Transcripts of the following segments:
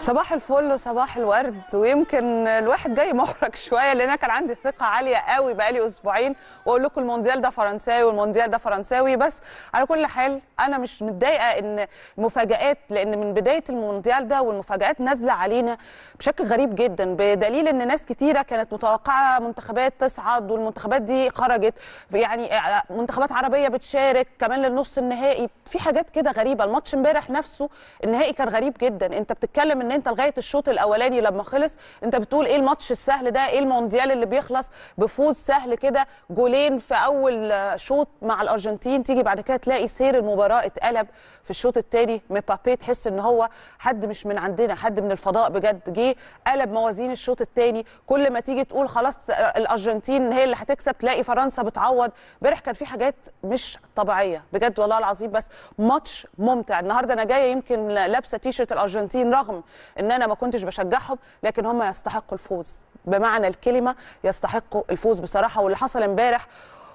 صباح الفل وصباح الورد ويمكن الواحد جاي محرج شويه لان انا كان عندي ثقه عاليه قوي بقالي اسبوعين واقول لكم المونديال ده فرنساوي والمونديال ده فرنساوي بس على كل حال انا مش متضايقه ان مفاجات لان من بدايه المونديال ده والمفاجات نازله علينا بشكل غريب جدا بدليل ان ناس كتيره كانت متوقعه منتخبات تصعد والمنتخبات دي خرجت يعني منتخبات عربيه بتشارك كمان للنص النهائي في حاجات كده غريبه الماتش امبارح نفسه النهائي كان غريب جدا انت بتتكلم ان انت لغايه الشوط الاولاني لما خلص انت بتقول ايه الماتش السهل ده ايه المونديال اللي بيخلص بفوز سهل كده جولين في اول شوط مع الارجنتين تيجي بعد كده تلاقي سير المباراه اتقلب في الشوط الثاني مبابي تحس ان هو حد مش من عندنا حد من الفضاء بجد جه قلب موازين الشوط الثاني كل ما تيجي تقول خلاص الارجنتين هي اللي هتكسب تلاقي فرنسا بتعوض امبارح كان في حاجات مش طبيعيه بجد والله العظيم بس ماتش ممتع النهارده انا جايه يمكن لابسه تيشرت الارجنتين رغم ان انا ما كنتش بشجعهم لكن هم يستحقوا الفوز بمعنى الكلمه يستحقوا الفوز بصراحه واللي حصل امبارح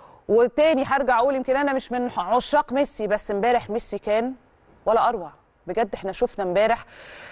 وتاني هرجع اقول يمكن انا مش من عشاق ميسي بس امبارح ميسي كان ولا اروع بجد احنا شفنا امبارح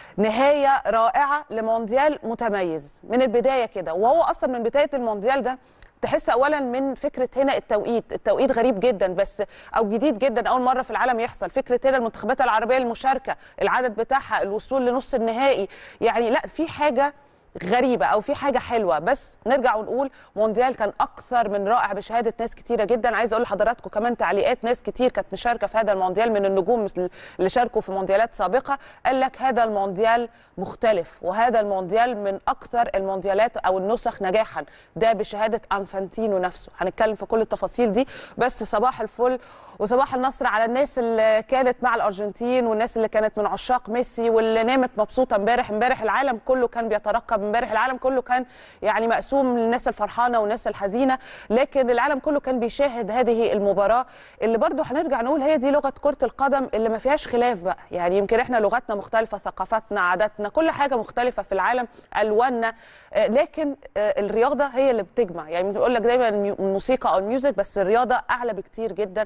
نهايه رائعه لمونديال متميز من البدايه كده وهو اصلا من بدايه المونديال ده تحس اولا من فكره هنا التوقيت التوقيت غريب جدا بس او جديد جدا اول مره في العالم يحصل فكره هنا المنتخبات العربيه المشاركه العدد بتاعها الوصول لنص النهائي يعني لا في حاجه غريبه او في حاجه حلوه بس نرجع ونقول مونديال كان اكثر من رائع بشهاده ناس كتيره جدا عايز اقول لحضراتكم كمان تعليقات ناس كتير كانت مشاركه في هذا المونديال من النجوم اللي شاركوا في مونديالات سابقه قال لك هذا المونديال مختلف وهذا المونديال من اكثر المونديالات او النسخ نجاحا ده بشهاده انفانتينو نفسه هنتكلم في كل التفاصيل دي بس صباح الفل وصباح النصر على الناس اللي كانت مع الارجنتين والناس اللي كانت من عشاق ميسي واللي نامت مبسوطه امبارح امبارح العالم كله كان بيترقب امبارح العالم كله كان يعني مقسوم للناس الفرحانه والناس الحزينه لكن العالم كله كان بيشاهد هذه المباراه اللي برضو هنرجع نقول هي دي لغه كره القدم اللي ما فيهاش خلاف بقى يعني يمكن احنا لغتنا مختلفه ثقافتنا عاداتنا كل حاجه مختلفه في العالم الواننا لكن الرياضه هي اللي بتجمع يعني بنقول لك دايما الموسيقى او الميوزك بس الرياضه اعلى بكتير جدا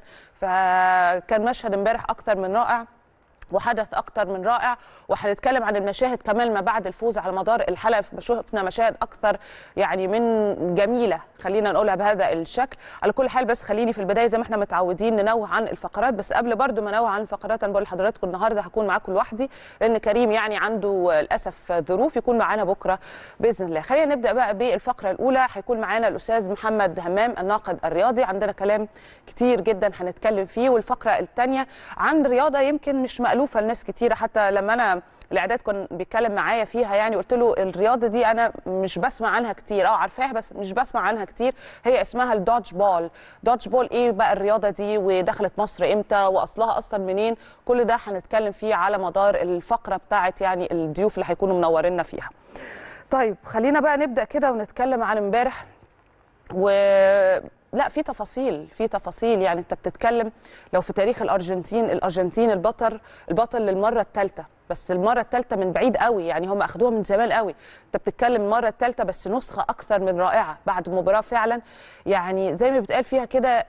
فكان مشهد امبارح اكتر من رائع وحدث اكتر من رائع وهنتكلم عن المشاهد كمان ما بعد الفوز على مدار الحلقه شفنا مشاهد اكثر يعني من جميله خلينا نقولها بهذا الشكل على كل حال بس خليني في البدايه زي ما احنا متعودين ننوه عن الفقرات بس قبل برضو ما ننوه عن الفقرات انا بقول لحضراتكم النهارده هكون معاكم لوحدي لان كريم يعني عنده للاسف ظروف يكون معانا بكره باذن الله خلينا نبدا بقى بالفقره الاولى هيكون معانا الاستاذ محمد همام الناقد الرياضي عندنا كلام كتير جدا هنتكلم فيه والفقره الثانيه عن رياضه يمكن مش مألوفه مألوفه لناس كتيره حتى لما انا الاعداد كان بيتكلم معايا فيها يعني قلت له الرياضه دي انا مش بسمع عنها كتير اه عارفاها بس مش بسمع عنها كتير هي اسمها الدوج بول دوج بول ايه بقى الرياضه دي ودخلت مصر امتى واصلها اصلا منين كل ده هنتكلم فيه على مدار الفقره بتاعه يعني الضيوف اللي هيكونوا منورينا فيها طيب خلينا بقى نبدا كده ونتكلم عن امبارح و لا في تفاصيل في تفاصيل يعني انت بتتكلم لو في تاريخ الارجنتين الارجنتين البطل البطل للمره الثالثه بس المره الثالثه من بعيد قوي يعني هم اخدوها من زمان قوي انت بتتكلم المره الثالثه بس نسخه اكثر من رائعه بعد مباراه فعلا يعني زي ما بيتقال فيها كده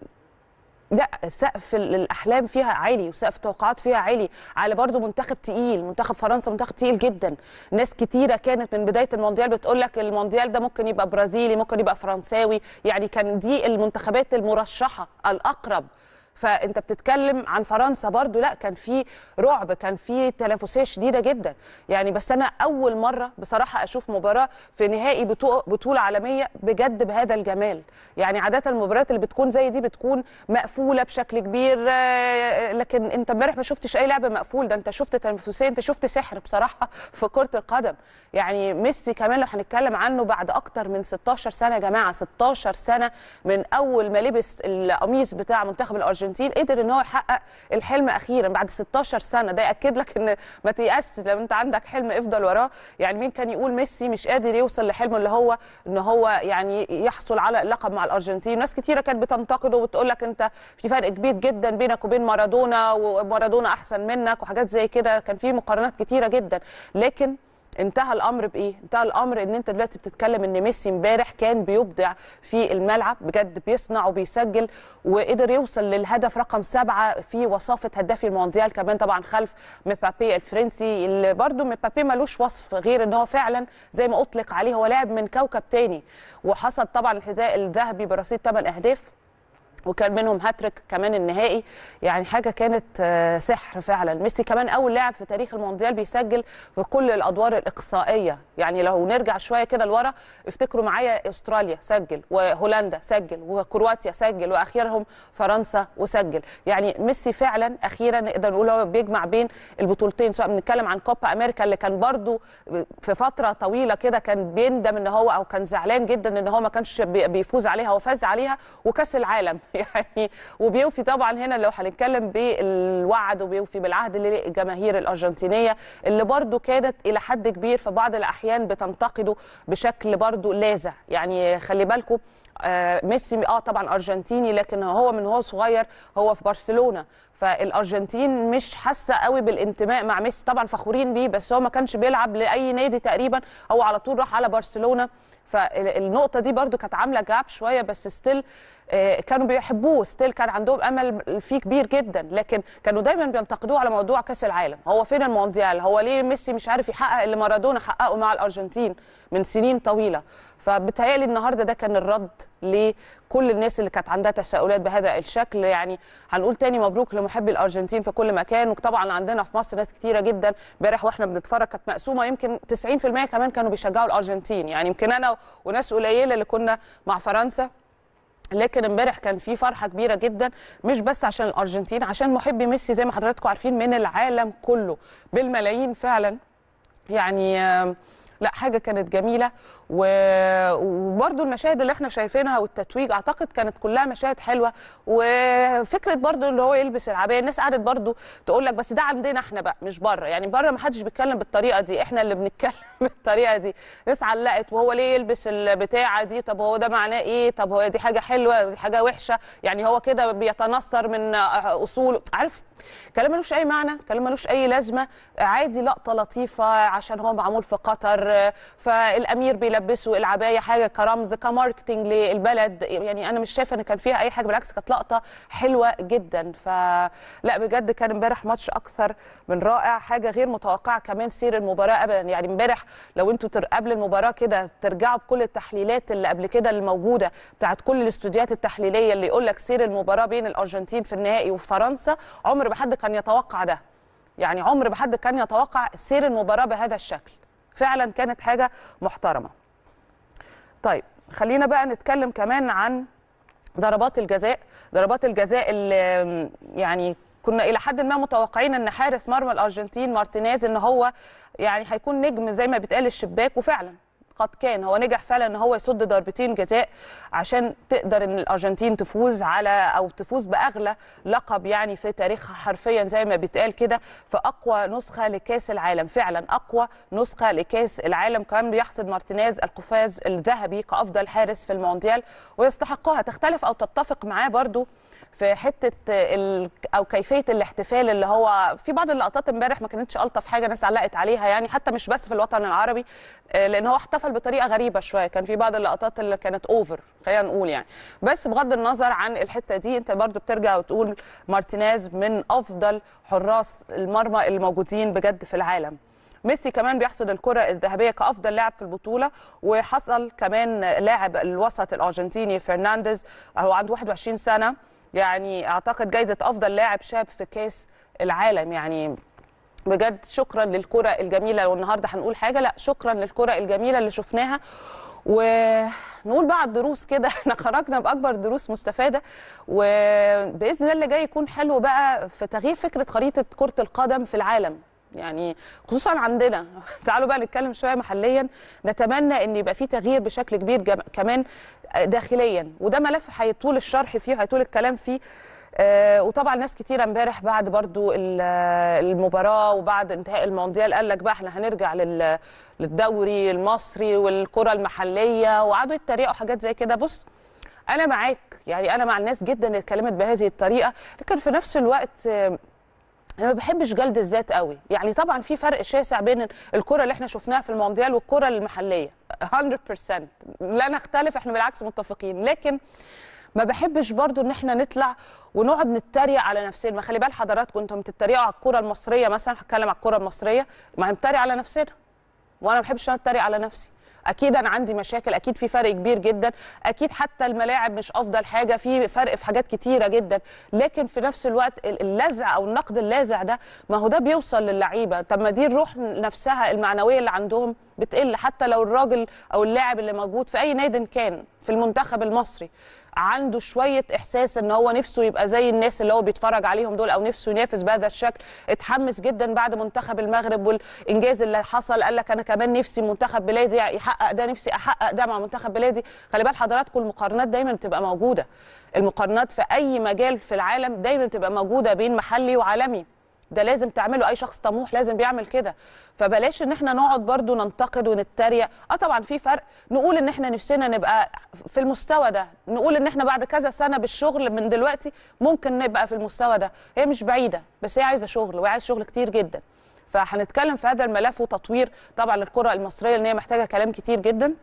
لا سقف الاحلام فيها عالي وسقف التوقعات فيها عالي على برضو منتخب تقيل منتخب فرنسا منتخب تقيل جدا ناس كتيره كانت من بدايه المونديال بتقول لك المونديال ده ممكن يبقى برازيلي ممكن يبقى فرنساوي يعني كان دي المنتخبات المرشحه الاقرب فانت بتتكلم عن فرنسا برضو لا كان في رعب كان في تنافسيه شديده جدا يعني بس انا اول مره بصراحه اشوف مباراه في نهائي بطوله عالميه بجد بهذا الجمال يعني عاده المباريات اللي بتكون زي دي بتكون مقفوله بشكل كبير لكن انت امبارح ما شفتش اي لعب مقفول ده انت شفت تنافسيه انت شفت سحر بصراحه في كره القدم يعني ميسي كمان لو هنتكلم عنه بعد اكتر من 16 سنه يا جماعه 16 سنه من اول ما لبس القميص بتاع منتخب الارجنتين الارجنتين قدر ان هو يحقق الحلم اخيرا بعد 16 سنه ده ياكد لك ان ما تيأسش لو انت عندك حلم افضل وراه يعني مين كان يقول ميسي مش قادر يوصل لحلمه اللي هو ان هو يعني يحصل على اللقب مع الارجنتين ناس كتيره كانت بتنتقده وبتقول لك انت في فرق كبير جدا بينك وبين مارادونا ومارادونا احسن منك وحاجات زي كده كان في مقارنات كتيره جدا لكن انتهى الامر بايه انتهى الامر ان انت دلوقتي بتتكلم ان ميسي امبارح كان بيبدع في الملعب بجد بيصنع وبيسجل وقدر يوصل للهدف رقم سبعة في وصافه هدافي المونديال كمان طبعا خلف مبابي الفرنسي اللي برده مبابي ملوش وصف غير ان هو فعلا زي ما اطلق عليه هو لاعب من كوكب تاني وحصد طبعا الحذاء الذهبي برصيد 8 اهداف وكان منهم هاتريك كمان النهائي يعني حاجه كانت آه، سحر فعلا ميسي كمان اول لاعب في تاريخ المونديال بيسجل في كل الادوار الاقصائيه يعني لو نرجع شويه كده لورا افتكروا معايا استراليا سجل وهولندا سجل وكرواتيا سجل واخيرهم فرنسا وسجل يعني ميسي فعلا اخيرا نقدر نقول هو بيجمع بين البطولتين سواء بنتكلم عن كوبا امريكا اللي كان برضو في فتره طويله كده كان بيندم ان هو او كان زعلان جدا ان هو ما كانش بي- بيفوز عليها وفاز عليها وكاس العالم يعني وبيوفي طبعا هنا لو هنتكلم بالوعد وبيوفي بالعهد للجماهير الارجنتينيه اللي برضو كانت الى حد كبير في بعض الاحيان بتنتقده بشكل برضو لاذع يعني خلي بالكم آه، ميسي اه طبعا ارجنتيني لكن هو من هو صغير هو في برشلونه فالارجنتين مش حاسه قوي بالانتماء مع ميسي طبعا فخورين بيه بس هو ما كانش بيلعب لاي نادي تقريبا هو على طول راح على برشلونه فالنقطه دي برضو كانت عامله جاب شويه بس ستيل كانوا بيحبوه ستيل كان عندهم امل فيه كبير جدا لكن كانوا دايما بينتقدوه على موضوع كاس العالم هو فين المونديال هو ليه ميسي مش عارف يحقق اللي مارادونا حققه مع الارجنتين من سنين طويله فبتهيألي النهارده ده كان الرد لكل الناس اللي كانت عندها تساؤلات بهذا الشكل يعني هنقول تاني مبروك لمحبي الارجنتين في كل مكان وطبعا عندنا في مصر ناس كتيره جدا امبارح واحنا بنتفرج كانت مقسومه يمكن 90% كمان كانوا بيشجعوا الارجنتين يعني يمكن انا وناس قليله اللي كنا مع فرنسا لكن امبارح كان في فرحه كبيره جدا مش بس عشان الارجنتين عشان محبي ميسي زي ما حضراتكم عارفين من العالم كله بالملايين فعلا يعني آم، لا حاجه كانت جميله و- وبرضو المشاهد اللي احنا شايفينها والتتويج اعتقد كانت كلها مشاهد حلوه وفكره برضو اللي هو يلبس العبايه الناس قعدت برضو تقول لك بس ده عندنا احنا بقى مش بره يعني بره ما حدش بيتكلم بالطريقه دي احنا اللي بنتكلم بالطريقه دي ناس علقت وهو ليه يلبس البتاعه دي طب هو ده معناه ايه طب هو دي حاجه حلوه دي حاجه وحشه يعني هو كده بيتنصر من اصول عارف كلام ملوش اي معنى كلام ملوش اي لازمه عادي لقطه لطيفه عشان هو معمول في قطر فالامير بيلبسه العبايه حاجه كرمز كماركتنج للبلد يعني انا مش شايفه ان كان فيها اي حاجه بالعكس كانت لقطه حلوه جدا فلا بجد كان امبارح ماتش اكثر من رائع حاجه غير متوقعه كمان سير المباراه ابدا يعني امبارح لو انتوا تر- قبل المباراه كده ترجعوا بكل التحليلات اللي قبل كده اللي موجوده بتاعت كل الاستوديوهات التحليليه اللي يقول لك سير المباراه بين الارجنتين في النهائي وفرنسا عمر ما حد كان يتوقع ده يعني عمر ما حد كان يتوقع سير المباراه بهذا الشكل فعلا كانت حاجه محترمه طيب خلينا بقى نتكلم كمان عن ضربات الجزاء ضربات الجزاء اللي يعني كنا الى حد ما متوقعين ان حارس مرمى الارجنتين مارتينيز ان هو يعني هيكون نجم زي ما بيتقال الشباك وفعلا قد كان هو نجح فعلا ان هو يصد ضربتين جزاء عشان تقدر ان الارجنتين تفوز على او تفوز باغلى لقب يعني في تاريخها حرفيا زي ما بيتقال كده في اقوى نسخه لكاس العالم فعلا اقوى نسخه لكاس العالم كمان بيحصد مارتينيز القفاز الذهبي كافضل حارس في المونديال ويستحقها تختلف او تتفق معاه برضو في حته ال... او كيفيه الاحتفال اللي هو في بعض اللقطات امبارح ما كانتش الطف حاجه ناس علقت عليها يعني حتى مش بس في الوطن العربي آه، لان هو احتفل بطريقه غريبه شويه كان في بعض اللقطات اللي كانت اوفر خلينا نقول يعني بس بغض النظر عن الحته دي انت برضو بترجع وتقول مارتينيز من افضل حراس المرمى الموجودين بجد في العالم ميسي كمان بيحصد الكرة الذهبية كأفضل لاعب في البطولة وحصل كمان لاعب الوسط الأرجنتيني فرنانديز هو عنده 21 سنة يعني أعتقد جايزة أفضل لاعب شاب في كأس العالم يعني بجد شكرا للكرة الجميلة والنهاردة هنقول حاجة لا شكرا للكرة الجميلة اللي شفناها ونقول بقى الدروس كده احنا خرجنا باكبر دروس مستفاده وباذن الله اللي جاي يكون حلو بقى في تغيير فكره خريطه كره القدم في العالم يعني خصوصا عندنا تعالوا بقى نتكلم شويه محليا نتمنى ان يبقى في تغيير بشكل كبير جم... كمان داخليا وده ملف هيطول الشرح فيه هيطول الكلام فيه آه وطبعا ناس كتيره امبارح بعد برضو ال- المباراه وبعد انتهاء المونديال قال لك بقى احنا هنرجع لل- للدوري المصري والكره المحليه وقعدوا يتريقوا حاجات زي كده بص انا معاك يعني انا مع الناس جدا اللي اتكلمت بهذه الطريقه لكن في نفس الوقت آه، انا ما بحبش جلد الذات قوي يعني طبعا في فرق شاسع بين الكره اللي احنا شفناها في المونديال والكره المحليه 100% لا نختلف احنا بالعكس متفقين لكن ما بحبش برضو ان احنا نطلع ونقعد نتريق على نفسنا ما خلي بال حضراتكم انتم بتتريقوا على الكره المصريه مثلا هتكلم على الكره المصريه ما هنتريق على نفسنا وانا ما بحبش اتريق على نفسي اكيد انا عندي مشاكل اكيد في فرق كبير جدا اكيد حتى الملاعب مش افضل حاجه في فرق في حاجات كتيره جدا لكن في نفس الوقت اللزع او النقد اللاذع ده ما هو ده بيوصل للعيبه طب ما دي الروح نفسها المعنويه اللي عندهم بتقل حتى لو الراجل او اللاعب اللي موجود في اي نادي كان في المنتخب المصري عنده شويه احساس ان هو نفسه يبقى زي الناس اللي هو بيتفرج عليهم دول او نفسه ينافس بهذا الشكل اتحمس جدا بعد منتخب المغرب والانجاز اللي حصل قال لك انا كمان نفسي منتخب بلادي يحقق ده نفسي احقق ده مع منتخب بلادي خلي بال حضراتكم المقارنات دايما بتبقى موجوده المقارنات في اي مجال في العالم دايما بتبقى موجوده بين محلي وعالمي ده لازم تعمله اي شخص طموح لازم بيعمل كده فبلاش ان احنا نقعد برضو ننتقد ونتريق اه طبعا في فرق نقول ان احنا نفسنا نبقى في المستوى ده نقول ان احنا بعد كذا سنه بالشغل من دلوقتي ممكن نبقى في المستوى ده هي مش بعيده بس هي عايزه شغل وعايزه شغل كتير جدا فهنتكلم في هذا الملف وتطوير طبعا الكره المصريه لان هي محتاجه كلام كتير جدا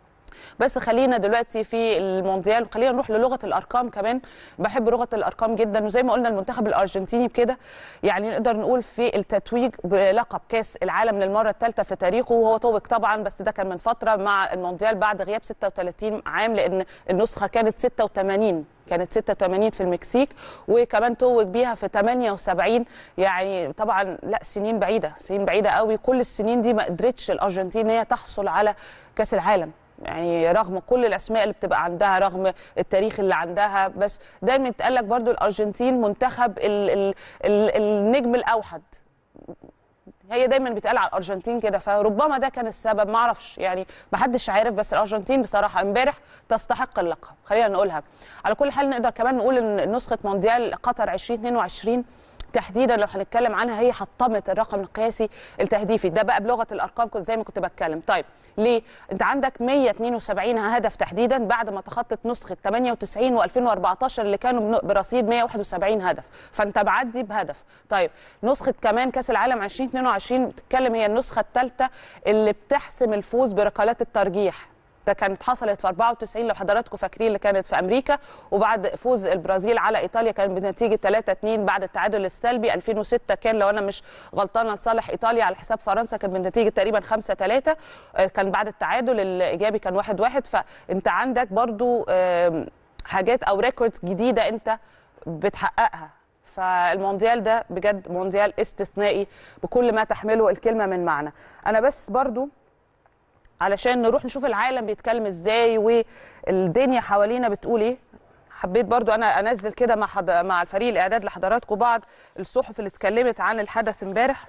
بس خلينا دلوقتي في المونديال وخلينا نروح للغه الارقام كمان بحب لغه الارقام جدا وزي ما قلنا المنتخب الارجنتيني بكده يعني نقدر نقول في التتويج بلقب كاس العالم للمره الثالثه في تاريخه وهو توج طبعا بس ده كان من فتره مع المونديال بعد غياب 36 عام لان النسخه كانت 86 كانت 86 في المكسيك وكمان توج بيها في 78 يعني طبعا لا سنين بعيده سنين بعيده قوي كل السنين دي ما قدرتش الارجنتين ان هي تحصل على كاس العالم يعني رغم كل الاسماء اللي بتبقى عندها رغم التاريخ اللي عندها بس دايما يتقال لك برضو الارجنتين منتخب ال ال ال النجم الاوحد هي دايما بيتقال على الارجنتين كده فربما ده كان السبب ما اعرفش يعني ما حدش عارف بس الارجنتين بصراحه امبارح تستحق اللقب خلينا نقولها على كل حال نقدر كمان نقول ان نسخه مونديال قطر 2022 تحديدا لو هنتكلم عنها هي حطمت الرقم القياسي التهديفي ده بقى بلغه الارقام كنت زي ما كنت بتكلم طيب ليه انت عندك 172 هدف تحديدا بعد ما تخطت نسخه 98 و2014 اللي كانوا برصيد 171 هدف فانت معدي بهدف طيب نسخه كمان كاس العالم 2022 بتتكلم هي النسخه الثالثه اللي بتحسم الفوز بركلات الترجيح ده كانت حصلت في 94 لو حضراتكم فاكرين اللي كانت في امريكا وبعد فوز البرازيل على ايطاليا كان بنتيجه 3 2 بعد التعادل السلبي 2006 كان لو انا مش غلطانه لصالح ايطاليا على حساب فرنسا كان بنتيجه تقريبا 5 3 كان بعد التعادل الايجابي كان 1 1 فانت عندك برضو حاجات او ريكوردز جديده انت بتحققها فالمونديال ده بجد مونديال استثنائي بكل ما تحمله الكلمه من معنى انا بس برضو علشان نروح نشوف العالم بيتكلم ازاي والدنيا حوالينا بتقول ايه حبيت برضو انا انزل كده مع حض... مع الفريق الاعداد لحضراتكم بعض الصحف اللي اتكلمت عن الحدث امبارح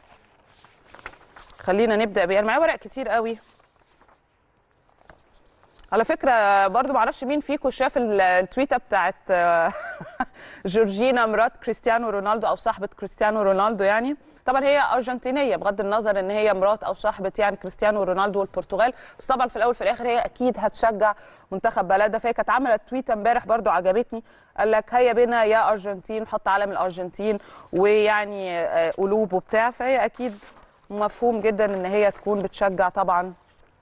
خلينا نبدا بيه انا معايا ورق كتير قوي على فكره برضو معرفش مين فيكم شاف التويته بتاعت جورجينا مرات كريستيانو رونالدو او صاحبه كريستيانو رونالدو يعني طبعا هي ارجنتينيه بغض النظر ان هي مرات او صاحبه يعني كريستيانو رونالدو والبرتغال بس طبعا في الاول في الاخر هي اكيد هتشجع منتخب بلدها فهي كانت عملت تويته امبارح برضو عجبتني قال لك هيا بنا يا ارجنتين حط علم الارجنتين ويعني قلوب وبتاع فهي اكيد مفهوم جدا ان هي تكون بتشجع طبعا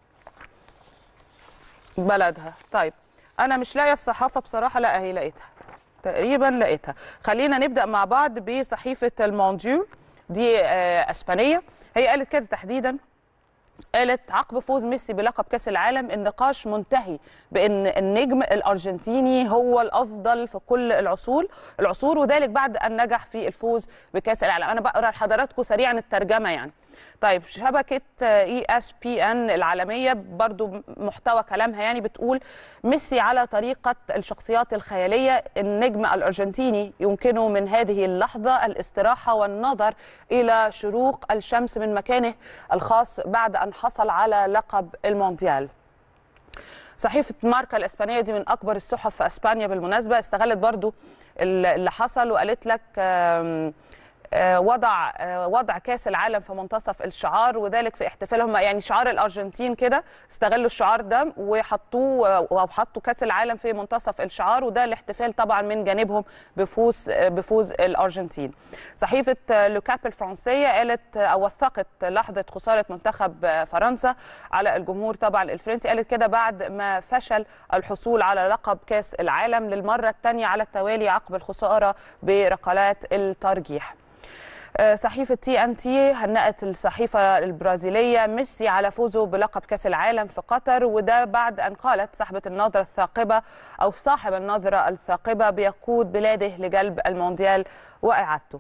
بلدها طيب انا مش لاقيه الصحافه بصراحه لا اهي لقيتها تقريبا لقيتها خلينا نبدا مع بعض بصحيفه المونديو دي اسبانيه هي قالت كده تحديدا قالت عقب فوز ميسي بلقب كاس العالم النقاش منتهي بان النجم الارجنتيني هو الافضل في كل العصور العصور وذلك بعد ان نجح في الفوز بكاس العالم انا بقرا لحضراتكم سريعا الترجمه يعني طيب شبكه اي اس بي ان العالميه برضو محتوى كلامها يعني بتقول ميسي على طريقه الشخصيات الخياليه النجم الارجنتيني يمكنه من هذه اللحظه الاستراحه والنظر الى شروق الشمس من مكانه الخاص بعد ان حصل على لقب المونديال صحيفه ماركا الاسبانيه دي من اكبر الصحف في اسبانيا بالمناسبه استغلت برضو اللي حصل وقالت لك آه، وضع آه، وضع كاس العالم في منتصف الشعار وذلك في احتفالهم يعني شعار الارجنتين كده استغلوا الشعار ده وحطوه آه، وحطوا كاس العالم في منتصف الشعار وده الاحتفال طبعا من جانبهم بفوز آه، بفوز الارجنتين صحيفه آه، لوكاب الفرنسيه قالت آه، او وثقت لحظه خساره منتخب آه، فرنسا على الجمهور طبعا الفرنسي قالت كده بعد ما فشل الحصول على لقب كاس العالم للمره الثانيه على التوالي عقب الخساره بركلات الترجيح آه، صحيفة تي ان تي هنأت الصحيفة البرازيلية ميسي على فوزه بلقب كأس العالم في قطر وده بعد أن قالت صاحبة النظرة الثاقبة أو صاحب النظرة الثاقبة بيقود بلاده لجلب المونديال وإعادته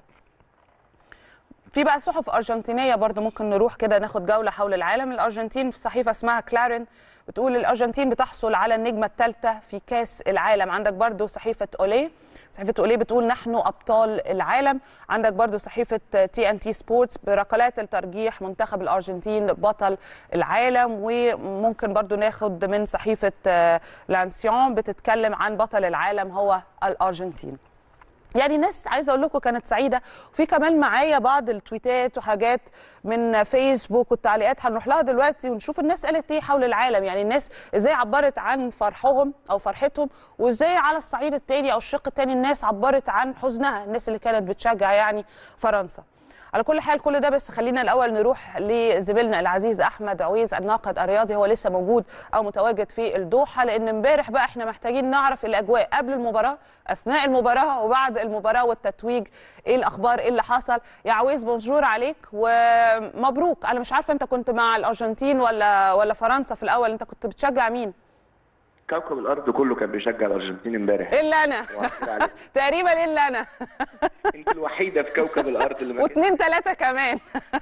في بقى صحف أرجنتينية برضو ممكن نروح كده ناخد جولة حول العالم الأرجنتين في صحيفة اسمها كلارين بتقول الأرجنتين بتحصل على النجمة الثالثة في كأس العالم عندك برضو صحيفة أوليه صحيفة أوليه بتقول نحن أبطال العالم عندك برضو صحيفة تي ان تي سبورتس بركلات الترجيح منتخب الأرجنتين بطل العالم وممكن برضو ناخد من صحيفة آه، لانسيون بتتكلم عن بطل العالم هو الأرجنتين يعني الناس عايزه اقول لكم كانت سعيده وفي كمان معايا بعض التويتات وحاجات من فيسبوك والتعليقات هنروح لها دلوقتي ونشوف الناس قالت ايه حول العالم يعني الناس ازاي عبرت عن فرحهم او فرحتهم وازاي على الصعيد التاني او الشق التاني الناس عبرت عن حزنها الناس اللي كانت بتشجع يعني فرنسا على كل حال كل ده بس خلينا الاول نروح لزميلنا العزيز احمد عويز الناقد الرياضي هو لسه موجود او متواجد في الدوحه لان امبارح بقى احنا محتاجين نعرف الاجواء قبل المباراه اثناء المباراه وبعد المباراه والتتويج ايه الاخبار ايه اللي حصل يا عويز بونجور عليك ومبروك انا مش عارفه انت كنت مع الارجنتين ولا ولا فرنسا في الاول انت كنت بتشجع مين كوكب الارض كله كان بيشجع الارجنتين امبارح الا انا وأحكي عليك. تقريبا الا انا انت الوحيده في كوكب الارض اللي ما كانتش- واثنين ثلاثه كمان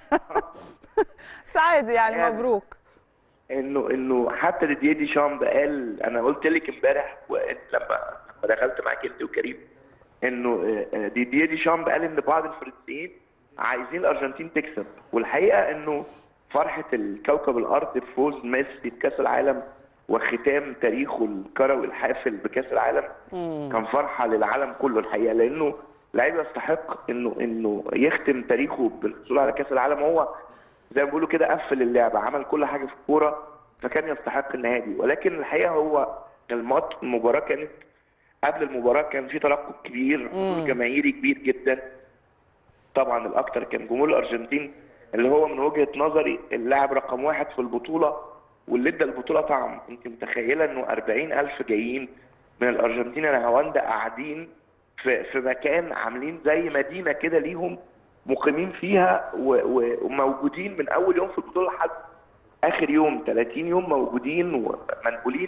سعيد يعني يعني مبروك انه انه حتى ديديه دي شامب قال انا قلت لك امبارح وإنت لما لما دخلت معاك انت وكريم انه آه، آه، ديديه دي شامب قال ان بعض الفرنسيين عايزين الارجنتين تكسب والحقيقه انه فرحه الكوكب الارض بفوز ميسي بكاس العالم وختام تاريخه الكروي الحافل بكاس العالم كان فرحه للعالم كله الحقيقه لانه لعيب يستحق انه انه يختم تاريخه بالحصول على كاس العالم هو زي ما بيقولوا كده قفل اللعبه عمل كل حاجه في الكوره فكان يستحق النهايه دي ولكن الحقيقه هو الماتش المباراه كانت قبل المباراه كان في ترقب كبير حضور جماهيري كبير جدا طبعا الاكثر كان جمهور الارجنتين اللي هو من وجهه نظري اللاعب رقم واحد في البطوله واللي ادى البطوله طعم انت متخيله انه 40000 جايين من الارجنتين الهواندا قاعدين في في مكان عاملين زي مدينه كده ليهم مقيمين فيها و- و- وموجودين من اول يوم في البطوله لحد اخر يوم 30 يوم موجودين ومنقولين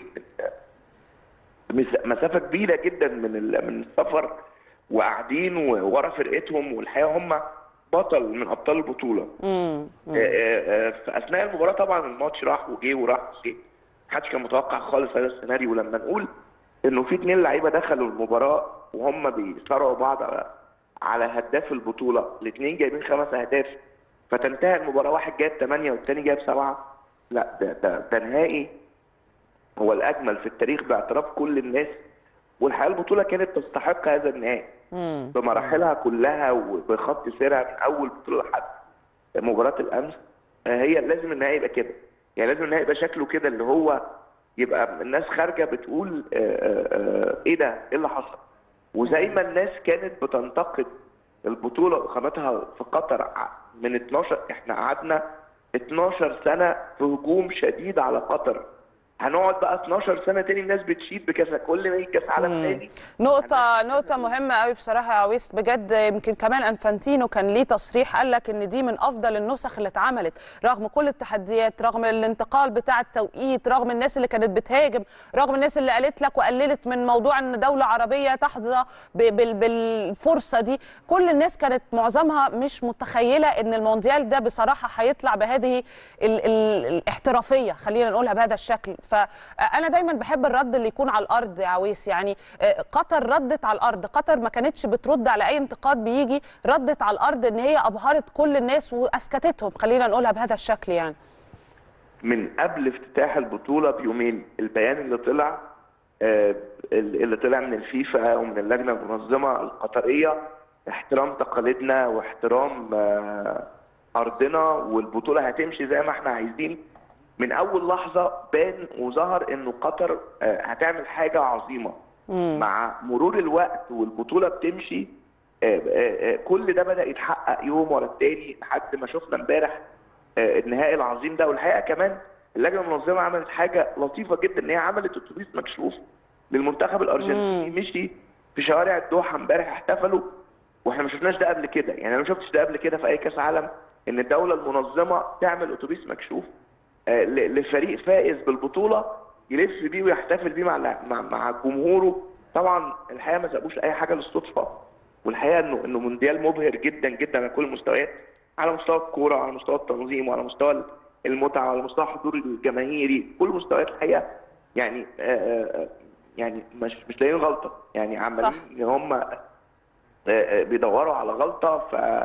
مس- مسافه كبيره جدا من ال- من السفر وقاعدين ورا فرقتهم والحقيقه هم بطل من ابطال البطوله امم آه، آه، آه، في اثناء المباراه طبعا الماتش راح وجه وراح وجه محدش كان متوقع خالص هذا السيناريو ولما نقول انه في اثنين لعيبه دخلوا المباراه وهم بيصارعوا بعض على على هداف البطوله الاثنين جايبين خمس اهداف فتنتهي المباراه واحد جايب ثمانيه والثاني جايب سبعه لا ده ده, ده نهائي هو الاجمل في التاريخ باعتراف كل الناس والحقيقه البطوله كانت تستحق هذا النهائي امم بمراحلها كلها وبخط سيرها من اول بطوله لحد مباراه الامس آه، هي لازم النهائي يبقى كده يعني لازم النهائي يبقى شكله كده اللي هو يبقى الناس خارجه بتقول آه، آه، آه، ايه ده ايه اللي حصل وزي ما الناس كانت بتنتقد البطوله وخامتها في قطر ع- من 12 احنا قعدنا 12 سنه في هجوم شديد على قطر هنقعد بقى 12 سنه تاني الناس بتشيد بكاس كل ما يجي كاس عالم تاني نقطة نقطة مهمة قوي بصراحة يا عويس بجد يمكن كمان انفانتينو كان ليه تصريح قال لك ان دي من افضل النسخ اللي اتعملت رغم كل التحديات رغم الانتقال بتاع التوقيت رغم الناس اللي كانت بتهاجم رغم الناس اللي قالت لك وقللت من موضوع ان دولة عربية تحظى ب- بال- بالفرصة دي كل الناس كانت معظمها مش متخيلة ان المونديال ده بصراحة هيطلع بهذه ال ال الاحترافية خلينا نقولها بهذا الشكل فانا دايما بحب الرد اللي يكون على الارض يا عويس يعني آه، قطر ردت على الارض قطر ما كانتش بترد على اي انتقاد بيجي ردت على الارض ان هي ابهرت كل الناس واسكتتهم خلينا نقولها بهذا الشكل يعني من قبل افتتاح البطوله بيومين البيان اللي طلع آه، اللي طلع من الفيفا ومن اللجنه المنظمه القطريه احترام تقاليدنا واحترام آه، ارضنا والبطوله هتمشي زي ما احنا عايزين من اول لحظه بان وظهر انه قطر آه، هتعمل حاجه عظيمه مع مرور الوقت والبطوله بتمشي آه، آه، آه، كل ده بدا يتحقق يوم ورا التاني لحد ما شفنا امبارح آه، النهائي العظيم ده والحقيقه كمان اللجنه المنظمه عملت حاجه لطيفه جدا ان هي عملت اتوبيس مكشوف للمنتخب الارجنتيني مشي في شوارع الدوحه امبارح احتفلوا واحنا ما شفناش ده قبل كده يعني انا ما شفتش ده قبل كده في اي كاس عالم ان الدوله المنظمه تعمل اتوبيس مكشوف آه، ل- لفريق فائز بالبطوله يلف بيه ويحتفل بيه مع مع, مع جمهوره طبعا الحقيقه ما سابوش اي حاجه للصدفه والحقيقه انه انه مونديال مبهر جدا جدا على كل المستويات على مستوى الكوره وعلى مستوى التنظيم وعلى مستوى المتعه وعلى مستوى الحضور الجماهيري كل المستويات الحقيقه يعني آه، آه، يعني مش مش لاقيين غلطه يعني عمالين صح. ان هم آه، آه، بيدوروا على غلطه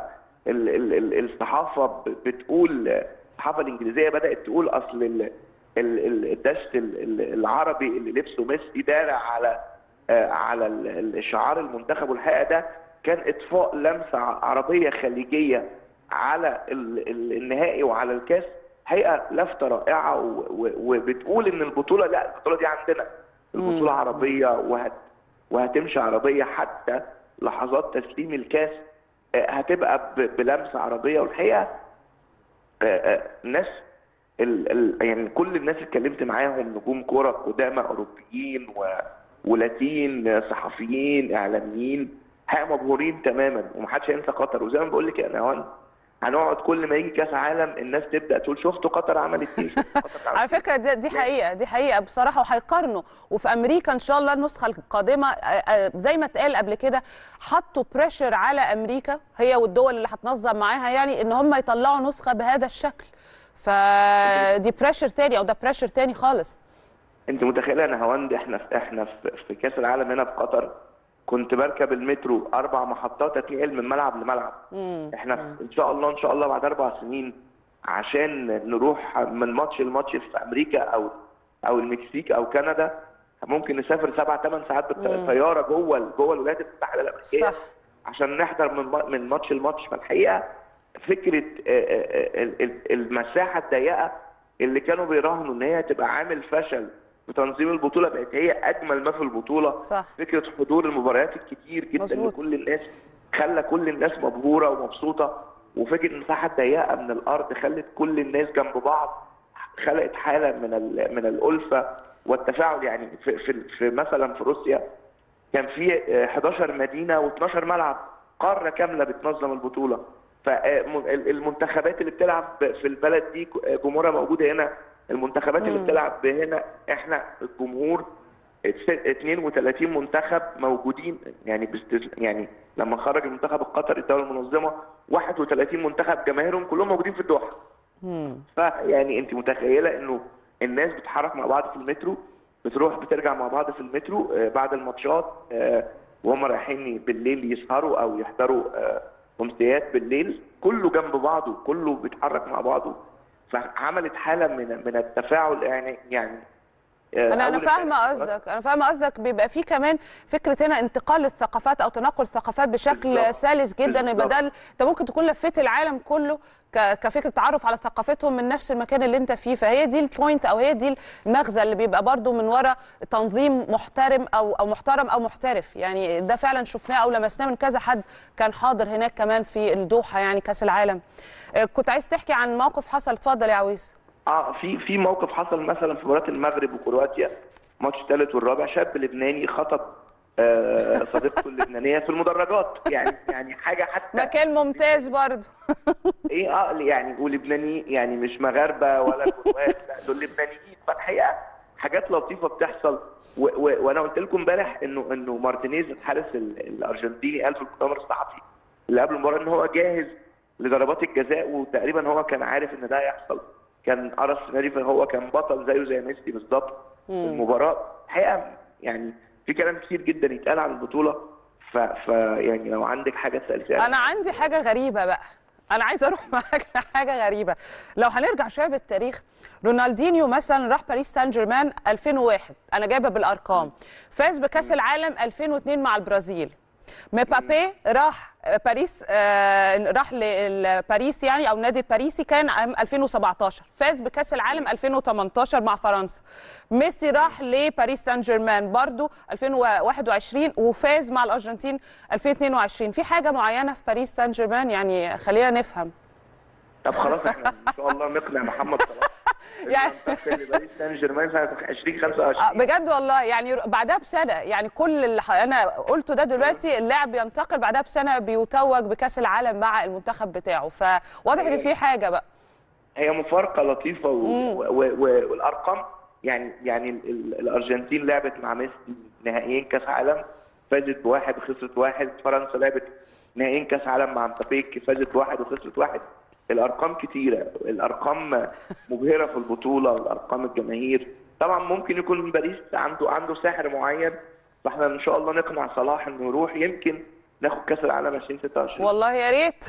فالصحافه بتقول الصحافه الانجليزيه بدات تقول اصل ال- ال- ال- الدشت ال- ال- العربي اللي لبسه ميسي دارع على آه، على ال- ال- شعار المنتخب والحقيقه ده كان اطفاء لمسه عربيه خليجيه على ال- ال- النهائي وعلى الكاس حقيقه لفته رائعه و- و- وبتقول ان البطوله لا البطوله دي عندنا البطوله عربيه وهت وهتمشي عربيه حتى لحظات تسليم الكاس آه، هتبقى ب- بلمسه عربيه والحقيقه آه، آه، الناس ال ال يعني كل الناس اللي اتكلمت معاهم نجوم كوره قدامى اوروبيين و ولاتين آه، صحفيين اعلاميين حقيقه مبهورين تماما ومحدش هينسى قطر وزي ما بقول لك يا نهان هنقعد كل ما يجي كاس عالم الناس تبدا تقول شفتوا قطر عملت ايه شفتوا قطر عملت على فكره دي, دي حقيقه دي حقيقه بصراحه وهيقارنوا وفي امريكا ان شاء الله النسخه القادمه آه، آه، زي ما اتقال قبل كده حطوا بريشر على امريكا هي والدول اللي هتنظم معاها يعني ان هم يطلعوا نسخه بهذا الشكل فدي بريشر تاني او ده بريشر تاني خالص انت متخيله يا هواند احنا في احنا في, في كاس العالم هنا في قطر كنت بركب المترو اربع محطات اتنقل من ملعب لملعب احنا ان شاء الله ان شاء الله بعد اربع سنين عشان نروح من ماتش لماتش في امريكا او او المكسيك او كندا ممكن نسافر سبع ثمان ساعات بالطياره جوه ال- جوه الولايات المتحده الامريكيه صح عشان نحضر من ما- من ماتش لماتش فالحقيقه فكره آه، آه، ال- ال- المساحه الضيقه اللي كانوا بيراهنوا ان هي تبقى عامل فشل في تنظيم البطوله بقت هي اجمل ما في البطوله صح. فكره حضور المباريات الكتير جدا مظبوط. لكل الناس خلى كل الناس مبهوره ومبسوطه وفكره المساحه الضيقه من الارض خلت كل الناس جنب بعض خلقت حاله من ال- من الالفه والتفاعل يعني في, في, في مثلا في روسيا كان في آه، 11 مدينه و12 ملعب قاره كامله بتنظم البطوله فالمنتخبات اللي بتلعب في البلد دي آه، جمهورها موجوده هنا المنتخبات اللي بتلعب هنا احنا الجمهور اتس- 32 منتخب موجودين يعني بست... يعني لما خرج المنتخب القطري الدوله المنظمه 31 منتخب جماهيرهم كلهم موجودين في الدوحه فيعني انت متخيله انه الناس بتتحرك مع بعض في المترو بتروح بترجع مع بعض في المترو آه، بعد الماتشات آه، وهم رايحين بالليل يسهروا او يحضروا آه، امسيات بالليل كله جنب بعضه كله بيتحرك مع بعضه فعملت حاله من من التفاعل يعني يعني آه، انا انا أول فاهمه امبارح قصدك انا فاهمه قصدك بيبقى في كمان فكره هنا انتقال الثقافات او تنقل الثقافات بشكل بالظبط. سلس جدا يبقى بالظبط. ده ال- انت ممكن تكون لفيت العالم كله ك- كفكره تعرف على ثقافتهم من نفس المكان اللي انت فيه فهي دي البوينت او هي دي المغزى اللي بيبقى برضو من وراء تنظيم محترم او او محترم او محترف يعني ده فعلا شفناه او لمسناه من كذا حد كان حاضر هناك كمان في الدوحه يعني كاس العالم آه، كنت عايز تحكي عن موقف حصل اتفضل يا عويس اه في في موقف حصل مثلا في مباراه المغرب وكرواتيا ماتش الثالث والرابع شاب لبناني خطب آه، صديقته اللبنانيه في المدرجات يعني يعني حاجه حتى مكان ممتاز برضو ايه اه يعني ولبناني يعني مش مغاربه ولا كروات لا دول لبنانيين فالحقيقه حاجات لطيفه بتحصل و و وانا قلت لكم امبارح انه انه مارتينيز الحارس ال- الارجنتيني قال في المؤتمر الصحفي اللي قبل المباراه ان هو جاهز لضربات الجزاء وتقريبا هو كان عارف ان ده هيحصل كان قرا السيناريو فهو كان بطل زيه زي ميسي بالظبط في المباراه الحقيقه يعني في كلام كتير جدا يتقال عن البطوله ف, ف يعني لو عندك حاجه تسالي انا عندي حاجه غريبه بقى انا عايزه اروح معاك لحاجه غريبه لو هنرجع شويه بالتاريخ رونالدينيو مثلا راح باريس سان جيرمان 2001 انا جايبه بالارقام فاز بكاس العالم 2002 مع البرازيل مبابي راح باريس آه، راح لباريس يعني او النادي الباريسي كان عام 2017 فاز بكاس العالم 2018 مع فرنسا ميسي راح لباريس سان جيرمان برضو 2021 وفاز مع الارجنتين 2022 في حاجه معينه في باريس سان جيرمان يعني خلينا نفهم طب خلاص احنا ان شاء الله نقنع محمد صلاح يعني- يعني باريس سان جيرمان سنه آه، 2025 بجد والله يعني بعدها بسنه يعني كل اللي ح- انا قلته ده دلوقتي اللاعب ينتقل بعدها بسنه بيتوج بكاس العالم مع المنتخب بتاعه فواضح ان في حاجه بقى هي مفارقه لطيفه و... مم. و... و... والارقام يعني يعني ال... ال... الارجنتين لعبت مع ميسي نهائيين كاس عالم فازت بواحد وخسرت واحد فرنسا لعبت نهائيين كاس عالم مع مبابي فازت بواحد وخسرت واحد الارقام كتيره الارقام مبهره في البطوله الارقام الجماهير طبعا ممكن يكون باريس عنده عنده سحر معين فاحنا ان شاء الله نقنع صلاح انه يروح يمكن ناخد كاس العالم 2026 والله يا ريت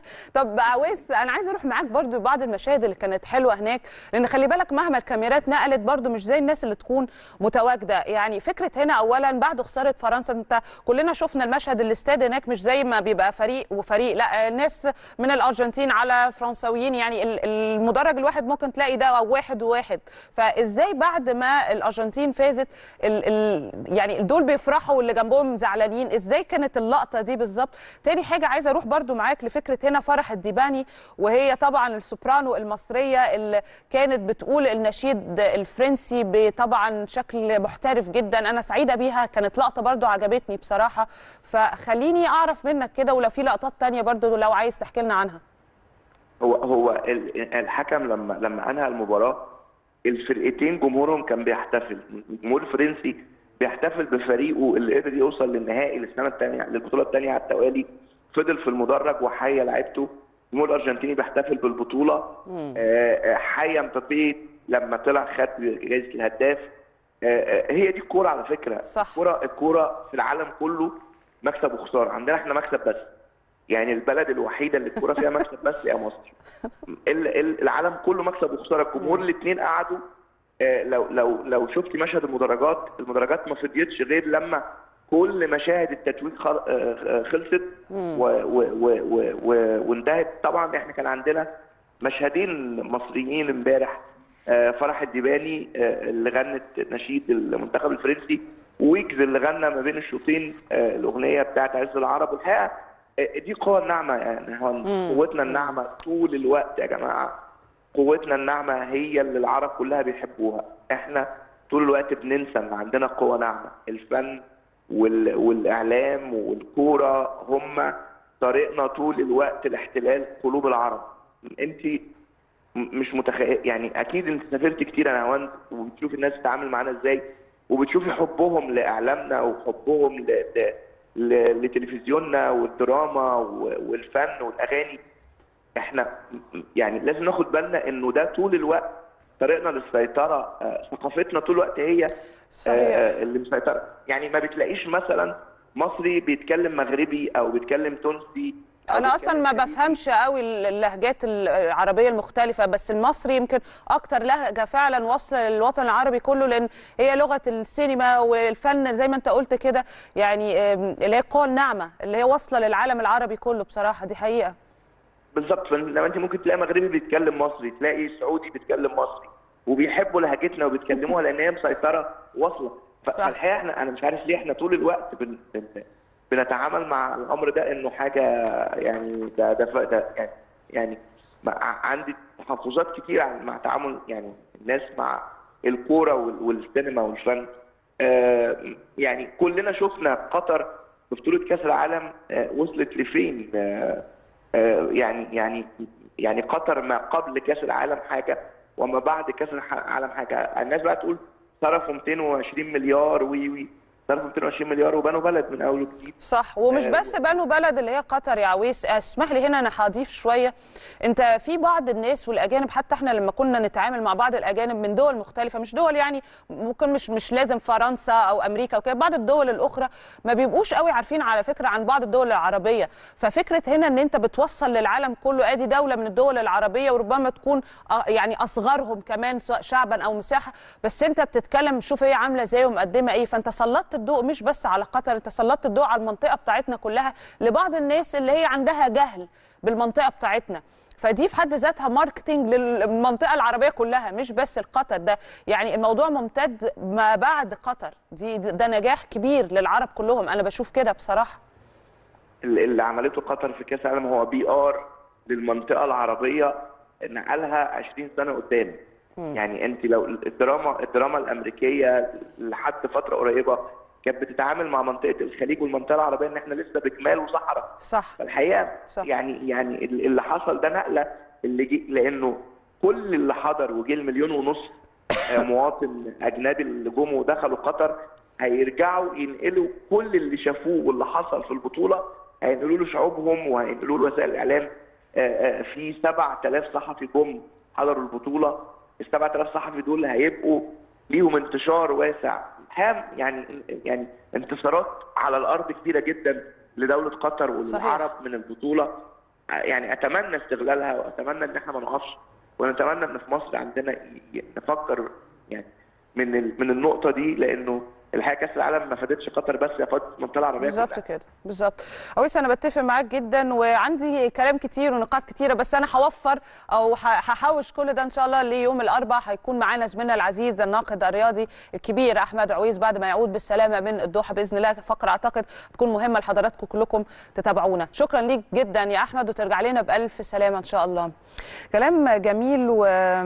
طب عويس انا عايزه اروح معاك برضو بعض المشاهد اللي كانت حلوه هناك لان خلي بالك مهما الكاميرات نقلت برضو مش زي الناس اللي تكون متواجده يعني فكره هنا اولا بعد خساره فرنسا انت كلنا شفنا المشهد الاستاد هناك مش زي ما بيبقى فريق وفريق لا الناس من الارجنتين على فرنساويين يعني ال- المدرج الواحد ممكن تلاقي ده واحد وواحد فازاي بعد ما الارجنتين فازت ال ال يعني دول بيفرحوا واللي جنبهم زعلانين ازاي كانت اللقطه دي بالظبط تاني حاجه عايزه اروح برضو معاك لفكره هنا فرح الديباني وهي طبعا السوبرانو المصريه اللي كانت بتقول النشيد الفرنسي بطبعا شكل محترف جدا انا سعيده بيها كانت لقطه برضو عجبتني بصراحه فخليني اعرف منك كده ولو في لقطات تانية برضو لو عايز تحكي لنا عنها هو هو ال- الحكم لما لما انهى المباراه الفرقتين جمهورهم كان بيحتفل الجمهور الفرنسي بيحتفل بفريقه اللي قدر يوصل للنهائي للسنه الثانيه للبطوله الثانيه على التوالي فضل في المدرج وحيا لعيبته الجمهور الارجنتيني بيحتفل بالبطوله آه، آه، حيا مبابي لما طلع خد جائزه الهداف آه، آه، هي دي الكوره على فكره صح. الكوره الكوره في العالم كله مكسب وخساره عندنا احنا مكسب بس يعني البلد الوحيده اللي الكوره فيها مكسب بس هي مصر ال- ال- العالم كله مكسب وخساره الجمهور الاثنين قعدوا آه، لو لو لو شفت مشهد المدرجات المدرجات ما فضيتش غير لما كل مشاهد التتويج خل- آه، آه، خلصت و- و- و- و- و- وانتهت طبعا احنا كان عندنا مشهدين مصريين امبارح آه، فرح الديباني آه، اللي غنت نشيد المنتخب الفرنسي ويجز اللي غنى ما بين الشوطين آه، الاغنيه بتاعت عز العرب والحقيقه آه، دي قوه الناعمه يعني هو قوتنا الناعمه طول الوقت يا جماعه قوتنا الناعمه هي اللي العرب كلها بيحبوها احنا طول الوقت بننسى ان عندنا قوه ناعمه الفن وال... والاعلام والكوره هم طريقنا طول الوقت لاحتلال قلوب العرب انت م- مش متخيل يعني اكيد انت سافرت كتير انا هوند وبتشوف الناس بتتعامل معانا ازاي وبتشوفي حبهم لاعلامنا وحبهم ل... ل... ل... لتلفزيوننا والدراما و- والفن والاغاني احنا م- يعني لازم ناخد بالنا انه ده طول الوقت طريقنا للسيطره آه، ثقافتنا طول الوقت هي صحيح. آه، اللي مسيطره يعني ما بتلاقيش مثلا مصري بيتكلم مغربي او بيتكلم تونسي أو انا اصلا بيتكلم ما أمريكي. بفهمش قوي اللهجات العربيه المختلفه بس المصري يمكن اكتر لهجه فعلا واصله للوطن العربي كله لان هي لغه السينما والفن زي ما انت قلت كده يعني آم، اللي هي القوى الناعمه اللي هي واصله للعالم العربي كله بصراحه دي حقيقه بالظبط فإن- لما انت ممكن تلاقي مغربي بيتكلم مصري تلاقي سعودي بيتكلم مصري وبيحبوا لهجتنا وبيتكلموها لان هي مسيطره واصله ف- صح. فالحقيقه احنا انا مش عارف ليه احنا طول الوقت بن... بن... بنتعامل مع الامر ده انه حاجه يعني ده ده, ف- ده يعني يعني مع- عندي تحفظات كتير عن- مع تعامل يعني الناس مع الكوره وال- والسينما والفن آه، يعني كلنا شفنا قطر في بطوله كاس العالم آه، وصلت لفين آه، آه، يعني يعني يعني قطر ما قبل كاس العالم حاجه وما بعد كاس العالم حاجه الناس بقى تقول صرفوا 220 مليار وي وي صرفوا 220 مليار وبنوا بلد من اول وجديد صح ومش آه، بس بنوا بلد اللي هي قطر يا عويس اسمح لي هنا انا هضيف شويه انت في بعض الناس والاجانب حتى احنا لما كنا نتعامل مع بعض الاجانب من دول مختلفه مش دول يعني ممكن مش مش لازم فرنسا او امريكا وكده بعض الدول الاخرى ما بيبقوش قوي عارفين على فكره عن بعض الدول العربيه ففكره هنا ان انت بتوصل للعالم كله ادي دوله من الدول العربيه وربما تكون آه، يعني اصغرهم كمان سواء شعبا او مساحه بس انت بتتكلم شوف هي عامله ازاي ومقدمه ايه فانت سلطت الضوء مش بس على قطر انت سلطت الضوء على المنطقه بتاعتنا كلها لبعض الناس اللي هي عندها جهل بالمنطقه بتاعتنا فدي في حد ذاتها ماركتينج للمنطقه العربيه كلها مش بس القطر ده يعني الموضوع ممتد ما بعد قطر دي ده نجاح كبير للعرب كلهم انا بشوف كده بصراحه اللي عملته قطر في كاس العالم هو بي ار للمنطقه العربيه نقلها 20 سنه قدام يعني انت لو الدراما الدراما الامريكيه لحد فتره قريبه كانت بتتعامل مع منطقه الخليج والمنطقه العربيه ان احنا لسه بجمال وصحراء صح فالحقيقه صح. يعني يعني اللي حصل ده نقله اللي جي لانه كل اللي حضر وجه المليون ونص مواطن اجنبي اللي جم ودخلوا قطر هيرجعوا ينقلوا كل اللي شافوه واللي حصل في البطوله هينقلوا له شعوبهم وهينقلوا له وسائل الاعلام في 7000 صحفي جم حضروا البطوله ال 7000 صحفي دول هيبقوا ليهم انتشار واسع يعني يعني انتصارات على الارض كبيره جدا لدوله قطر والعرب من البطوله يعني اتمنى استغلالها واتمنى ان احنا ما نقفش ونتمنى ان في مصر عندنا نفكر يعني من من النقطه دي لانه الحقيقه كاس العالم ما فادتش قطر بس هي فادت المنطقه العربيه بالظبط كده بالظبط اويس انا بتفق معاك جدا وعندي كلام كتير ونقاط كتيره بس انا هوفر او هحوش كل ده ان شاء الله ليوم الاربعاء هيكون معانا زميلنا العزيز الناقد الرياضي الكبير احمد عويس بعد ما يعود بالسلامه من الدوحه باذن الله فقره اعتقد تكون مهمه لحضراتكم كلكم تتابعونا شكرا ليك جدا يا احمد وترجع لنا بالف سلامه ان شاء الله كلام جميل و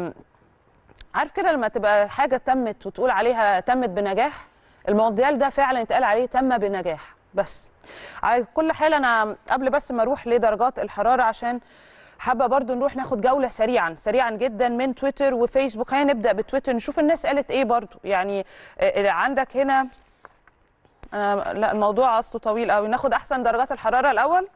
عارف كده لما تبقى حاجه تمت وتقول عليها تمت بنجاح المونديال ده فعلا يتقال عليه تم بنجاح بس على كل حال انا قبل بس ما اروح لدرجات الحراره عشان حابه برضو نروح ناخد جوله سريعا سريعا جدا من تويتر وفيسبوك خلينا نبدا بتويتر نشوف الناس قالت ايه برضو يعني عندك هنا أنا لا الموضوع اصله طويل قوي ناخد احسن درجات الحراره الاول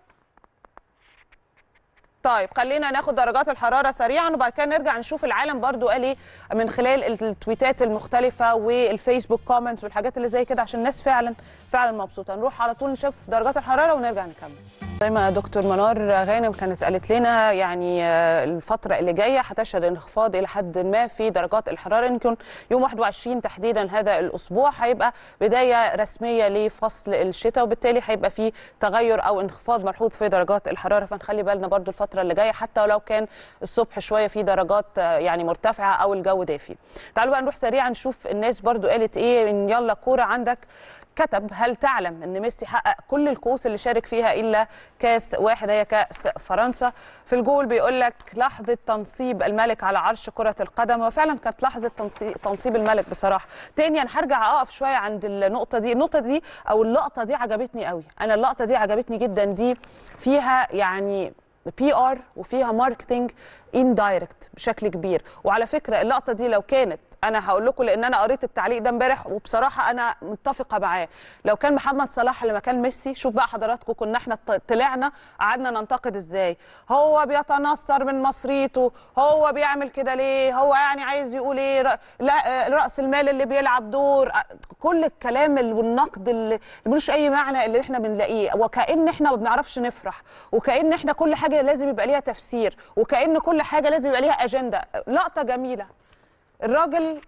طيب خلينا ناخد درجات الحراره سريعا وبعد كده نرجع نشوف العالم برضو قال ايه من خلال التويتات المختلفه والفيسبوك كومنتس والحاجات اللي زي كده عشان الناس فعلا فعلا مبسوطه نروح على طول نشوف درجات الحراره ونرجع نكمل زي ما دكتور منار غانم كانت قالت لنا يعني الفتره اللي جايه هتشهد انخفاض الى حد ما في درجات الحراره يمكن يوم 21 تحديدا هذا الاسبوع هيبقى بدايه رسميه لفصل الشتاء وبالتالي هيبقى في تغير او انخفاض ملحوظ في درجات الحراره فنخلي بالنا برضو الفتره اللي جايه حتى ولو كان الصبح شويه في درجات يعني مرتفعه او الجو دافي تعالوا بقى نروح سريعا نشوف الناس برضو قالت ايه إن يلا كوره عندك كتب هل تعلم ان ميسي حقق كل الكؤوس اللي شارك فيها الا كاس واحد هي كاس فرنسا في الجول بيقول لك لحظه تنصيب الملك على عرش كره القدم وفعلا كانت لحظه تنصيب الملك بصراحه تاني انا هرجع اقف شويه عند النقطه دي النقطه دي او اللقطه دي عجبتني قوي انا اللقطه دي عجبتني جدا دي فيها يعني بي ار وفيها ماركتنج اندايركت بشكل كبير وعلى فكره اللقطه دي لو كانت انا هقول لكم لان انا قريت التعليق ده امبارح وبصراحه انا متفقه معاه لو كان محمد صلاح اللي مكان ميسي شوف بقى حضراتكم كنا احنا طلعنا قعدنا ننتقد ازاي هو بيتنصر من مصريته هو بيعمل كده ليه هو يعني عايز يقول ايه لا راس المال اللي بيلعب دور كل الكلام والنقد اللي ملوش اي معنى اللي احنا بنلاقيه وكأن احنا ما بنعرفش نفرح وكأن احنا كل حاجه لازم يبقى ليها تفسير وكأن كل حاجه لازم يبقى ليها اجنده لقطه جميله الراجل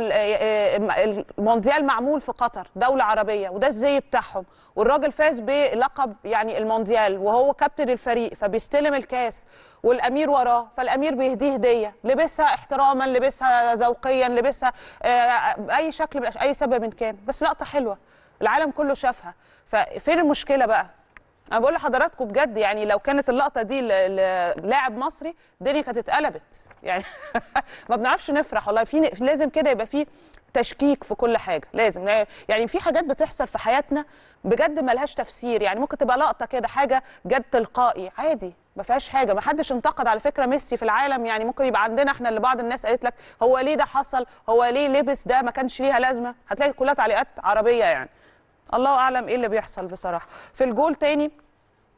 المونديال معمول في قطر دولة عربية وده الزي بتاعهم والراجل فاز بلقب يعني المونديال وهو كابتن الفريق فبيستلم الكاس والامير وراه فالامير بيهديه هديه لبسها احتراما لبسها ذوقيا لبسها اي شكل اي سبب كان بس لقطه حلوه العالم كله شافها ففين المشكله بقى انا بقول لحضراتكم بجد يعني لو كانت اللقطه دي للاعب مصري الدنيا كانت اتقلبت يعني ما بنعرفش نفرح والله في لازم كده يبقى في تشكيك في كل حاجه لازم يعني في حاجات بتحصل في حياتنا بجد ملهاش تفسير يعني ممكن تبقى لقطه كده حاجه جد تلقائي عادي ما فيهاش حاجه ما حدش انتقد على فكره ميسي في العالم يعني ممكن يبقى عندنا احنا اللي بعض الناس قالت لك هو ليه ده حصل هو ليه لبس ده ما كانش ليها لازمه هتلاقي كلها تعليقات عربيه يعني الله اعلم ايه اللي بيحصل بصراحه في الجول تاني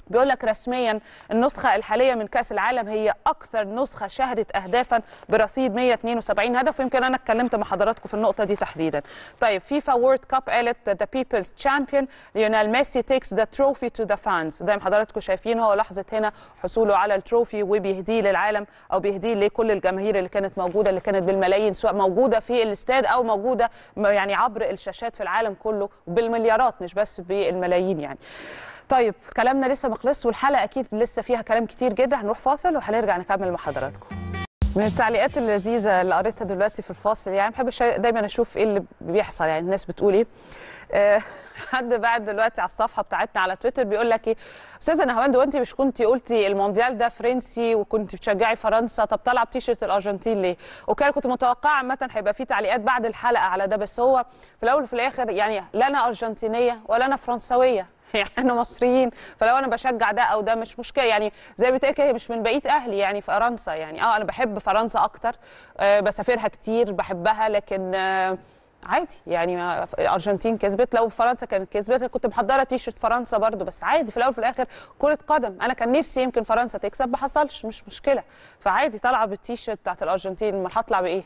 بيقول لك رسميا النسخه الحاليه من كاس العالم هي اكثر نسخه شهدت اهدافا برصيد 172 هدف ويمكن انا اتكلمت مع حضراتكم في النقطه دي تحديدا طيب فيفا وورد كاب قالت ذا بيبلز تشامبيون ليونيل ميسي تيكس ذا تروفي تو ذا فانز زي ما حضراتكم شايفين هو لحظه هنا حصوله على التروفي وبيهديه للعالم او بيهديه لكل الجماهير اللي كانت موجوده اللي كانت بالملايين سواء موجوده في الاستاد او موجوده يعني عبر الشاشات في العالم كله بالمليارات مش بس بالملايين يعني طيب كلامنا لسه ما خلصش والحلقه اكيد لسه فيها كلام كتير جدا هنروح فاصل وهنرجع نكمل مع حضراتكم من التعليقات اللذيذه اللي قريتها دلوقتي في الفاصل يعني بحب دايما اشوف ايه اللي بيحصل يعني الناس بتقول ايه آه، حد بعد دلوقتي على الصفحه بتاعتنا على تويتر بيقول لك ايه استاذه نهاوند وانت مش كنتي قلتي المونديال ده فرنسي وكنت بتشجعي فرنسا طب طالعه بتيشيرت الارجنتين ليه وكان كنت متوقعه عامه هيبقى في تعليقات بعد الحلقه على ده بس هو في الاول وفي الاخر يعني لا انا ارجنتينيه ولا انا فرنسويه يعني احنا مصريين فلو انا بشجع ده او ده مش مشكله يعني زي ما بتقول كده هي مش من بقيه اهلي يعني في فرنسا يعني اه انا بحب فرنسا اكتر آه بسافرها كتير بحبها لكن آه عادي يعني ما- الارجنتين كسبت لو فرنسا كانت كسبت أنا كنت محضره تيشرت فرنسا برضو بس عادي في الاول وفي الاخر كره قدم انا كان نفسي يمكن فرنسا تكسب ما حصلش مش مشكله فعادي طالعه بالتيشرت بتاعت الارجنتين امال هطلع بايه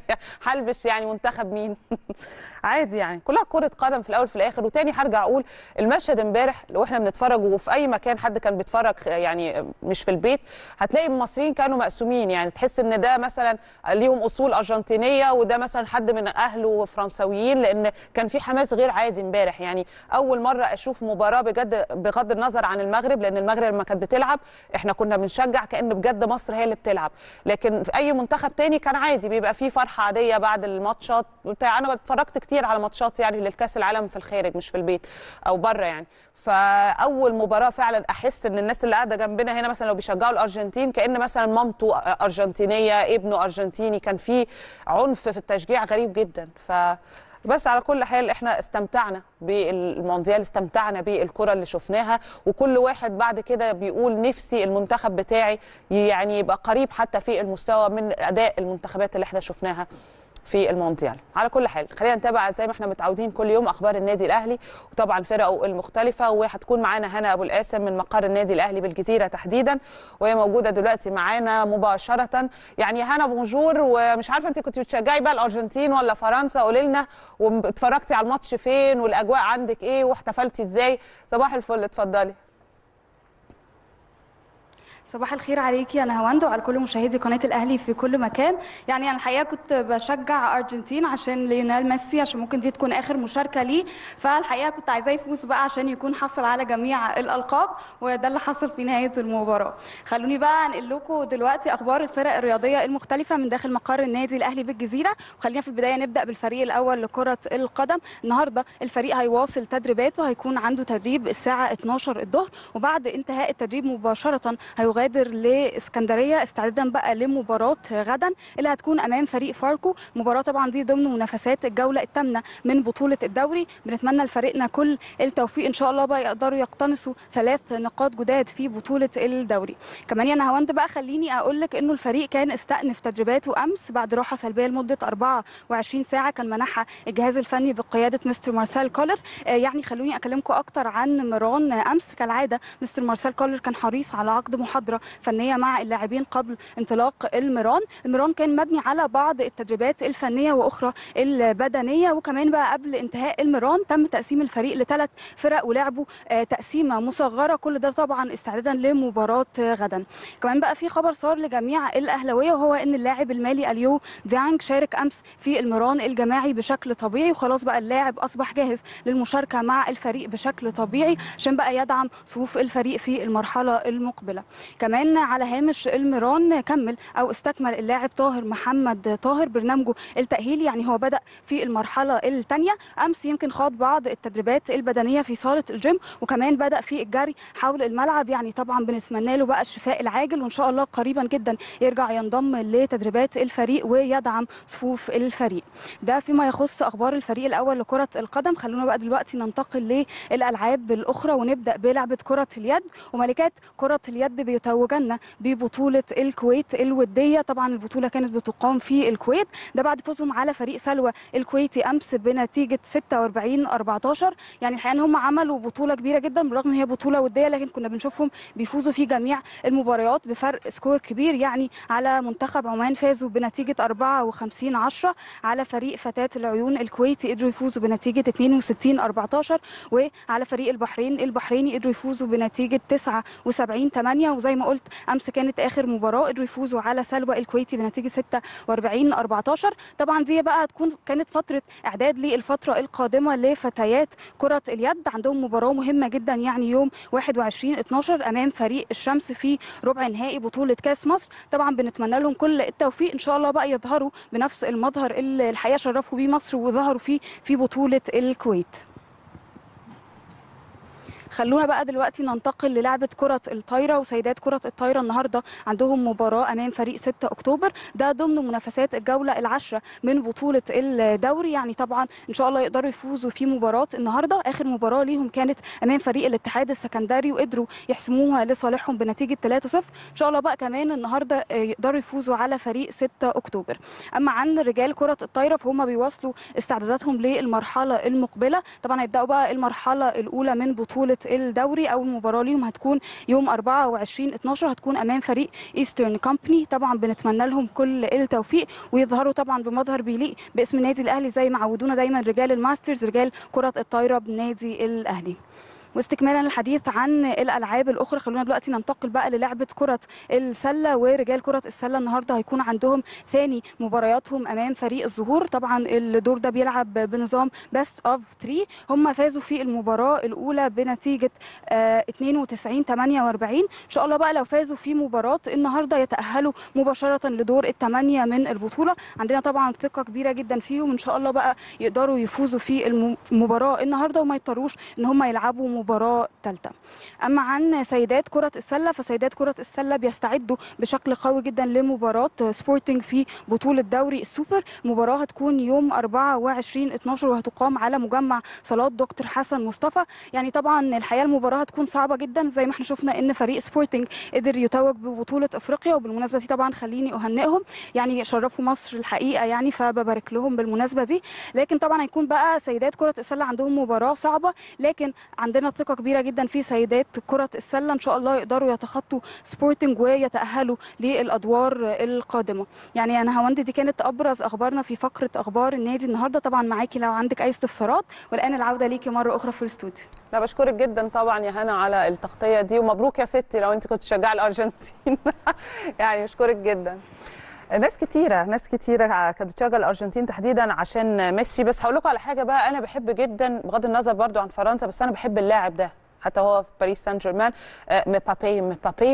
هلبس يعني منتخب مين عادي يعني كلها كره قدم في الاول في الاخر وتاني هرجع اقول المشهد امبارح لو احنا بنتفرج وفي اي مكان حد كان بيتفرج يعني مش في البيت هتلاقي المصريين كانوا مقسومين يعني تحس ان ده مثلا ليهم اصول ارجنتينيه وده مثلا حد من اهله فرنسويين لان كان في حماس غير عادي امبارح يعني اول مره اشوف مباراه بجد بغض النظر عن المغرب لان المغرب لما كانت بتلعب احنا كنا بنشجع كان بجد مصر هي اللي بتلعب لكن في اي منتخب تاني كان عادي بيبقى فيه فرحه عاديه بعد الماتشات بتاع انا اتفرجت كتير على ماتشات يعني للكاس العالم في الخارج مش في البيت او بره يعني فاول مباراه فعلا احس ان الناس اللي قاعده جنبنا هنا مثلا لو بيشجعوا الارجنتين كان مثلا مامته ارجنتينيه ابنه ارجنتيني كان في عنف في التشجيع غريب جدا ف بس على كل حال احنا استمتعنا بالمونديال استمتعنا بالكره اللي شفناها وكل واحد بعد كده بيقول نفسي المنتخب بتاعي يعني يبقى قريب حتى في المستوى من اداء المنتخبات اللي احنا شفناها في المونديال على كل حال خلينا نتابع زي ما احنا متعودين كل يوم اخبار النادي الاهلي وطبعا فرقه المختلفه وهتكون معانا هنا ابو القاسم من مقر النادي الاهلي بالجزيره تحديدا وهي موجوده دلوقتي معانا مباشره يعني هنا بونجور ومش عارفه انت كنت بتشجعي بقى الارجنتين ولا فرنسا قولي لنا واتفرجتي على الماتش فين والاجواء عندك ايه واحتفلتي ازاي صباح الفل اتفضلي صباح الخير عليكي يا نهاوند وعلى كل مشاهدي قناه الاهلي في كل مكان يعني انا الحقيقه كنت بشجع ارجنتين عشان ليونيل ميسي عشان ممكن دي تكون اخر مشاركه ليه فالحقيقه كنت عايزاه يفوز بقى عشان يكون حصل على جميع الالقاب وده اللي حصل في نهايه المباراه خلوني بقى انقل لكم دلوقتي اخبار الفرق الرياضيه المختلفه من داخل مقر النادي الاهلي بالجزيره وخلينا في البدايه نبدا بالفريق الاول لكره القدم النهارده الفريق هيواصل تدريباته هيكون عنده تدريب الساعه 12 الظهر وبعد انتهاء التدريب مباشره هيغادر لاسكندريه استعدادا بقى لمباراه غدا اللي هتكون امام فريق فاركو مباراه طبعا دي ضمن منافسات الجوله الثامنه من بطوله الدوري بنتمنى لفريقنا كل التوفيق ان شاء الله بقى يقدروا يقتنصوا ثلاث نقاط جداد في بطوله الدوري كمان يا نهاوند بقى خليني اقول لك انه الفريق كان استأنف تدريباته امس بعد راحه سلبيه لمده 24 ساعه كان منحها الجهاز الفني بقياده مستر مارسيل كولر آه يعني خلوني اكلمكم اكتر عن ميران امس كالعاده مستر مارسيل كولر كان حريص على عقد محاضره فنيه مع اللاعبين قبل انطلاق الميران الميران كان مبني على بعض التدريبات الفنيه واخرى البدنيه وكمان بقى قبل انتهاء الميران تم تقسيم الفريق لثلاث فرق ولعبوا آه تقسيمه مصغره كل ده طبعا استعدادا لمباراه غدا كمان بقى في خبر صار لجميع الاهلاويه وهو ان اللاعب المالي اليو ديانج شارك امس في الميران الجماعي بشكل طبيعي وخلاص بقى اللاعب اصبح جاهز للمشاركه مع الفريق بشكل طبيعي عشان بقى يدعم صفوف الفريق في المرحله المقبله كمان على هامش الميران كمل او استكمل اللاعب طاهر محمد طاهر برنامجه التاهيلي يعني هو بدا في المرحله الثانيه امس يمكن خاض بعض التدريبات البدنيه في صاله الجيم وكمان بدا في الجري حول الملعب يعني طبعا بنتمنى له بقى الشفاء العاجل وان شاء الله قريبا جدا يرجع ينضم لتدريبات الفريق ويدعم صفوف الفريق ده فيما يخص اخبار الفريق الاول لكره القدم خلونا بقى دلوقتي ننتقل للالعاب الاخرى ونبدا بلعبه كره اليد وملكات كره اليد يتوجن ببطوله الكويت الوديه طبعا البطوله كانت بتقام في الكويت ده بعد فوزهم على فريق سلوى الكويتي امس بنتيجه 46 14 يعني الحقيقه ان هم عملوا بطوله كبيره جدا بالرغم ان هي بطوله وديه لكن كنا بنشوفهم بيفوزوا في جميع المباريات بفرق سكور كبير يعني على منتخب عمان فازوا بنتيجه 54 10 على فريق فتاه العيون الكويتي قدروا يفوزوا بنتيجه 62 14 وعلى فريق البحرين البحريني قدروا يفوزوا بنتيجه 79 8 وزي ما قلت امس كانت اخر مباراه قدروا يفوزوا على سلوى الكويتي بنتيجه 46 14 طبعا دي بقى هتكون كانت فتره اعداد للفتره القادمه لفتيات كره اليد عندهم مباراه مهمه جدا يعني يوم 21 12 امام فريق الشمس في ربع نهائي بطوله كاس مصر طبعا بنتمنى لهم كل التوفيق ان شاء الله بقى يظهروا بنفس المظهر اللي الحقيقه شرفوا بيه مصر وظهروا فيه في بطوله الكويت خلونا بقى دلوقتي ننتقل للعبة كرة الطايرة وسيدات كرة الطايرة النهاردة عندهم مباراة أمام فريق 6 أكتوبر ده ضمن منافسات الجولة العاشرة من بطولة الدوري يعني طبعا إن شاء الله يقدروا يفوزوا في مباراة النهاردة آخر مباراة ليهم كانت أمام فريق الاتحاد السكندري وقدروا يحسموها لصالحهم بنتيجة 3-0 إن شاء الله بقى كمان النهاردة يقدروا يفوزوا على فريق 6 أكتوبر أما عن رجال كرة الطايرة فهم بيواصلوا استعداداتهم للمرحلة المقبلة طبعا هيبدأوا بقى المرحلة الأولى من بطولة الدوري اول مباراه ليهم هتكون يوم 24 12 هتكون امام فريق ايسترن كومباني طبعا بنتمنى لهم كل التوفيق ويظهروا طبعا بمظهر بيليق باسم النادي الاهلي زي ما عودونا دايما رجال الماسترز رجال كره الطايره بالنادي الاهلي واستكمالا الحديث عن الالعاب الاخرى خلونا دلوقتي ننتقل بقى للعبه كره السله ورجال كره السله النهارده هيكون عندهم ثاني مبارياتهم امام فريق الظهور طبعا الدور ده بيلعب بنظام بيست اوف 3 هم فازوا في المباراه الاولى بنتيجه 92 48 ان شاء الله بقى لو فازوا في مباراه النهارده يتاهلوا مباشره لدور الثمانيه من البطوله عندنا طبعا ثقه كبيره جدا فيهم ان شاء الله بقى يقدروا يفوزوا في المباراه النهارده وما يضطروش ان هم يلعبوا مباراه ثالثه اما عن سيدات كره السله فسيدات كره السله بيستعدوا بشكل قوي جدا لمباراه سبورتنج في بطوله دوري السوبر مباراه هتكون يوم 24 12 وهتقام على مجمع صالات دكتور حسن مصطفى يعني طبعا الحقيقه المباراه هتكون صعبه جدا زي ما احنا شفنا ان فريق سبورتنج قدر يتوج ببطوله افريقيا وبالمناسبه دي طبعا خليني اهنئهم يعني شرفوا مصر الحقيقه يعني فببارك لهم بالمناسبه دي لكن طبعا هيكون بقى سيدات كره السله عندهم مباراه صعبه لكن عندنا ثقه كبيره جدا في سيدات كره السله ان شاء الله يقدروا يتخطوا سبورتنج ويتاهلوا للادوار القادمه يعني انا هوند دي كانت ابرز اخبارنا في فقره اخبار النادي النهارده طبعا معاكي لو عندك اي استفسارات والان العوده ليكي مره اخرى في الاستوديو لا بشكرك جدا طبعا يا هنا على التغطيه دي ومبروك يا ستي لو انت كنت تشجعي الارجنتين يعني بشكرك جدا ناس كتيره ناس كتيره كانت بتشجع الارجنتين تحديدا عشان ميسي بس هقول لكم على حاجه بقى انا بحب جدا بغض النظر برضو عن فرنسا بس انا بحب اللاعب ده حتى هو في باريس سان جيرمان مبابي مبابي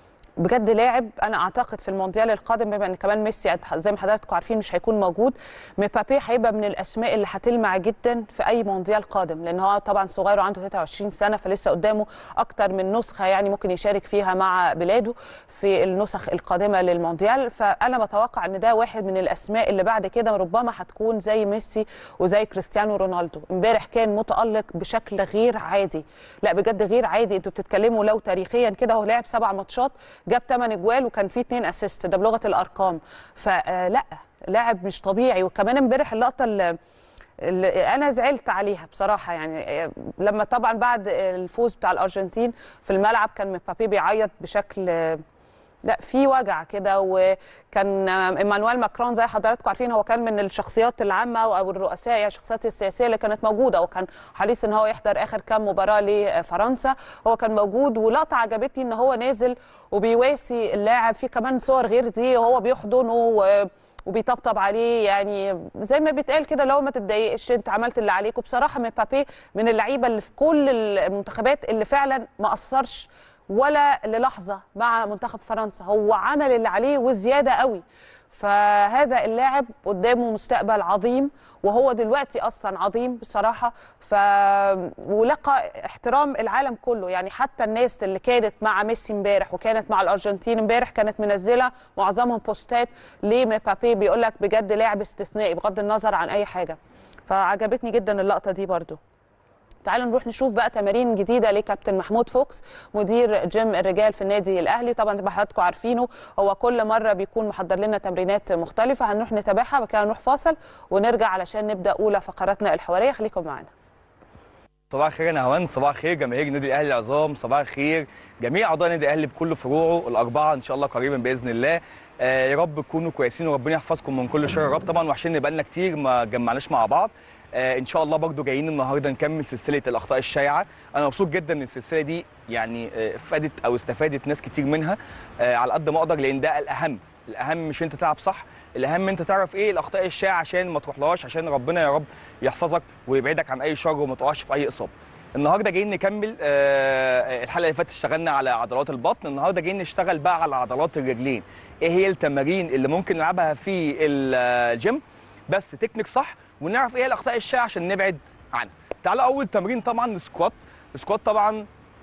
بجد لاعب انا اعتقد في المونديال القادم بما ان كمان ميسي زي ما حضراتكم عارفين مش هيكون موجود مبابي هيبقى من الاسماء اللي هتلمع جدا في اي مونديال قادم لان هو طبعا صغير وعنده 23 سنه فلسه قدامه اكتر من نسخه يعني ممكن يشارك فيها مع بلاده في النسخ القادمه للمونديال فانا بتوقع ان ده واحد من الاسماء اللي بعد كده ربما هتكون زي ميسي وزي كريستيانو رونالدو امبارح كان متالق بشكل غير عادي لا بجد غير عادي انتوا بتتكلموا لو تاريخيا كده هو لعب سبع ماتشات جاب 8 اجوال وكان فيه 2 اسيست ده بلغه الارقام فلا لاعب مش طبيعي وكمان امبارح اللقطه اللي اللي انا زعلت عليها بصراحه يعني لما طبعا بعد الفوز بتاع الارجنتين في الملعب كان مبابي بيعيط بشكل لا في وجع كده وكان ايمانويل ماكرون زي حضراتكم عارفين هو كان من الشخصيات العامه او الرؤساء يعني الشخصيات السياسيه اللي كانت موجوده وكان حريص ان هو يحضر اخر كام مباراه لفرنسا هو كان موجود ولقطه عجبتني ان هو نازل وبيواسي اللاعب في كمان صور غير دي وهو بيحضنه و وبيطبطب عليه يعني زي ما بيتقال كده لو ما تتضايقش انت عملت اللي عليك وبصراحه مبابي من اللعيبه اللي في كل المنتخبات اللي فعلا ما قصرش ولا للحظه مع منتخب فرنسا هو عمل اللي عليه وزياده قوي فهذا اللاعب قدامه مستقبل عظيم وهو دلوقتي اصلا عظيم بصراحه ف ولقى احترام العالم كله يعني حتى الناس اللي كانت مع ميسي امبارح وكانت مع الارجنتين امبارح كانت منزله معظمهم بوستات لمبابي بيقول لك بجد لاعب استثنائي بغض النظر عن اي حاجه فعجبتني جدا اللقطه دي برده تعالوا نروح نشوف بقى تمارين جديده لكابتن محمود فوكس مدير جيم الرجال في النادي الاهلي طبعا زي ما حضراتكم عارفينه هو كل مره بيكون محضر لنا تمرينات مختلفه هنروح نتابعها وكده نروح فاصل ونرجع علشان نبدا اولى فقراتنا الحواريه خليكم معانا صباح الخير يا نهوان صباح الخير جماهير النادي الاهلي العظام صباح الخير جميع اعضاء النادي الاهلي بكل فروعه الاربعه ان شاء الله قريبا باذن الله آه يا رب تكونوا كويسين وربنا يحفظكم من كل شر يا رب طبعا وحشين بقالنا كتير ما جمعناش مع بعض آه ان شاء الله برضو جايين النهارده نكمل سلسله الاخطاء الشائعه انا مبسوط جدا ان السلسله دي يعني آه فادت او استفادت ناس كتير منها آه على قد ما اقدر لان ده الاهم الاهم مش انت تلعب صح الاهم انت تعرف ايه الاخطاء الشائعه عشان ما تروحلهاش عشان ربنا يا رب يحفظك ويبعدك عن اي شر وما تقعش في اي اصابه النهارده جايين نكمل آه، الحلقه اللي فاتت اشتغلنا على عضلات البطن النهارده جايين نشتغل بقى على عضلات الرجلين ايه هي التمارين اللي ممكن نلعبها في الجيم بس تكنيك صح ونعرف ايه الاخطاء الشائعه عشان نبعد عنها تعالى اول تمرين طبعا السكوات السكوات طبعا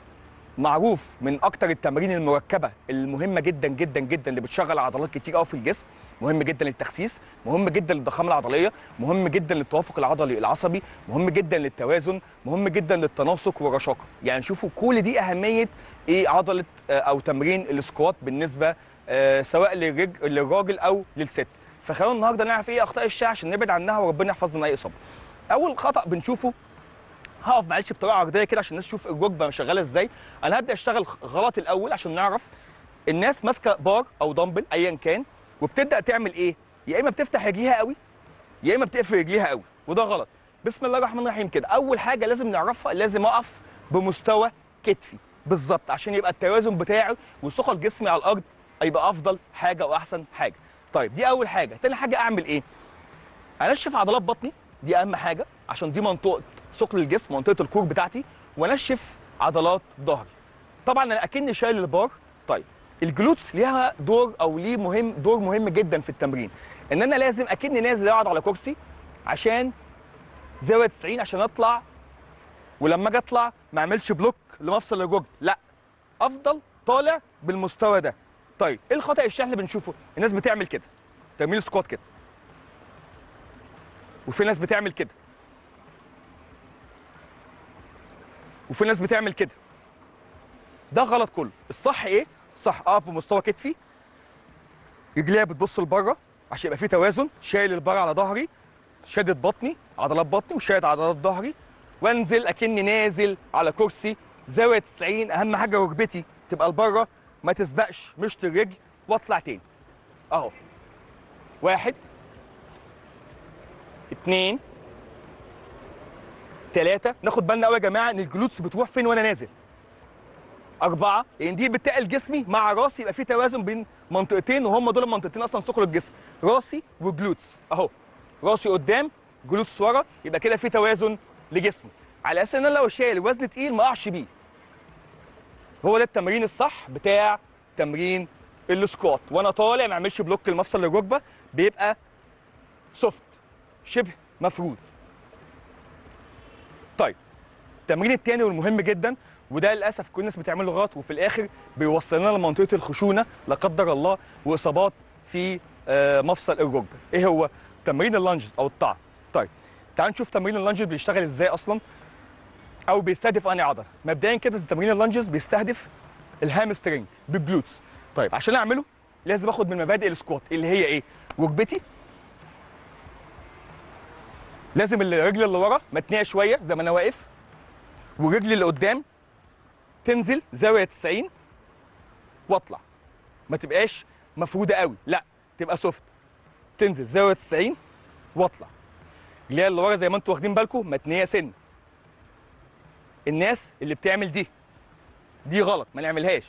معروف من اكتر التمارين المركبه المهمه جدا جدا جدا اللي بتشغل عضلات كتير قوي في الجسم مهم جدا للتخسيس مهم جدا للضخامه العضليه مهم جدا للتوافق العضلي العصبي مهم جدا للتوازن مهم جدا للتناسق والرشاقه يعني شوفوا كل دي اهميه ايه عضله آه، او تمرين السكوات بالنسبه آه، سواء للرج- للراجل او للست فخلونا النهارده نعرف ايه اخطاء الشائعه عشان نبعد عنها وربنا يحفظنا من اي اصابه اول خطا بنشوفه هقف معلش بطريقه عرضيه كده عشان الناس تشوف الركبه شغاله ازاي انا هبدا اشتغل غلط الاول عشان نعرف الناس ماسكه بار او دمبل ايا كان وبتبدا تعمل ايه يا اما بتفتح رجليها قوي يا اما بتقفل رجليها قوي وده غلط بسم الله الرحمن الرحيم كده اول حاجه لازم نعرفها لازم اقف بمستوى كتفي بالظبط عشان يبقى التوازن بتاعي وثقل جسمي على الارض يبقى افضل حاجه واحسن حاجه طيب دي اول حاجه تاني حاجه اعمل ايه انشف عضلات بطني دي اهم حاجه عشان دي منطقه ثقل الجسم منطقه الكور بتاعتي وانشف عضلات ظهري طبعا انا اكني شايل البار طيب الجلوتس ليها دور او ليه مهم دور مهم جدا في التمرين ان انا لازم اكني نازل اقعد على كرسي عشان زاويه 90 عشان اطلع ولما اجي اطلع ما اعملش بلوك لمفصل الركبه لا افضل طالع بالمستوى ده طيب ايه الخطا الشائع اللي بنشوفه الناس بتعمل كده تمرين سكوات كده وفي ناس بتعمل كده وفي ناس بتعمل كده ده غلط كله الصح ايه صح اقف بمستوى كتفي رجليا بتبص لبره عشان يبقى في توازن شايل البار على ظهري شادد بطني عضلات بطني وشادد عضلات ظهري وانزل اكني نازل على كرسي زاويه 90 اهم حاجه ركبتي تبقى لبره ما تسبقش مشط الرجل واطلع تاني اهو واحد اتنين تلاتة ناخد بالنا قوي يا جماعه ان الجلوتس بتروح فين وانا نازل أربعة لأن دي بتقل جسمي مع راسي يبقى في توازن بين منطقتين وهم دول المنطقتين أصلا ثقل الجسم راسي وجلوتس أهو راسي قدام جلوتس ورا يبقى كده في توازن لجسمي على أساس إن أنا لو شايل وزن تقيل ما أقعش بيه هو ده التمرين الصح بتاع تمرين السكوات وأنا طالع ما أعملش بلوك المفصل الركبة بيبقى سوفت شبه مفرود طيب التمرين التاني والمهم جدا وده للاسف كل الناس بتعمله غلط وفي الاخر بيوصلنا لمنطقه الخشونه لا قدر الله واصابات في آه، مفصل الركبه ايه هو تمرين اللانجز او الطعن طيب تعالوا نشوف تمرين اللانجز بيشتغل ازاي اصلا او بيستهدف انهي عضله مبدئيا كده تمرين اللانجز بيستهدف الهامسترنج بالجلوتس طيب عشان اعمله لازم اخد من مبادئ السكوات اللي هي ايه ركبتي لازم الرجل اللي ورا متنيه شويه زي ما انا واقف ورجلي اللي قدام تنزل زاويه 90 واطلع ما تبقاش مفروده قوي لا تبقى سوفت تنزل زاويه 90 واطلع اللي اللي ورا زي ما انتوا واخدين بالكم متنيه سن الناس اللي بتعمل دي دي غلط ما نعملهاش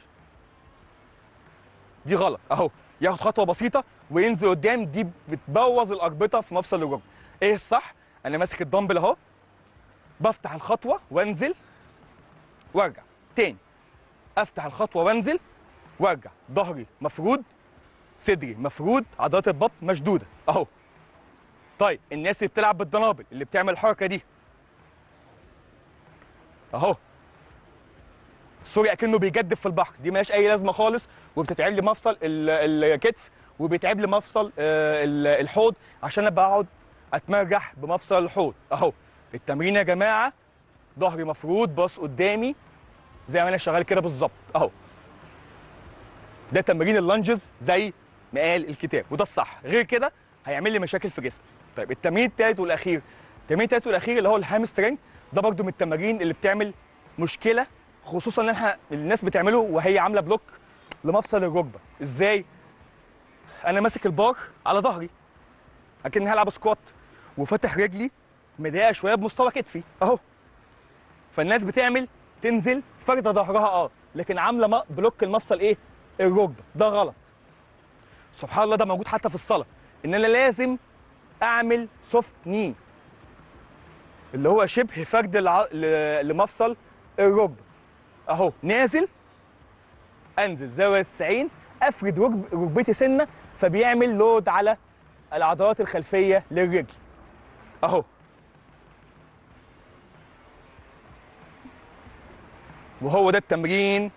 دي غلط اهو ياخد خطوه بسيطه وينزل قدام دي بتبوظ الاربطه في مفصل الركبه ايه الصح انا ماسك الدمبل اهو بفتح الخطوه وانزل وارجع تاني افتح الخطوه وانزل وارجع ظهري مفرود صدري مفرود عضلات البطن مشدوده اهو طيب الناس اللي بتلعب بالدنابل اللي بتعمل الحركه دي اهو سوري اكنه بيجدف في البحر دي ملهاش اي لازمه خالص وبتتعب لي مفصل ال- الكتف وبيتعب لي مفصل آه، ال- الحوض عشان انا بقعد اتمرجح بمفصل الحوض اهو التمرين يا جماعه ظهري مفرود باص قدامي زي ما انا شغال كده بالظبط اهو ده تمرين اللانجز زي ما قال الكتاب وده الصح غير كده هيعمل لي مشاكل في جسمي طيب التمرين الثالث والاخير التمرين الثالث والاخير اللي هو الهامسترنج ده برده من التمارين اللي بتعمل مشكله خصوصا ان احنا الناس بتعمله وهي عامله بلوك لمفصل الركبه ازاي انا ماسك البار على ظهري اكني هلعب سكوات وفاتح رجلي مضايقه شويه بمستوى كتفي اهو فالناس بتعمل تنزل فارده ظهرها اه لكن عامله م- بلوك المفصل ايه الركبه ده غلط سبحان الله ده موجود حتى في الصلاه ان انا لازم اعمل سوفت ني اللي هو شبه فرد الع... ل... لمفصل الركبه اهو نازل انزل زاويه 90 افرد ركب... ركبتي سنه فبيعمل لود على العضلات الخلفيه للرجل اهو وهو ده التمرين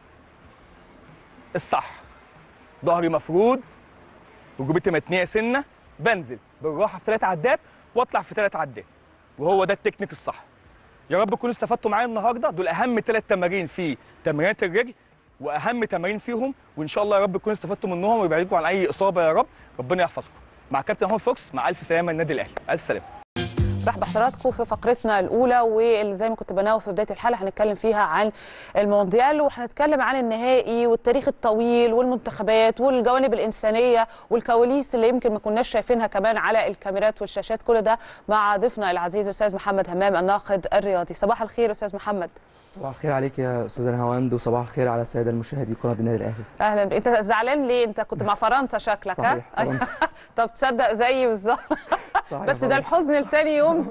الصح ظهري مفرود ركبتي متنيه سنه بنزل بالراحه في ثلاث عدات واطلع في ثلاث عدات وهو ده التكنيك الصح يا رب تكونوا استفدتوا معايا النهارده دول اهم ثلاث تمارين في تمرينات الرجل واهم تمارين فيهم وان شاء الله يا رب تكونوا استفدتوا منهم ويبعدكم عن اي اصابه يا رب ربنا يحفظكم مع كابتن هون فوكس مع الف سلامه النادي الاهلي الف سلامه رحب بحضراتكم في فقرتنا الاولى واللي زي ما كنت بناوي في بدايه الحلقه هنتكلم فيها عن المونديال وهنتكلم عن النهائي والتاريخ الطويل والمنتخبات والجوانب الانسانيه والكواليس اللي يمكن ما كناش شايفينها كمان على الكاميرات والشاشات كل ده مع ضيفنا العزيز استاذ محمد همام الناقد الرياضي صباح الخير استاذ محمد صباح الخير عليك يا استاذه نهاوند وصباح الخير على الساده المشاهدين قناه النادي الاهلي اهلا انت زعلان ليه انت كنت مع فرنسا شكلك صحيح ها فرنسا طب تصدق زيي بالظبط صحيح بس ده فرنسا. الحزن لتاني يوم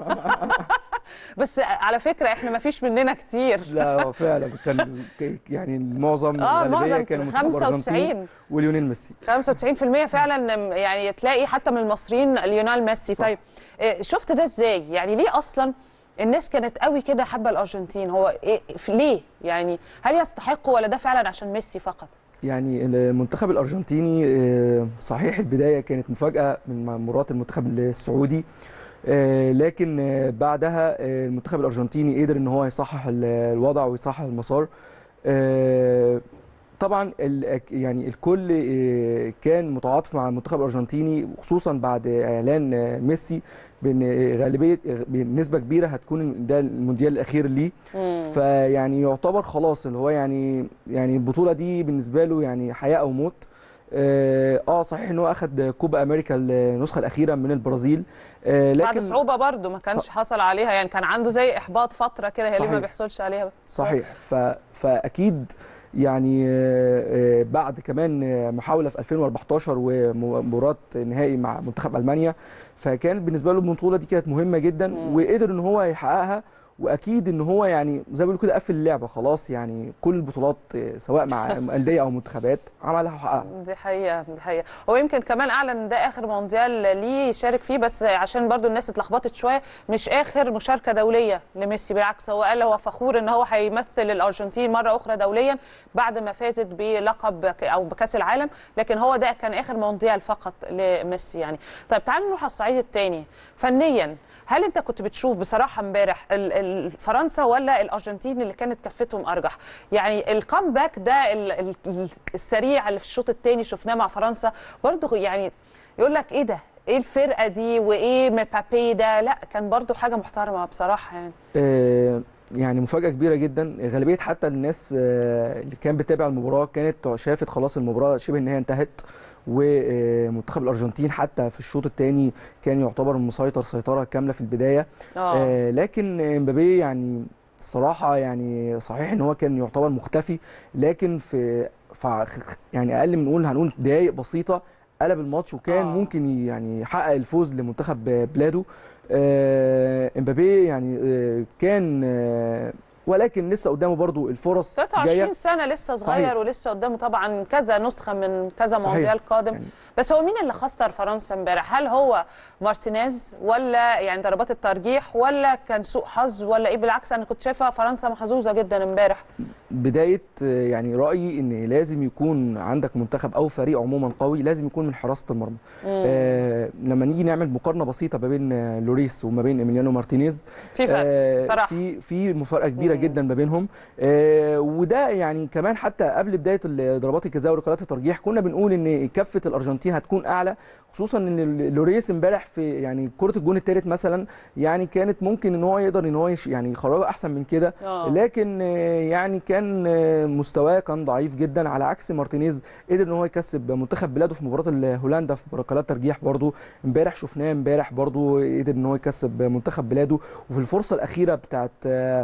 بس على فكره احنا ما فيش مننا كتير لا هو فعلا كان ك- يعني معظم اه الغالبية معظم كانوا منتخب الأرجنتين 95 وليونيل ميسي 95% فعلا يعني تلاقي حتى من المصريين ليونيل ميسي صح. طيب إيه، شفت ده ازاي يعني ليه اصلا الناس كانت قوي كده حابه الارجنتين هو إيه ف- ليه يعني هل يستحقوا ولا ده فعلا عشان ميسي فقط يعني المنتخب الارجنتيني آه، صحيح البدايه كانت مفاجاه من مباراه المنتخب السعودي آه، لكن آه، بعدها آه، المنتخب الارجنتيني قدر ان هو يصحح ال- الوضع ويصحح المسار آه، طبعا ال- يعني الكل آه، كان متعاطف مع المنتخب الارجنتيني خصوصا بعد اعلان آه، ميسي بان غالبيه بنسبه كبيره هتكون ده المونديال الاخير ليه فيعني يعتبر خلاص اللي هو يعني يعني البطوله دي بالنسبه له يعني حياه او موت اه آه، صحيح ان هو اخذ كوبا امريكا النسخه الاخيره من البرازيل آه بعد لكن صعوبه برضه ما كانش حصل عليها يعني كان عنده زي احباط فتره كده هي ليه ما صحيح. بيحصلش عليها صحيح ف... فاكيد يعني آه، آه، بعد كمان آه، محاوله في 2014 ومباراه نهائي مع منتخب المانيا فكان بالنسبه له البطوله دي كانت مهمه جدا مم. وقدر ان هو يحققها واكيد ان هو يعني زي ما بيقولوا كده قفل اللعبه خلاص يعني كل البطولات آه، سواء مع انديه او منتخبات عملها وحققها دي حقيقة دي حقيقة هو يمكن كمان أعلن إن ده آخر مونديال ليه يشارك فيه بس عشان برضو الناس اتلخبطت شوية مش آخر مشاركة دولية لميسي بالعكس هو قال هو فخور إن هو هيمثل الأرجنتين مرة أخرى دوليا بعد ما فازت بلقب ك- أو بكأس العالم لكن هو ده كان آخر مونديال فقط لميسي يعني طيب تعالوا نروح على الصعيد الثاني فنيا هل انت كنت بتشوف بصراحه امبارح ال- ال- فرنسا ولا الارجنتين اللي كانت كفتهم ارجح يعني الكامباك ده ال- ال- ال- السريع اللي في الشوط الثاني شفناه مع فرنسا برضو يعني يقول لك ايه ده ايه الفرقه دي وايه مبابي ده لا كان برضو حاجه محترمه بصراحه يعني آه، يعني مفاجأة كبيرة جدا غالبية حتى الناس آه، اللي كانت بتتابع المباراة كانت شافت خلاص المباراة شبه ان هي انتهت ومنتخب الأرجنتين حتى في الشوط الثاني كان يعتبر مسيطر سيطرة كاملة في البداية اه آه، لكن امبابي يعني الصراحة يعني صحيح ان هو كان يعتبر مختفي لكن في في يعني اقل من نقول هنقول دقايق بسيطة قلب الماتش وكان آه. ممكن يعني يحقق الفوز لمنتخب بلاده آه، امبابي يعني آه، كان آه، ولكن لسه قدامه برضو الفرص 23 جايه سنه لسه صغير صحيح. ولسه قدامه طبعا كذا نسخه من كذا صحيح. مونديال قادم يعني بس هو مين اللي خسر فرنسا امبارح هل هو مارتينيز ولا يعني ضربات الترجيح ولا كان سوء حظ ولا ايه بالعكس انا كنت شايفه فرنسا محظوظه جدا امبارح بدايه آه، يعني رايي ان لازم يكون عندك منتخب او فريق عموما قوي لازم يكون من حراسه المرمى آه لما نيجي نعمل مقارنه بسيطه ما بين آه، لوريس وما بين ايميليانو مارتينيز في فرق آه، صراحة. في في مفارقه كبيره مم. جدا ما بينهم آه، وده يعني كمان حتى قبل بدايه ال- ضربات الجزاء وركلات الترجيح كنا بنقول ان كفه الارجنتين هتكون اعلى خصوصا ان ال- لوريس امبارح في يعني كره الجون الثالث مثلا يعني كانت ممكن ان هو يقدر ان هو يش- يعني يخرجها احسن من كده آه. لكن آه، يعني كان آه، مستواه كان ضعيف جدا على عكس مارتينيز قدر ان هو يكسب منتخب بلاده في مباراه ال- هولندا في ركلات ترجيح برضو امبارح شفناه امبارح برضو قدر ان هو يكسب منتخب بلاده وفي الفرصه الاخيره بتاعت آه،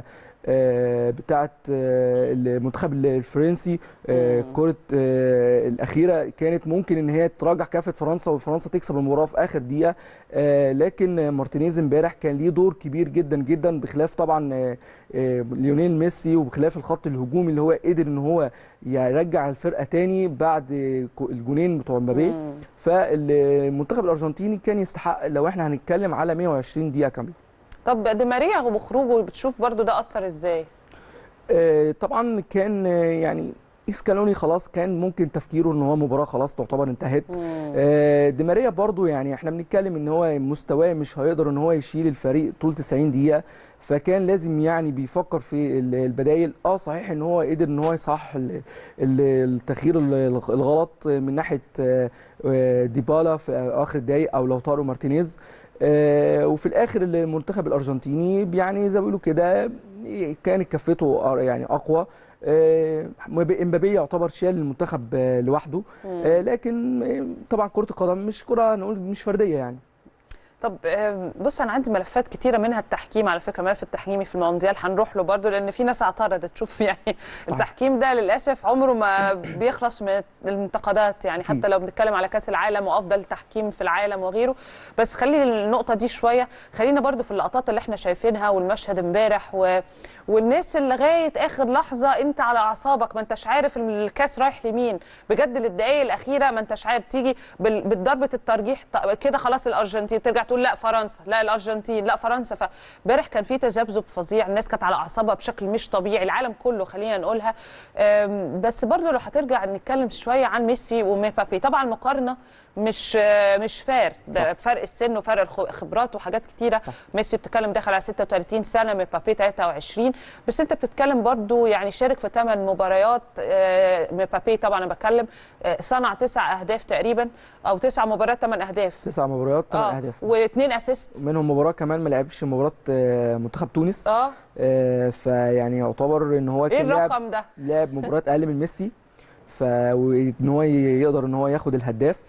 آه، بتاعت آه، المنتخب الفرنسي آه، مم. كره آه، الاخيره كانت ممكن ان هي تراجع كافه فرنسا وفرنسا تكسب المباراه في اخر دقيقه آه، لكن مارتينيز امبارح كان ليه دور كبير جدا جدا بخلاف طبعا آه، آه، ليونيل ميسي وبخلاف الخط الهجومي اللي هو قدر ان هو يرجع الفرقه تاني بعد كو- الجونين بتوع مبابي مم. فالمنتخب الارجنتيني كان يستحق لو احنا هنتكلم على 120 دقيقه كامله طب دي ماريا وخروجه بتشوف برضو ده اثر ازاي آه، طبعا كان آه، يعني اسكالوني خلاص كان ممكن تفكيره ان هو مباراه خلاص تعتبر انتهت مم. آه، دي ماريا برضو يعني احنا بنتكلم ان هو مستواه مش هيقدر ان هو يشيل الفريق طول 90 دقيقه فكان لازم يعني بيفكر في ال- البدايل اه صحيح ان هو قدر ان هو يصحح ال- ال- التغيير ال- الغلط من ناحيه آه، آه، ديبالا في اخر الدقايق او لوتارو مارتينيز آه، وفي الاخر المنتخب الارجنتيني يعني زي ما بيقولوا كده كانت كفته أر- يعني اقوى آه، امبابي يعتبر شال المنتخب آه، لوحده آه، لكن آه، طبعا كره القدم مش كره نقول مش فرديه يعني طب آم، بص انا عندي ملفات كتيره منها التحكيم على فكره ملف التحكيمي في المونديال هنروح له برضو لان في ناس اعترضت شوف يعني التحكيم ده للاسف عمره ما بيخلص من الانتقادات يعني حتى أكيد. لو بنتكلم على كاس العالم وافضل تحكيم في العالم وغيره بس خلي النقطه دي شويه خلينا برضو في اللقطات اللي احنا شايفينها والمشهد امبارح و... والناس اللي لغايه اخر لحظه انت على اعصابك ما انتش عارف الكاس رايح لمين بجد للدقائق الاخيره ما انتش عارف تيجي بال- بالضربه الترجيح ط- كده خلاص الارجنتين ترجع تقول لا فرنسا لا الارجنتين لا فرنسا فامبارح كان في تذبذب فظيع الناس كانت على اعصابها بشكل مش طبيعي العالم كله خلينا نقولها أم، بس برضو لو هترجع نتكلم شويه عن ميسي ومبابي طبعا مقارنه مش مش فار ده فرق السن وفرق الخ- الخبرات وحاجات كتيره صح. ميسي بتتكلم داخل على 36 سنه مبابي 23 بس انت بتتكلم برضو يعني شارك في 8 مباريات آه، مبابي طبعا انا بتكلم آه، صنع تسع اهداف تقريبا او تسع مباريات 8 اهداف تسع مباريات ثمان اهداف واثنين اسيست منهم مباراه كمان ما لعبش مباراه آه، منتخب تونس اه آه، فيعني يعتبر ان هو ايه كان لاعب الرقم ده لعب مباريات اقل من ميسي ف وان هو يقدر ان هو ياخد الهداف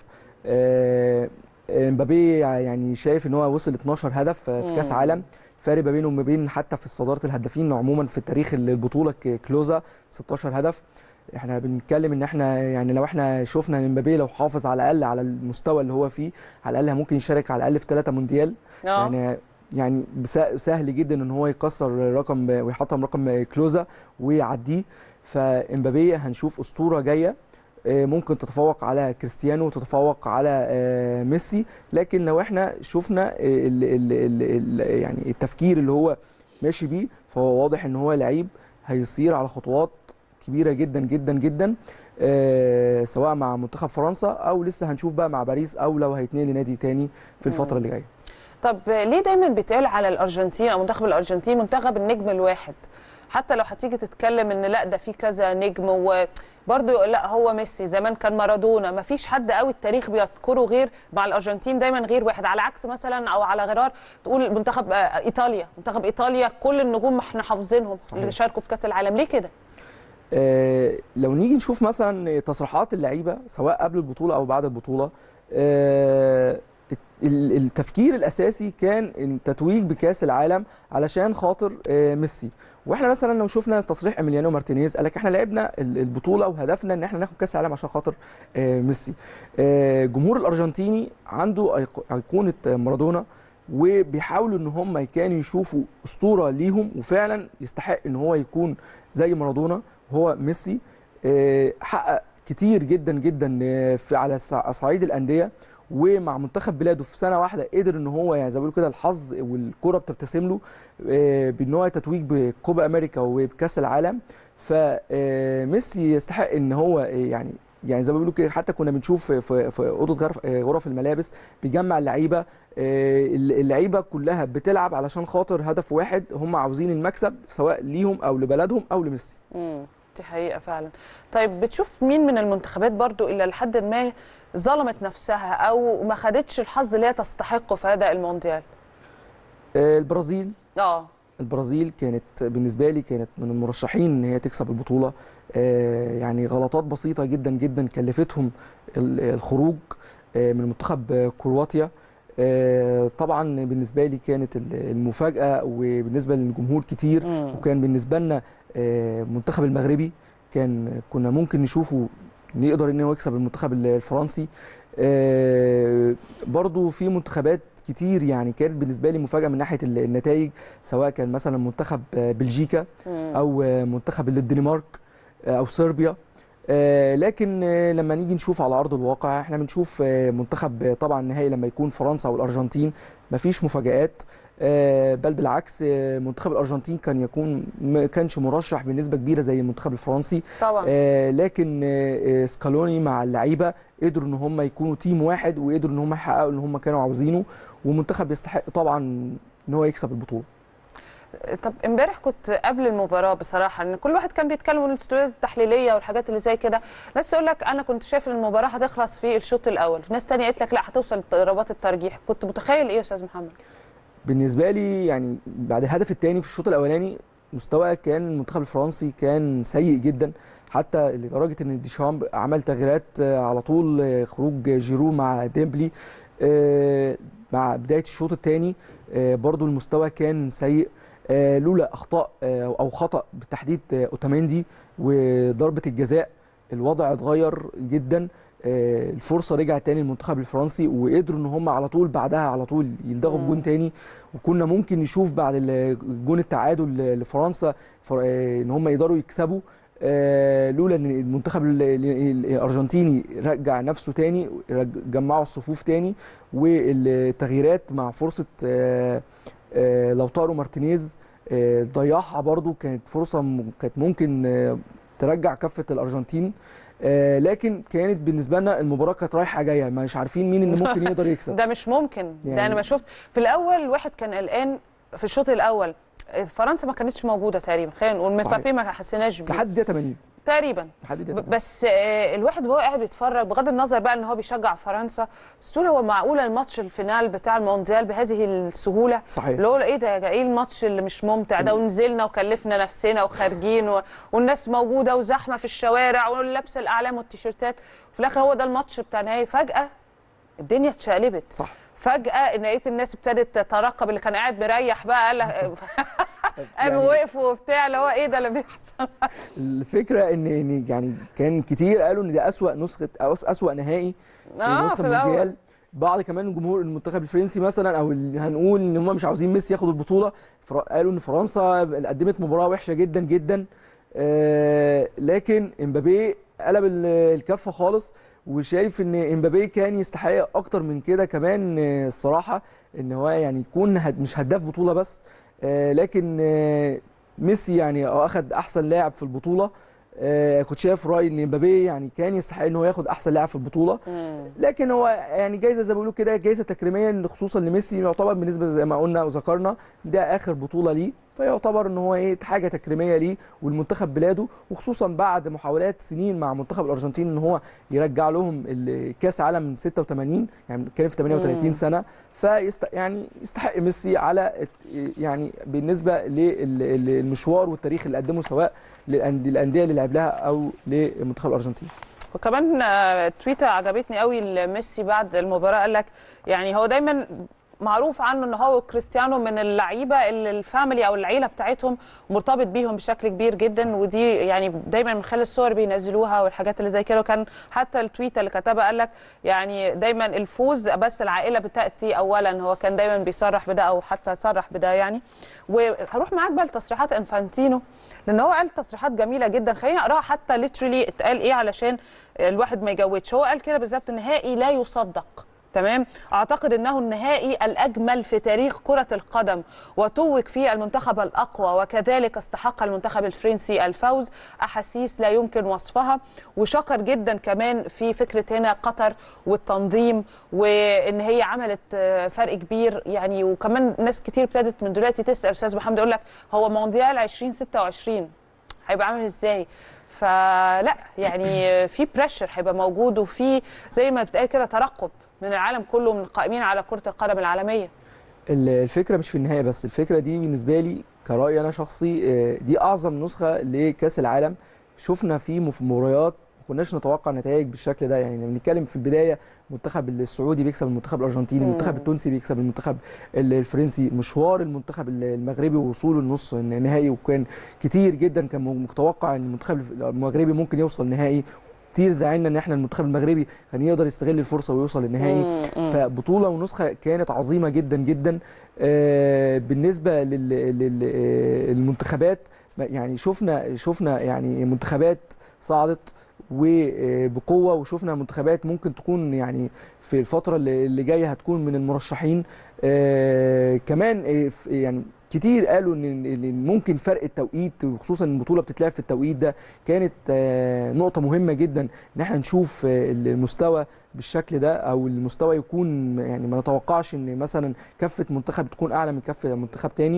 آه، امبابي يعني شايف ان هو وصل 12 هدف في كاس مم. عالم فارق ما بينه وما بين حتى في صداره الهدافين عموما في تاريخ البطوله ك- كلوزا 16 هدف احنا بنتكلم ان احنا يعني لو احنا شفنا ان امبابي لو حافظ على الاقل على المستوى اللي هو فيه على الاقل ممكن يشارك على الاقل في ثلاثه مونديال اه يعني يعني بسا- سهل جدا ان هو يكسر رقم ويحطم رقم كلوزا ويعديه فامبابي هنشوف اسطوره جايه آه، ممكن تتفوق على كريستيانو وتتفوق على آه، ميسي لكن لو احنا شفنا آه، ال ال ال ال يعني التفكير اللي هو ماشي بيه فهو واضح ان هو لعيب هيصير على خطوات كبيره جدا جدا جدا آه، سواء مع منتخب فرنسا او لسه هنشوف بقى مع باريس او لو هيتنقل لنادي تاني في الفتره اللي جايه طب ليه دايما بيتقال على الارجنتين او منتخب الارجنتين منتخب النجم الواحد حتى لو هتيجي تتكلم ان لا ده في كذا نجم وبرضه لا هو ميسي زمان كان مارادونا ما فيش حد قوي التاريخ بيذكره غير مع الارجنتين دايما غير واحد على عكس مثلا او على غرار تقول منتخب آه، ايطاليا منتخب ايطاليا كل النجوم احنا حافظينهم صحيح. اللي شاركوا في كاس العالم ليه كده آه، لو نيجي نشوف مثلا تصريحات اللعيبه سواء قبل البطوله او بعد البطوله آه، ال- التفكير الاساسي كان التتويج بكاس العالم علشان خاطر آه، ميسي واحنا مثلا لو شفنا تصريح ايميليانو مارتينيز قال لك احنا لعبنا ال- البطوله وهدفنا ان احنا ناخد كاس العالم عشان خاطر آه، ميسي آه، جمهور الارجنتيني عنده أيق- ايقونه مارادونا وبيحاولوا ان هم كانوا يشوفوا اسطوره ليهم وفعلا يستحق ان هو يكون زي مارادونا هو ميسي آه، حقق كتير جدا جدا آه، في على صع- صعيد الانديه ومع منتخب بلاده في سنه واحده قدر ان هو يعني زي ما بيقولوا كده الحظ والكره بتبتسم له آه، بان هو تتويج بكوبا امريكا وبكاس العالم فميسي يستحق ان هو آه، يعني يعني زي ما بيقولوا كده حتى كنا بنشوف في- في في اوضه غرف آه، غرف الملابس بيجمع اللعيبه آه، اللعيبه كلها بتلعب علشان خاطر هدف واحد هم عاوزين المكسب سواء ليهم او لبلدهم او لميسي امم دي حقيقه فعلا طيب بتشوف مين من المنتخبات برضو الا لحد ما ظلمت نفسها او ما خدتش الحظ اللي هي تستحقه في هذا المونديال آه، البرازيل اه البرازيل كانت بالنسبه لي كانت من المرشحين ان هي تكسب البطوله آه، يعني غلطات بسيطه جدا جدا كلفتهم ال- الخروج آه، من منتخب آه، كرواتيا آه، طبعا بالنسبه لي كانت ال- المفاجاه وبالنسبه للجمهور كتير مم. وكان بالنسبه لنا آه، المنتخب المغربي كان كنا ممكن نشوفه يقدر ان هو يكسب المنتخب الفرنسي آه، برضو في منتخبات كتير يعني كانت بالنسبه لي مفاجاه من ناحيه ال- النتائج سواء كان مثلا منتخب آه، بلجيكا مم. او آه، منتخب الدنمارك آه، او صربيا آه، لكن آه، لما نيجي نشوف على ارض الواقع احنا بنشوف آه، منتخب آه، طبعا النهائي لما يكون فرنسا والارجنتين مفيش مفاجآت آه، بل بالعكس آه، منتخب الارجنتين كان يكون ما كانش مرشح بنسبه كبيره زي المنتخب الفرنسي طبعا آه، لكن آه، آه، سكالوني مع اللعيبه قدروا ان هم يكونوا تيم واحد وقدروا ان هم يحققوا اللي هم كانوا عاوزينه ومنتخب يستحق طبعا ان هو يكسب البطوله طب امبارح كنت قبل المباراه بصراحه ان كل واحد كان بيتكلم عن الاستوديوهات التحليليه والحاجات اللي زي كده ناس يقول لك انا كنت شايف ان المباراه هتخلص في الشوط الاول ناس تانية قالت لك لا هتوصل ضربات الترجيح كنت متخيل ايه يا استاذ محمد بالنسبه لي يعني بعد الهدف الثاني في الشوط الاولاني مستوى كان المنتخب الفرنسي كان سيء جدا حتى لدرجه ان ديشامب عمل تغييرات آه، على طول آه، خروج جيرو مع ديمبلي آه، مع بدايه الشوط الثاني برضو المستوى كان سيء آه، لولا اخطاء آه، او خطا بالتحديد آه، اوتاميندي وضربه الجزاء الوضع اتغير جدا آه، الفرصه رجعت تاني للمنتخب الفرنسي وقدروا ان هم على طول بعدها على طول يلدغوا مم. بجون تاني وكنا ممكن نشوف بعد ال- جون التعادل لفرنسا فر- آه، ان هم يقدروا يكسبوا آه، لولا ان المنتخب ال- ال- الارجنتيني رجع نفسه تاني رج- جمعوا الصفوف تاني والتغييرات مع فرصه آه، آه، لوتارو مارتينيز آه، ضيعها برضو كانت فرصه م- كانت ممكن آه، ترجع كفه الارجنتين آه، لكن كانت بالنسبه لنا المباراه كانت رايحه جايه مش عارفين مين اللي ممكن يقدر يكسب ده مش ممكن ده يعني- انا ما شفت في الاول الواحد كان قلقان في الشوط الاول فرنسا ما كانتش موجوده تقريبا خلينا نقول صحيح. مبابي ما حسيناش بيه لحد دقيقه 80 تقريبا لحد دقيقه ب- 80 بس آه، الواحد وهو قاعد بيتفرج بغض النظر بقى ان هو بيشجع فرنسا بس تقول هو معقوله الماتش الفينال بتاع المونديال بهذه السهوله صحيح اللي هو ايه ده ايه الماتش اللي مش ممتع ده ونزلنا وكلفنا نفسنا وخارجين و... والناس موجوده وزحمه في الشوارع ولابسه الاعلام والتيشيرتات وفي الاخر هو ده الماتش بتاع النهائي فجاه الدنيا اتشقلبت صح فجاه ان لقيت الناس ابتدت تترقب اللي كان قاعد مريح بقى قال قام يعني- وقفوا وبتاع اللي هو ايه ده اللي بيحصل الفكره ان ان يعني كان كتير قالوا ان ده اسوا نسخه او أس- اسوا نهائي في اه نسخه في الاول المونديال بعض كمان جمهور المنتخب الفرنسي مثلا او اللي هنقول ان هم مش عاوزين ميسي ياخد البطوله فر- قالوا ان فرنسا قدمت مباراه وحشه جدا جدا آه، لكن امبابي قلب ال- الكفه خالص وشايف ان امبابي كان يستحق اكتر من كده كمان آه، الصراحه ان هو يعني يكون هد- مش هداف بطوله بس آه، لكن آه، ميسي يعني اخذ احسن لاعب في البطوله آه، كنت شايف رايي ان امبابي يعني كان يستحق ان هو ياخد احسن لاعب في البطوله مم. لكن هو يعني جايزه زي ما بيقولوا كده جايزه تكريميه خصوصا لميسي يعتبر بالنسبه زي ما قلنا وذكرنا ده اخر بطوله ليه فيعتبر ان هو ايه حاجه تكريميه ليه والمنتخب بلاده وخصوصا بعد محاولات سنين مع منتخب الارجنتين ان هو يرجع لهم الكاس عالم من 86 يعني بنتكلم في 38 مم. سنه فيست يعني يستحق ميسي على الت- يعني بالنسبه للمشوار والتاريخ اللي قدمه سواء للأندية الأندية اللي لعب لها او لمنتخب الارجنتين وكمان آه، تويتة عجبتني قوي لميسي بعد المباراة قال لك يعني هو دايما معروف عنه ان هو كريستيانو من اللعيبه اللي الفاميلي او العيله بتاعتهم مرتبط بيهم بشكل كبير جدا ودي يعني دايما من خلال الصور بينزلوها والحاجات اللي زي كده وكان حتى التويته اللي كتبها قال لك يعني دايما الفوز بس العائله بتاتي اولا هو كان دايما بيصرح بده او حتى صرح بده يعني وهروح معاك بقى لتصريحات انفانتينو لان هو قال تصريحات جميله جدا خليني اقراها حتى ليترلي اتقال ايه علشان الواحد ما يجودش هو قال كده بالظبط نهائي لا يصدق تمام اعتقد انه النهائي الاجمل في تاريخ كره القدم وتوج فيه المنتخب الاقوى وكذلك استحق المنتخب الفرنسي الفوز احاسيس لا يمكن وصفها وشكر جدا كمان في فكره هنا قطر والتنظيم وان هي عملت آه، فرق كبير يعني وكمان ناس كتير ابتدت من دلوقتي تسال استاذ محمد يقول لك هو مونديال 2026 هيبقى عامل ازاي فلا يعني في بريشر هيبقى موجود وفي زي ما بتقال كده ترقب من العالم كله من القائمين على كره القدم العالميه ال- الفكره مش في النهايه بس الفكره دي بالنسبه لي كراي انا شخصي آه، دي اعظم نسخه لكاس العالم شفنا فيه مف- مباريات ما كناش نتوقع نتائج بالشكل ده يعني لما بنتكلم في البدايه المنتخب السعودي بيكسب المنتخب الارجنتيني مم. المنتخب التونسي بيكسب المنتخب ال- الفرنسي مشوار المنتخب ال- المغربي ووصوله لنص النهائي وكان كتير جدا كان متوقع ان المنتخب المغربي ممكن يوصل نهائي كتير زعلنا ان احنا المنتخب المغربي كان يقدر يستغل الفرصه ويوصل للنهائي مم، مم. فبطوله ونسخه كانت عظيمه جدا جدا آه، بالنسبه لل- لل- آه، للمنتخبات ما- يعني شفنا شفنا يعني منتخبات صعدت وبقوه وشفنا منتخبات ممكن تكون يعني في الفتره اللي اللي جايه هتكون من المرشحين آه، كمان آه، ف- يعني كتير قالوا ان إن ممكن فرق التوقيت وخصوصا ان البطوله بتتلعب في التوقيت ده كانت آه، نقطه مهمه جدا ان احنا نشوف آه، المستوى بالشكل ده او المستوى يكون يعني ما نتوقعش ان مثلا كفه منتخب تكون اعلى من كفه منتخب تاني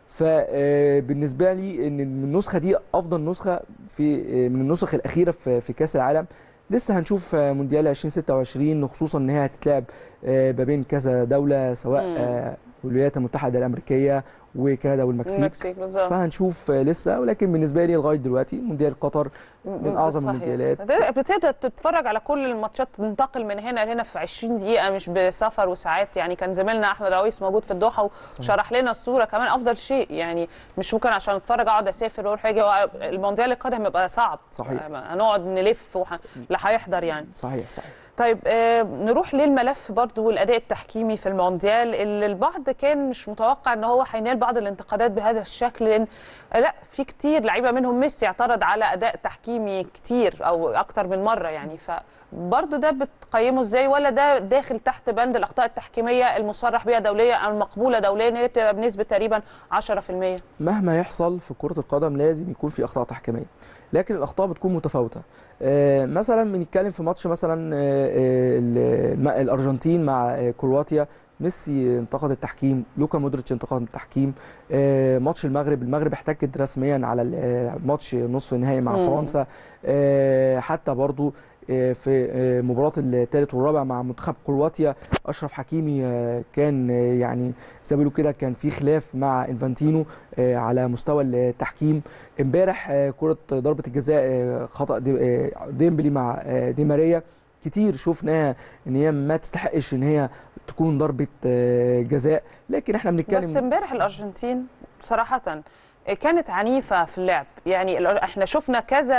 فبالنسبه لي ان النسخه دي افضل نسخه في آه، من النسخ الاخيره في في كاس العالم لسه هنشوف آه، مونديال 2026 خصوصا ان هي هتتلعب آه، ما بين كذا دوله سواء مم. آه، الولايات المتحده الامريكيه وكندا والمكسيك المكسيك بالظبط فهنشوف آه، لسه ولكن بالنسبه لي لغايه دلوقتي مونديال قطر من أعظم صحيح. المونديالات. بتقدر تتفرج على كل الماتشات تنتقل من هنا لهنا في 20 دقيقه مش بسفر وساعات يعني كان زميلنا احمد عويس موجود في الدوحه وشرح لنا الصوره كمان افضل شيء يعني مش ممكن عشان اتفرج اقعد اسافر واروح اجي هو المونديال القادم هيبقى صعب صحيح. هنقعد نلف وح... اللي هيحضر يعني صحيح صحيح طيب آه، نروح للملف برضو والاداء التحكيمي في المونديال اللي البعض كان مش متوقع ان هو هينال بعض الانتقادات بهذا الشكل لان آه، لا في كتير لعيبه منهم ميسي اعترض على اداء تحكيمي كتير او اكتر من مره يعني فبرضو ده بتقيمه ازاي ولا ده داخل تحت بند الاخطاء التحكيميه المصرح بها دوليا او المقبوله دوليا اللي بتبقى بنسبه تقريبا 10% مهما يحصل في كرة القدم لازم يكون في أخطاء تحكيمية لكن الأخطاء بتكون متفاوتة آه، مثلا بنتكلم في ماتش مثلا آه، آه، ال- مع الأرجنتين مع آه، كرواتيا ميسي انتقد التحكيم لوكا مودريتش انتقد التحكيم آه، ماتش المغرب المغرب احتكت رسميا على ال- آه، ماتش نصف النهائي مع مم. فرنسا آه، حتى برضو آه، في آه، مباراة الثالث والرابع مع منتخب كرواتيا أشرف حكيمي آه، كان آه، يعني زي ما بيقولوا كده كان في خلاف مع انفانتينو آه، على مستوى التحكيم امبارح آه، كرة ضربة الجزاء آه، خطأ دي- آه، ديمبلي مع آه، دي ماريا كتير شفناها ان هي ما تستحقش ان هي تكون ضربة آه، جزاء لكن احنا بس بنتكلم امبارح الارجنتين صراحه كانت عنيفه في اللعب يعني ال- احنا شفنا كذا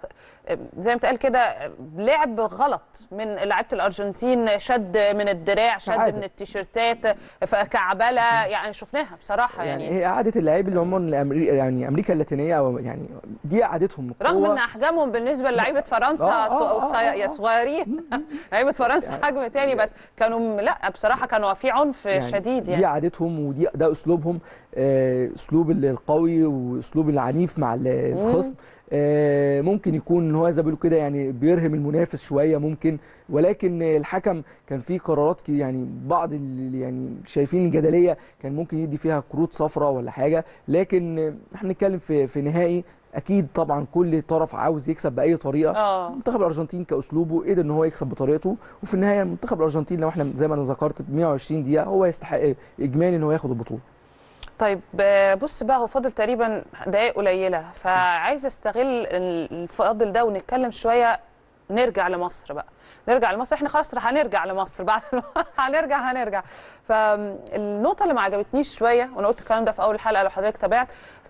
زي ما اتقال كده لعب غلط من لعيبه الارجنتين شد من الدراع شد كعادة. من التيشيرتات كعبله يعني شفناها بصراحه يعني يعني, هي عادة اللعيب اللي هم الأمري- يعني امريكا اللاتينيه او يعني دي عادتهم رغم القوة. ان احجامهم بالنسبه للعيبه فرنسا آه، آه، ص- آه، ص- آه، يا آه. صغيرين لعيبه فرنسا حجم تاني بس كانوا لا بصراحه كانوا في عنف شديد دي يعني عادتهم ودي ده اسلوبهم آه، اسلوب القوي واسلوب العنيف مع ال- الخصم آه، ممكن يكون ان هو زي ما بيقولوا كده يعني بيرهم المنافس شويه ممكن ولكن الحكم كان في قرارات كي- يعني بعض اللي يعني شايفين جدليه كان ممكن يدي فيها كروت صفراء ولا حاجه لكن آه، احنا بنتكلم في في نهائي اكيد طبعا كل طرف عاوز يكسب باي طريقه اه منتخب الارجنتين كاسلوبه قدر ان هو يكسب بطريقته وفي النهايه منتخب الارجنتين لو احنا زي ما انا ذكرت ب 120 دقيقه هو يستحق اجمالي ان هو ياخد البطوله طيب آه، بص بقى هو فاضل تقريبا دقائق قليله فعايز استغل الفاضل ده ونتكلم شويه نرجع لمصر بقى نرجع لمصر احنا خلاص رح هنرجع لمصر بعد هنرجع هنرجع فالنقطه اللي ما عجبتنيش شويه وانا قلت الكلام ده في اول الحلقه لو حضرتك تابعت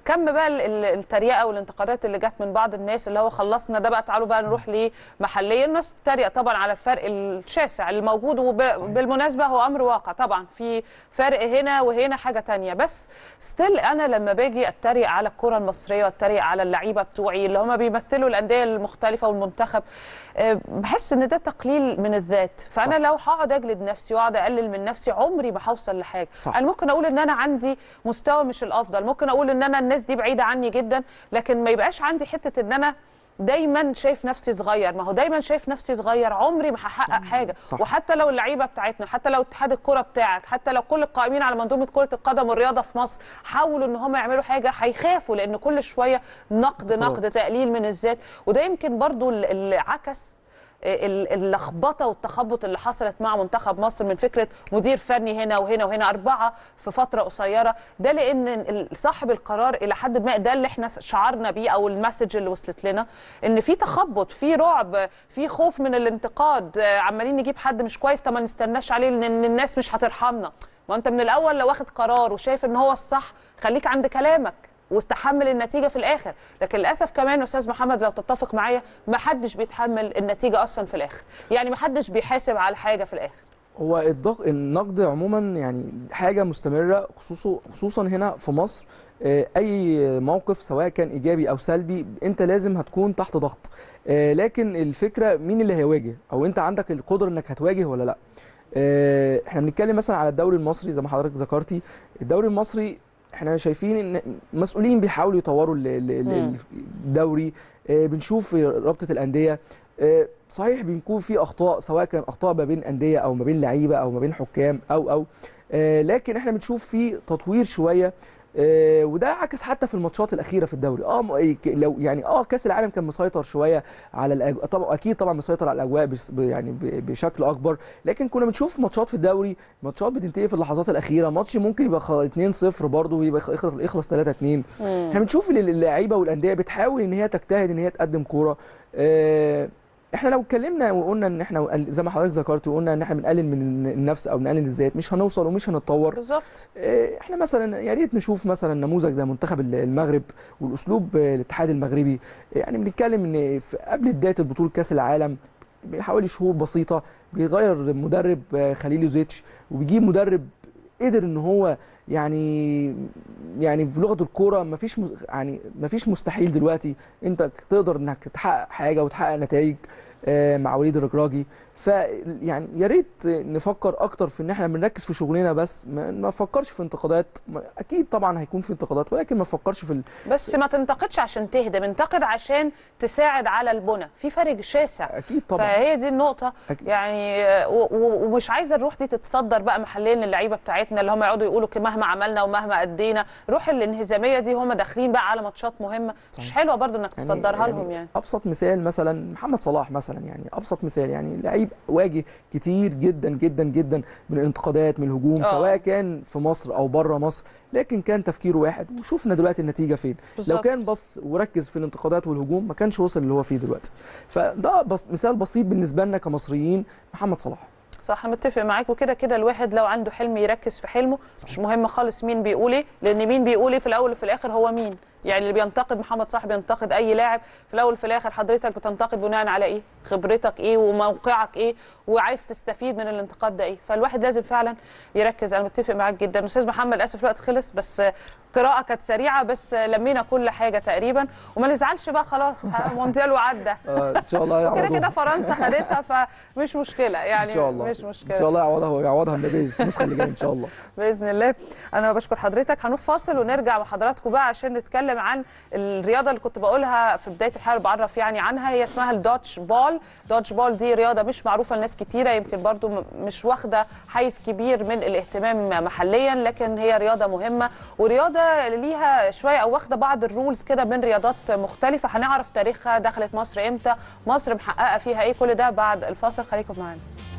كم بقى ال- ال- التريقه والانتقادات اللي جت من بعض الناس اللي هو خلصنا ده بقى تعالوا بقى نروح لمحليا الناس تتريق طبعا على الفرق الشاسع الموجود وبالمناسبه هو امر واقع طبعا في فرق هنا وهنا حاجه تانية بس ستيل انا لما باجي اتريق على الكره المصريه واتريق على اللعيبه بتوعي اللي هم بيمثلوا الانديه المختلفه والمنتخب آه، بحس ان ده تقليل من الذات فانا صح. لو هقعد اجلد نفسي واقعد اقلل من نفسي عمري ما هوصل لحاجه صح. انا ممكن اقول ان انا عندي مستوى مش الافضل ممكن اقول ان انا الناس دي بعيده عني جدا لكن ما يبقاش عندي حته ان انا دايما شايف نفسي صغير ما هو دايما شايف نفسي صغير عمري ما هحقق حاجه صح. وحتى لو اللعيبه بتاعتنا حتى لو اتحاد الكره بتاعك حتى لو كل القائمين على منظومه كره القدم والرياضه في مصر حاولوا ان هم يعملوا حاجه هيخافوا لان كل شويه نقد نقد تقليل من الذات وده يمكن برضو اللي- اللي عكس ال- اللخبطه والتخبط اللي حصلت مع منتخب مصر من فكره مدير فني هنا وهنا وهنا اربعه في فتره قصيره ده لان ال- صاحب القرار الى حد ما ده اللي احنا شعرنا بيه او المسج اللي وصلت لنا ان في تخبط في رعب في خوف من الانتقاد آه، عمالين نجيب حد مش كويس طب ما نستناش عليه لان الناس مش هترحمنا ما انت من الاول لو واخد قرار وشايف ان هو الصح خليك عند كلامك واستحمل النتيجه في الاخر لكن للاسف كمان يا استاذ محمد لو تتفق معايا ما حدش بيتحمل النتيجه اصلا في الاخر يعني ما حدش بيحاسب على حاجه في الاخر هو الضغط النقد عموما يعني حاجه مستمره خصوصا خصوصا هنا في مصر آه، اي موقف سواء كان ايجابي او سلبي انت لازم هتكون تحت ضغط آه، لكن الفكره مين اللي هيواجه او انت عندك القدره انك هتواجه ولا لا آه، احنا بنتكلم مثلا على الدوري المصري زي ما حضرتك ذكرتي الدوري المصري احنا شايفين ان مسؤولين بيحاولوا يطوروا ال- ال- ال- مم. الدوري آه، بنشوف رابطه الانديه آه، صحيح بيكون في اخطاء سواء كان اخطاء ما بين انديه او ما بين لعيبه او ما بين حكام او او آه، لكن احنا بنشوف في تطوير شويه آه، وده عكس حتى في الماتشات الاخيره في الدوري اه م- ك- لو يعني اه كاس العالم كان مسيطر شويه على الأجواء طبعا اكيد طبعا مسيطر على الاجواء بس ب- يعني ب- بشكل اكبر لكن كنا بنشوف ماتشات في الدوري ماتشات بتنتهي في اللحظات الاخيره ماتش ممكن يبقى خ- 2-0 برضه ويبقى يخ- يخلص يخلص 3-2 احنا بنشوف ال- اللعيبه والانديه بتحاول ان هي تجتهد ان هي تقدم كوره آه، احنا لو اتكلمنا وقلنا ان احنا وقل- زي ما حضرتك ذكرت وقلنا ان احنا بنقلل من النفس او بنقلل الذات مش هنوصل ومش هنتطور بالظبط آه، احنا مثلا يا ريت نشوف مثلا نموذج زي منتخب ال- المغرب والاسلوب آه، الاتحاد المغربي يعني بنتكلم ان في- قبل بدايه البطوله كاس العالم بحوالي شهور بسيطه بيغير مدرب آه، خليل يوزيتش وبيجيب مدرب قدر ان هو يعني يعني بلغه الكوره مفيش مس- يعني مفيش مستحيل دلوقتي انت تقدر انك تحقق حاجه وتحقق نتائج آه، مع وليد الركراجي ف يعني يا ريت نفكر اكتر في ان احنا بنركز في شغلنا بس ما ما نفكرش في انتقادات ما- اكيد طبعا هيكون في انتقادات ولكن ما نفكرش في ال... بس ما تنتقدش عشان تهدم انتقد عشان تساعد على البنى في فرق شاسع اكيد طبعا فهي دي النقطة أكيد. يعني آه، و- و- ومش عايزة الروح دي تتصدر بقى محليا للعيبة بتاعتنا اللي هم يقعدوا يقولوا ك- مهما عملنا ومهما أدينا روح الانهزامية دي هم داخلين بقى على ماتشات مهمة مش صحيح. حلوة برضو انك تصدرها لهم يعني ابسط مثال مثلا محمد صلاح مثلا يعني ابسط مثال يعني لعيب واجه كتير جدا جدا جدا من الانتقادات من الهجوم آه. سواء كان في مصر او بره مصر لكن كان تفكيره واحد وشوفنا دلوقتي النتيجه فين لو بالظبط. كان بص وركز في الانتقادات والهجوم ما كانش وصل اللي هو فيه دلوقتي فده بس مثال بسيط بالنسبه لنا كمصريين محمد صلاح صح متفق معاك وكده كده الواحد لو عنده حلم يركز في حلمه مش مهم خالص مين بيقول ايه لان مين بيقول ايه في الاول وفي الاخر هو مين يعني اللي بينتقد محمد صلاح بينتقد اي لاعب في الاول وفي الاخر حضرتك بتنتقد بناء على ايه خبرتك ايه وموقعك ايه وعايز تستفيد من الانتقاد ده ايه فالواحد لازم فعلا يركز انا متفق معاك جدا استاذ محمد للاسف الوقت خلص بس قراءه كانت سريعه بس لمينا كل حاجه تقريبا وما نزعلش بقى خلاص مونديال وعدى آه ان شاء الله كده يعوضها كده فرنسا خدتها فمش مشكله يعني ان شاء الله مش مشكله ان شاء الله يعوضها ويعوضها النبي في النسخه اللي جايه ان شاء الله باذن الله انا بشكر حضرتك هنروح فاصل ونرجع مع حضراتكم بقى عشان نتكلم عن الرياضه اللي كنت بقولها في بدايه الحلقه بعرف يعني عنها هي اسمها الدوتش بول دوتش بول دي رياضه مش معروفه لناس كتيره يمكن برضو م- مش واخده حيز كبير من الاهتمام محليا لكن هي رياضه مهمه ورياضه ليها شويه او واخده بعض الرولز كده من رياضات مختلفه هنعرف تاريخها دخلت مصر امتى مصر محققه فيها ايه كل ده بعد الفاصل خليكم معانا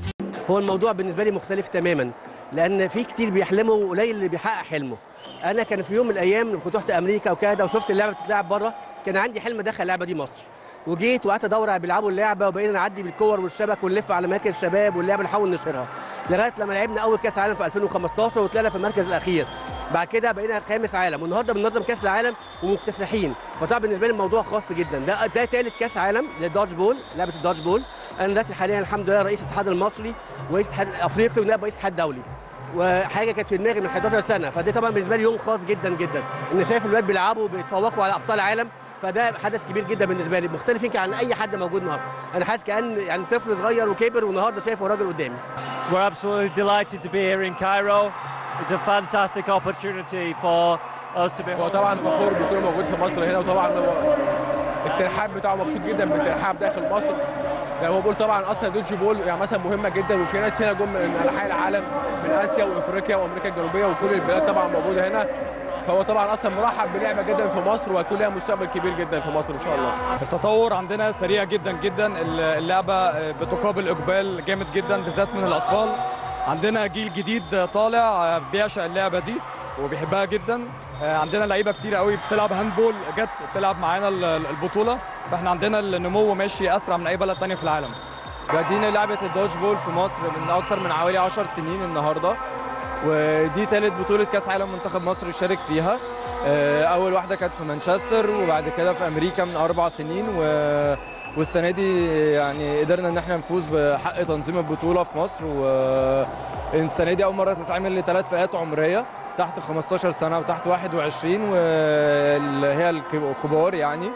هو الموضوع بالنسبه لي مختلف تماما لان في كتير بيحلموا وقليل اللي بيحقق حلمه انا كان في يوم من الايام لما كنت رحت امريكا وكندا وشفت اللعبه بتتلعب بره كان عندي حلم ادخل اللعبه دي مصر وجيت وقعدت ادور على بيلعبوا اللعبه وبقينا نعدي بالكور والشبك ونلف على اماكن الشباب واللعبه نحاول نشهرها لغايه لما لعبنا اول كاس عالم في 2015 وطلعنا في المركز الاخير بعد كده بقينا خامس عالم والنهارده بننظم كاس العالم ومكتسحين فطبعا بالنسبه لي الموضوع خاص جدا ده ده ثالث كاس عالم للدodge بول لعبه الدodge بول انا دلوقتي حاليا الحمد لله رئيس الاتحاد المصري ورئيس الاتحاد الافريقي ونائب رئيس الاتحاد الدولي وحاجه كانت في دماغي من 11 سنه فده طبعا بالنسبه لي يوم خاص جدا جدا ان شايف الولاد بيلعبوا وبيتفوقوا على ابطال العالم فده حدث كبير جدا بالنسبه لي مختلف يمكن عن اي حد موجود النهارده انا حاسس كان يعني طفل صغير وكبر والنهارده شايفه راجل قدامي We're absolutely delighted to be here in Cairo. It's a fantastic opportunity for us to be هو طبعا فخور بيكون موجود في مصر هنا وطبعا هو الترحاب بتاعه مبسوط جدا بالترحاب داخل مصر ده هو بيقول طبعا اصلا دوج بول يعني مثلا مهمه جدا وفي ناس هنا جم من انحاء العالم من اسيا وافريقيا وامريكا الجنوبيه وكل البلاد طبعا موجوده هنا فهو طبعا اصلا مرحب بلعبه جدا في مصر وهيكون لها مستقبل كبير جدا في مصر ان شاء الله التطور عندنا سريع جدا جدا اللعبه بتقابل اقبال جامد جدا بالذات من الاطفال عندنا جيل جديد طالع بيعشق اللعبه دي وبيحبها جدا عندنا لعيبه كتير قوي بتلعب هاندبول جت تلعب معانا البطوله فاحنا عندنا النمو ماشي اسرع من اي بلد تانية في العالم بادينا لعبه الدوج بول في مصر من اكتر من حوالي 10 سنين النهارده ودي ثالث بطوله كاس عالم منتخب مصر يشارك فيها اول واحده كانت في مانشستر وبعد كده في امريكا من اربع سنين و... والسنه دي يعني قدرنا ان احنا نفوز بحق تنظيم البطوله في مصر والسنه دي اول مره تتعمل لثلاث فئات عمريه تحت 15 سنه وتحت 21 واللي هي الكبار يعني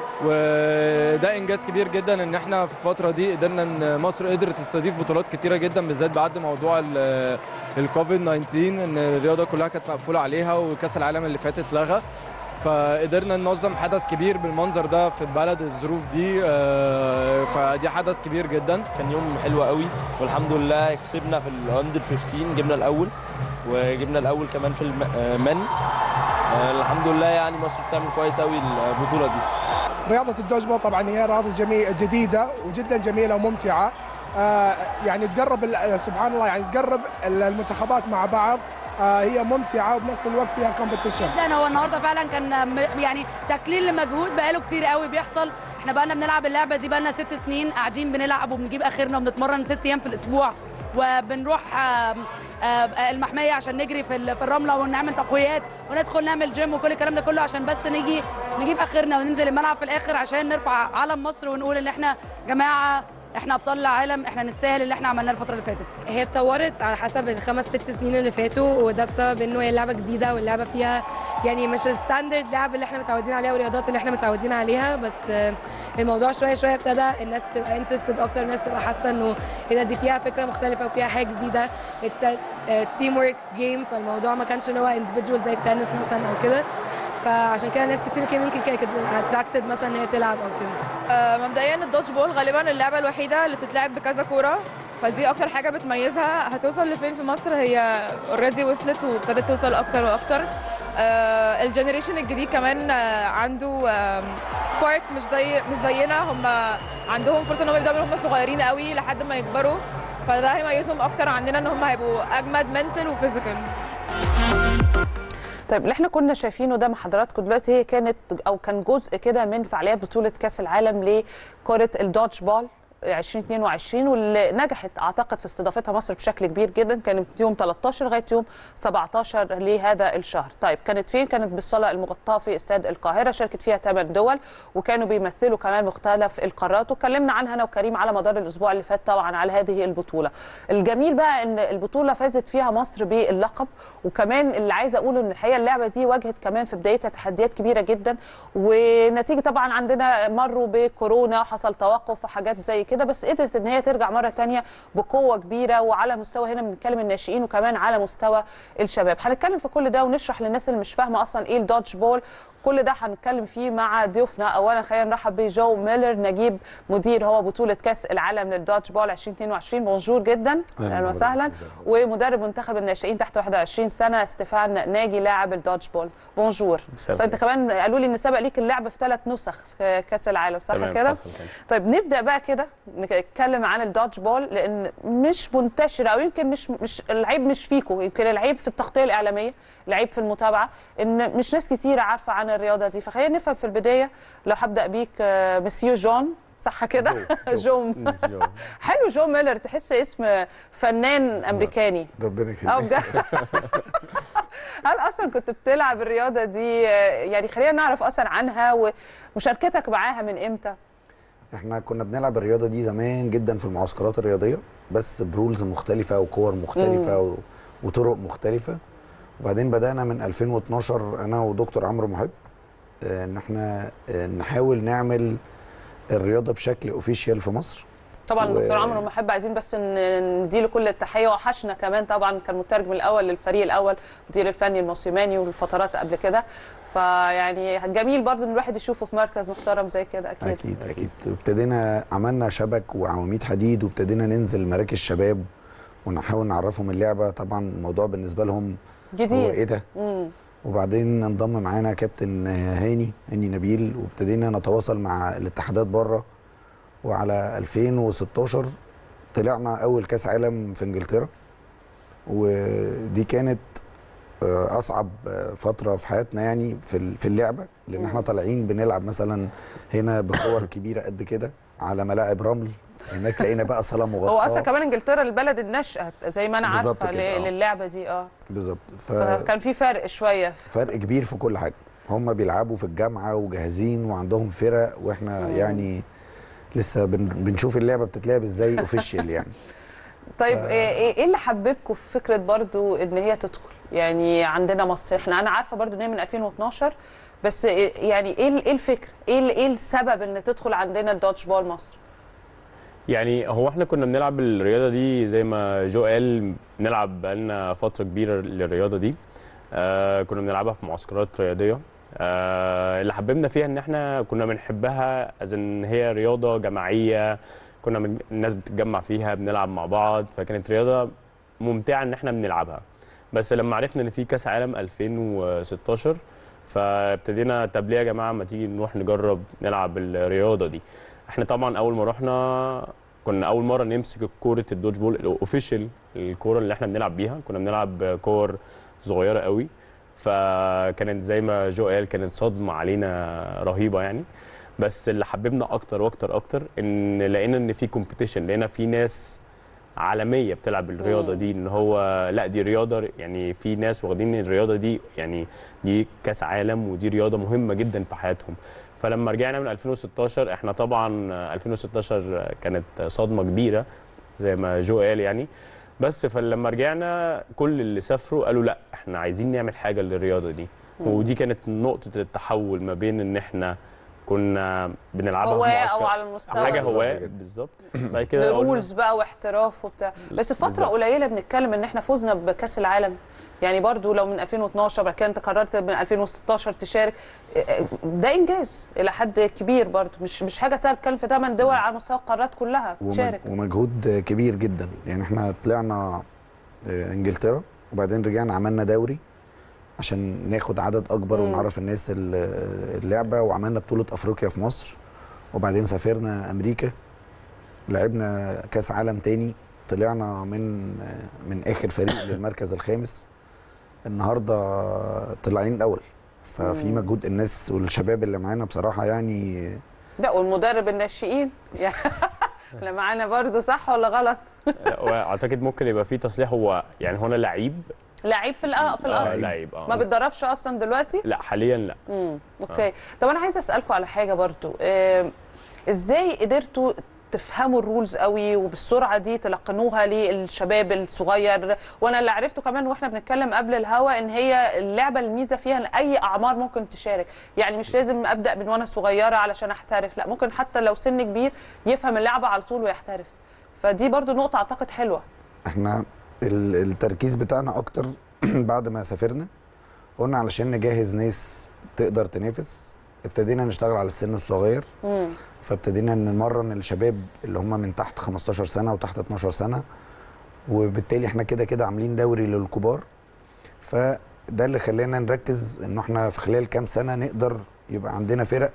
وده انجاز كبير جدا ان احنا في الفتره دي قدرنا ان مصر قدرت تستضيف بطولات كتيره جدا بالذات بعد موضوع الكوفيد 19 ان الرياضه كلها كانت مقفوله عليها وكاس العالم اللي فات اتلغى فقدرنا ننظم حدث كبير بالمنظر ده في البلد الظروف دي فدي حدث كبير جدا كان يوم حلو قوي والحمد لله كسبنا في الاندر 15 جبنا الاول وجبنا الاول كمان في المن الحمد لله يعني مصر بتعمل كويس قوي البطوله دي رياضه الدوج بول طبعا هي رياضه جميل جديده وجدا جميله وممتعه آه يعني تقرب سبحان الله يعني تقرب المنتخبات مع بعض آه هي ممتعه وبنفس الوقت فيها كومبetition جدا هو النهارده فعلا كان يعني تكليل لمجهود بقاله كتير قوي بيحصل احنا بقالنا بنلعب اللعبه دي بقالنا ست سنين قاعدين بنلعب وبنجيب اخرنا وبنتمرن ست ايام في الاسبوع وبنروح آه المحميه عشان نجري في في الرمله ونعمل تقويات وندخل نعمل جيم وكل الكلام ده كله عشان بس نيجي نجيب اخرنا وننزل الملعب في الاخر عشان نرفع علم مصر ونقول ان احنا جماعه احنا ابطال العالم احنا نستاهل اللي احنا عملناه الفتره اللي فاتت هي اتطورت على حسب الخمس ست سنين اللي فاتوا وده بسبب انه هي لعبه جديده واللعبه فيها يعني مش الستاندرد لعب اللي احنا متعودين عليها والرياضات اللي احنا متعودين عليها بس الموضوع شويه شويه ابتدى الناس تبقى انترستد اكتر الناس تبقى حاسه انه ايه دي فيها فكره مختلفه وفيها حاجه جديده اتس تيم ورك جيم فالموضوع ما كانش اللي هو اندفيدوال زي التنس مثلا او كده فعشان كده ناس كتير كده يمكن كانت اتراكتد مثلا ان هي تلعب او كده آه مبدئيا الدوج بول غالبا اللعبه الوحيده اللي بتتلعب بكذا كوره فدي اكتر حاجه بتميزها هتوصل لفين في مصر هي اوريدي وصلت وابتدت توصل اكتر واكتر آه الجنريشن الجديد كمان آه عنده آه سبارك مش زي مش زينا هم عندهم فرصه ان هم يبداوا هم صغيرين قوي لحد ما يكبروا فده هيميزهم اكتر عننا ان هم هيبقوا اجمد منتل وفيزيكال طيب اللي احنا كنا شايفينه ده مع حضراتكم دلوقتي هي كانت او كان جزء كده من فعاليات بطوله كاس العالم لكره الدوج بول 2022 واللي نجحت اعتقد في استضافتها مصر بشكل كبير جدا كانت يوم 13 لغايه يوم 17 لهذا الشهر طيب كانت فين كانت بالصاله المغطاه في استاد القاهره شاركت فيها 8 دول وكانوا بيمثلوا كمان مختلف القارات واتكلمنا عنها انا وكريم على مدار الاسبوع اللي فات طبعا على هذه البطوله الجميل بقى ان البطوله فازت فيها مصر باللقب وكمان اللي عايزه اقوله ان الحقيقه اللعبه دي واجهت كمان في بدايتها تحديات كبيره جدا ونتيجه طبعا عندنا مروا بكورونا حصل توقف وحاجات زي كده بس قدرت ان هي ترجع مره ثانيه بقوه كبيره وعلى مستوى هنا بنتكلم الناشئين وكمان على مستوى الشباب هنتكلم في كل ده ونشرح للناس اللي مش فاهمه اصلا ايه الدوج بول كل ده هنتكلم فيه مع ضيوفنا اولا خلينا نرحب بجو ميلر نجيب مدير هو بطوله كاس العالم للدوج بول 2022 بونجور جدا اهلا وسهلا ومدرب منتخب الناشئين تحت 21 سنه ستيفان ناجي لاعب الدوج بول بونجور طيب انت كمان قالوا لي ان سبق ليك اللعب في ثلاث نسخ في كاس العالم صح كده طيب نبدا بقى كده نتكلم عن الدوج بول لان مش منتشره او يمكن مش مش العيب مش فيكم يمكن العيب في التغطيه الاعلاميه العيب في المتابعه ان مش ناس كتير عارفه عن الرياضه دي فخلينا نفهم في البدايه لو هبدا بيك مسيو جون صح كده جوم حلو جو ميلر تحس اسم فنان امريكاني ربنا اه يخليك بجد هل اصلا كنت بتلعب الرياضه دي آه، يعني خلينا نعرف اصلا عنها ومشاركتك معاها من امتى احنا كنا بنلعب الرياضه دي زمان جدا في المعسكرات الرياضيه بس برولز مختلفه وكور مختلفه و... وطرق مختلفه وبعدين بدانا من 2012 انا ودكتور عمرو محب آه، ان احنا آه، نحاول نعمل الرياضه بشكل اوفيشال في مصر طبعا و- دكتور عمرو محب عايزين بس ن- نديله كل التحيه وحشنا كمان طبعا كان مترجم الاول للفريق الاول مدير الفني الموسيماني والفترات قبل كده فيعني جميل برضو ان الواحد يشوفه في مركز محترم زي كده اكيد اكيد اكيد ابتدينا عملنا شبك وعواميد حديد وابتدينا ننزل مراكز شباب ونحاول نعرفهم اللعبه طبعا الموضوع بالنسبه لهم جديد هو ايه ده مم. وبعدين انضم معانا كابتن هاني هاني نبيل وابتدينا نتواصل مع الاتحادات بره وعلى 2016 طلعنا اول كاس عالم في انجلترا ودي كانت آه، اصعب آه، فتره في حياتنا يعني في ال- في اللعبه لان احنا طالعين بنلعب مثلا هنا بكور كبيره قد كده على ملاعب رمل هناك لقينا بقى صاله مغطاه هو اصلا كمان انجلترا البلد النشأة زي ما انا بالظبط عارفه كده، ل- آه. للعبه دي اه بالظبط ف... فكان في فرق شويه فرق كبير في كل حاجه هم بيلعبوا في الجامعه وجاهزين وعندهم فرق واحنا مم. يعني لسه بن... بنشوف اللعبه بتتلعب ازاي اوفيشال يعني طيب ايه ايه إيه اللي حببكم في فكره برضو ان هي تدخل يعني عندنا مصر احنا انا عارفه برضو ان هي من 2012 بس إيه- يعني ايه ال- ايه الفكره ايه ال- ايه السبب ان تدخل عندنا الدوتش بول مصر يعني هو احنا كنا بنلعب الرياضه دي زي ما جو قال بنلعب بقالنا فتره كبيره للرياضه دي آه كنا بنلعبها في معسكرات رياضيه آه اللي حببنا فيها ان احنا كنا بنحبها از ان هي رياضه جماعيه كنا من الناس بتتجمع فيها بنلعب مع بعض فكانت رياضه ممتعه ان احنا بنلعبها بس لما عرفنا ان في كاس عالم 2016 فابتدينا طب ليه يا جماعه ما تيجي نروح نجرب نلعب الرياضه دي احنا طبعا اول ما رحنا كنا اول مره نمسك كوره الدوج بول الاوفيشال الكوره اللي احنا بنلعب بيها كنا بنلعب كور صغيره قوي فكانت زي ما جو قال كانت صدمه علينا رهيبه يعني بس اللي حببنا اكتر واكتر اكتر ان لقينا ان في كومبيتيشن لقينا في ناس عالميه بتلعب الرياضه مم. دي ان هو لا دي رياضه يعني في ناس واخدين الرياضه دي يعني دي كاس عالم ودي رياضه مهمه جدا في حياتهم فلما رجعنا من 2016 احنا طبعا 2016 كانت صدمه كبيره زي ما جو قال يعني بس فلما رجعنا كل اللي سافروا قالوا لا احنا عايزين نعمل حاجه للرياضه دي مم. ودي كانت نقطه التحول ما بين ان احنا كنا بنلعبها في هواه معسكر- او على المستوى حاجه ال- هواه بالظبط بعد كده قلنا- رولز بقى واحتراف وبتاع بس فتره بالظبط. قليله بنتكلم ان احنا فزنا بكاس العالم يعني برضو لو من 2012 بعد كده انت قررت من 2016 تشارك ده انجاز الى حد كبير برضو مش مش حاجه سهله تتكلم في 8 دول على مستوى القارات كلها ومج- تشارك ومجهود كبير جدا يعني احنا طلعنا آه، انجلترا وبعدين رجعنا عملنا دوري عشان ناخد عدد اكبر مم. ونعرف الناس ال- اللعبه وعملنا بطوله افريقيا في مصر وبعدين سافرنا امريكا لعبنا كاس عالم تاني طلعنا من آه، من اخر فريق للمركز الخامس النهارده طالعين الاول ففي مم. مجهود الناس والشباب اللي معانا بصراحه يعني لا والمدرب الناشئين يعني اللي معانا برضو صح ولا غلط واعتقد ممكن يبقى في تصليح هو يعني هو انا لعيب لعيب في الأ- في الاصل لعيب اه ما بتدربش اصلا دلوقتي لا حاليا لا امم اوكي طب انا عايزه اسالكم على حاجه برضو آم، ازاي قدرتوا تفهموا الرولز قوي وبالسرعه دي تلقنوها للشباب الصغير وانا اللي عرفته كمان واحنا بنتكلم قبل الهوا ان هي اللعبه الميزه فيها ان اي اعمار ممكن تشارك يعني مش لازم ابدا من وانا صغيره علشان احترف لا ممكن حتى لو سن كبير يفهم اللعبه على طول ويحترف فدي برضو نقطه اعتقد حلوه احنا ال- التركيز بتاعنا اكتر بعد ما سافرنا قلنا علشان نجهز ناس تقدر تنافس ابتدينا نشتغل على السن الصغير امم فابتدينا نمرن الشباب اللي هم من تحت 15 سنه وتحت 12 سنه وبالتالي احنا كده كده عاملين دوري للكبار فده اللي خلانا نركز ان احنا في خلال كام سنه نقدر يبقى عندنا فرق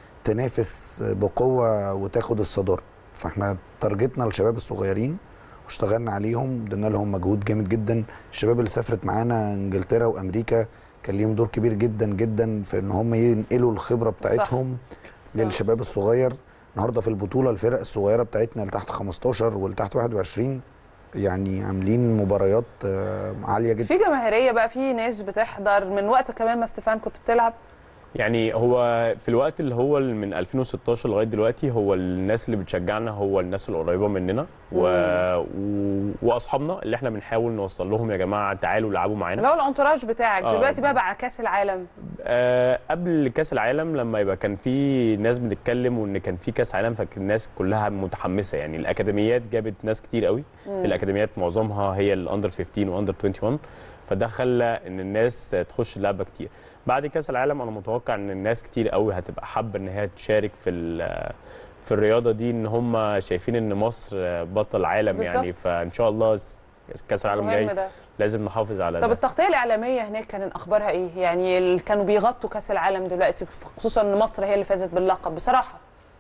تنافس بقوه وتاخد الصداره فاحنا تارجتنا الشباب الصغيرين واشتغلنا عليهم ادينا لهم مجهود جامد جدا الشباب اللي سافرت معانا انجلترا وامريكا كان ليهم دور كبير جدا جدا في ان هم ينقلوا الخبره بتاعتهم صح. للشباب الصغير النهارده في البطوله الفرق الصغيره بتاعتنا اللي تحت 15 واللي تحت 21 يعني عاملين مباريات آه، عاليه جدا في جماهيريه بقى في ناس بتحضر من وقت كمان ما ستيفان كنت بتلعب يعني هو في الوقت اللي هو من 2016 لغايه دلوقتي هو الناس اللي بتشجعنا هو الناس القريبه مننا و... و... واصحابنا اللي احنا بنحاول نوصل لهم يا جماعه تعالوا العبوا معانا اللي هو الانتراج بتاعك آه. دلوقتي بقى بعد كاس العالم آه قبل كاس العالم لما يبقى كان في ناس بنتكلم وان كان في كاس عالم فكان الناس كلها متحمسه يعني الاكاديميات جابت ناس كتير قوي مم. الاكاديميات معظمها هي الاندر 15 واندر 21 فده خلى ان الناس تخش اللعبه كتير بعد كاس العالم انا متوقع ان الناس كتير قوي هتبقى حابه ان هي تشارك في ال- في الرياضه دي ان هم شايفين ان مصر بطل عالم يعني بالظبط. فان شاء الله كاس العالم مهم جاي ده. لازم نحافظ على طب ده التغطيه الاعلاميه هناك كان اخبارها ايه يعني ال- كانوا بيغطوا كاس العالم دلوقتي خصوصا ان مصر هي اللي فازت باللقب بصراحه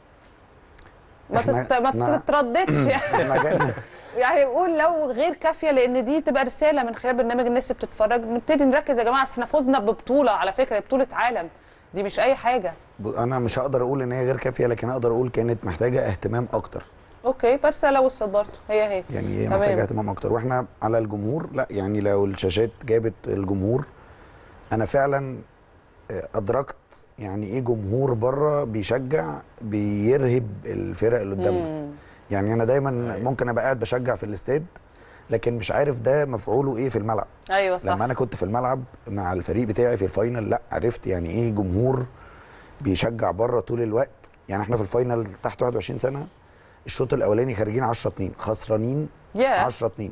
ما إحنا- تت... ما إحنا- تترددش إحنا جالنا- يعني قول لو غير كافيه لان دي تبقى رساله من خلال برنامج الناس اللي بتتفرج نبتدي نركز يا جماعه أصل احنا فزنا ببطوله على فكره بطوله عالم دي مش اي حاجه ب- انا مش هقدر اقول ان هي غير كافيه لكن اقدر اقول كانت محتاجه اهتمام اكتر اوكي برساله وصلت برضه هي هي يعني هي تمام. محتاجه اهتمام اكتر واحنا على الجمهور لا يعني لو الشاشات جابت الجمهور انا فعلا آه، ادركت يعني ايه جمهور بره بيشجع بيرهب الفرق اللي قدامنا مم. يعني انا دايما ممكن ابقى قاعد بشجع في الاستاد لكن مش عارف ده مفعوله ايه في الملعب ايوه صح لما انا كنت في الملعب مع الفريق بتاعي في الفاينل لا عرفت يعني ايه جمهور بيشجع بره طول الوقت يعني احنا في الفاينل تحت 21 سنه الشوط الاولاني خارجين 10 2 خسرانين ياه. 10 2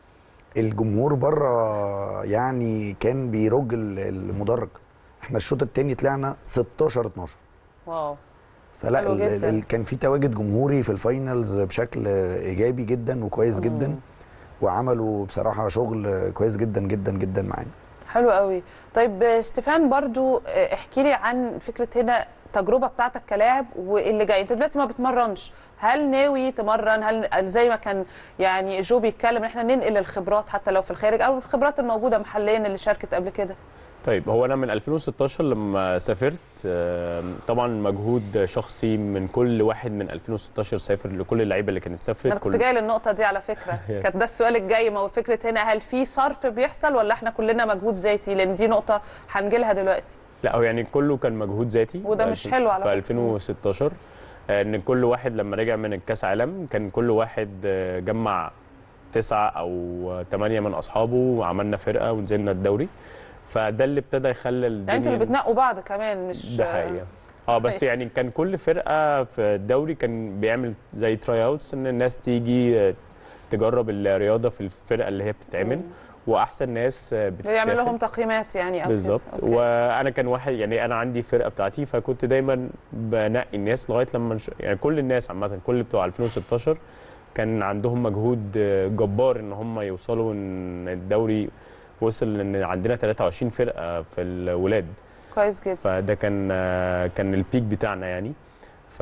الجمهور بره يعني كان بيرج ال- المدرج احنا الشوط الثاني طلعنا 16 12 واو فلا حلو ال- ال- جداً. ال- كان في تواجد جمهوري في الفاينلز بشكل ايجابي جدا وكويس جدا وعملوا بصراحه شغل كويس جدا جدا جدا معانا حلو قوي طيب آه، ستيفان برضو آه، احكي لي عن فكره هنا التجربه بتاعتك كلاعب واللي جاي انت دلوقتي ما بتمرنش هل ناوي تمرن هل زي ما كان يعني جو بيتكلم ان احنا ننقل الخبرات حتى لو في الخارج او الخبرات الموجوده محليا اللي شاركت قبل كده طيب هو انا من 2016 لما سافرت آم، طبعا مجهود شخصي من كل واحد من 2016 سافر لكل اللعيبه اللي كانت سافرت انا كنت كل- جايه للنقطه دي على فكره كان ده السؤال الجاي ما هو فكره هنا هل في صرف بيحصل ولا احنا كلنا مجهود ذاتي لان دي نقطه هنجي لها دلوقتي لا هو يعني كله كان مجهود ذاتي وده في مش الف- حلو على في فكرة. 2016 آه، ان كل واحد لما رجع من الكاس عالم كان كل واحد آه، جمع تسعة او ثمانية من اصحابه وعملنا فرقه ونزلنا الدوري فده اللي ابتدى يخلي الدنيا يعني انتوا اللي بتنقوا بعض كمان مش ده حقيقة اه بس أوكي. يعني كان كل فرقه في الدوري كان بيعمل زي تراي اوتس ان الناس تيجي آه، تجرب الرياضه في الفرقه اللي هي بتتعمل واحسن ناس آه، بيعمل بتتاخد. لهم تقييمات يعني او كده. بالظبط أوكي. وانا كان واحد يعني انا عندي فرقه بتاعتي فكنت دايما بنقي الناس لغايه لما نش... يعني كل الناس عامه كل بتوع 2016 كان عندهم مجهود آه، جبار ان هم يوصلوا ان الدوري وصل ان عندنا 23 فرقه في الولاد كويس جدا فده كان آه، كان البيك بتاعنا يعني ف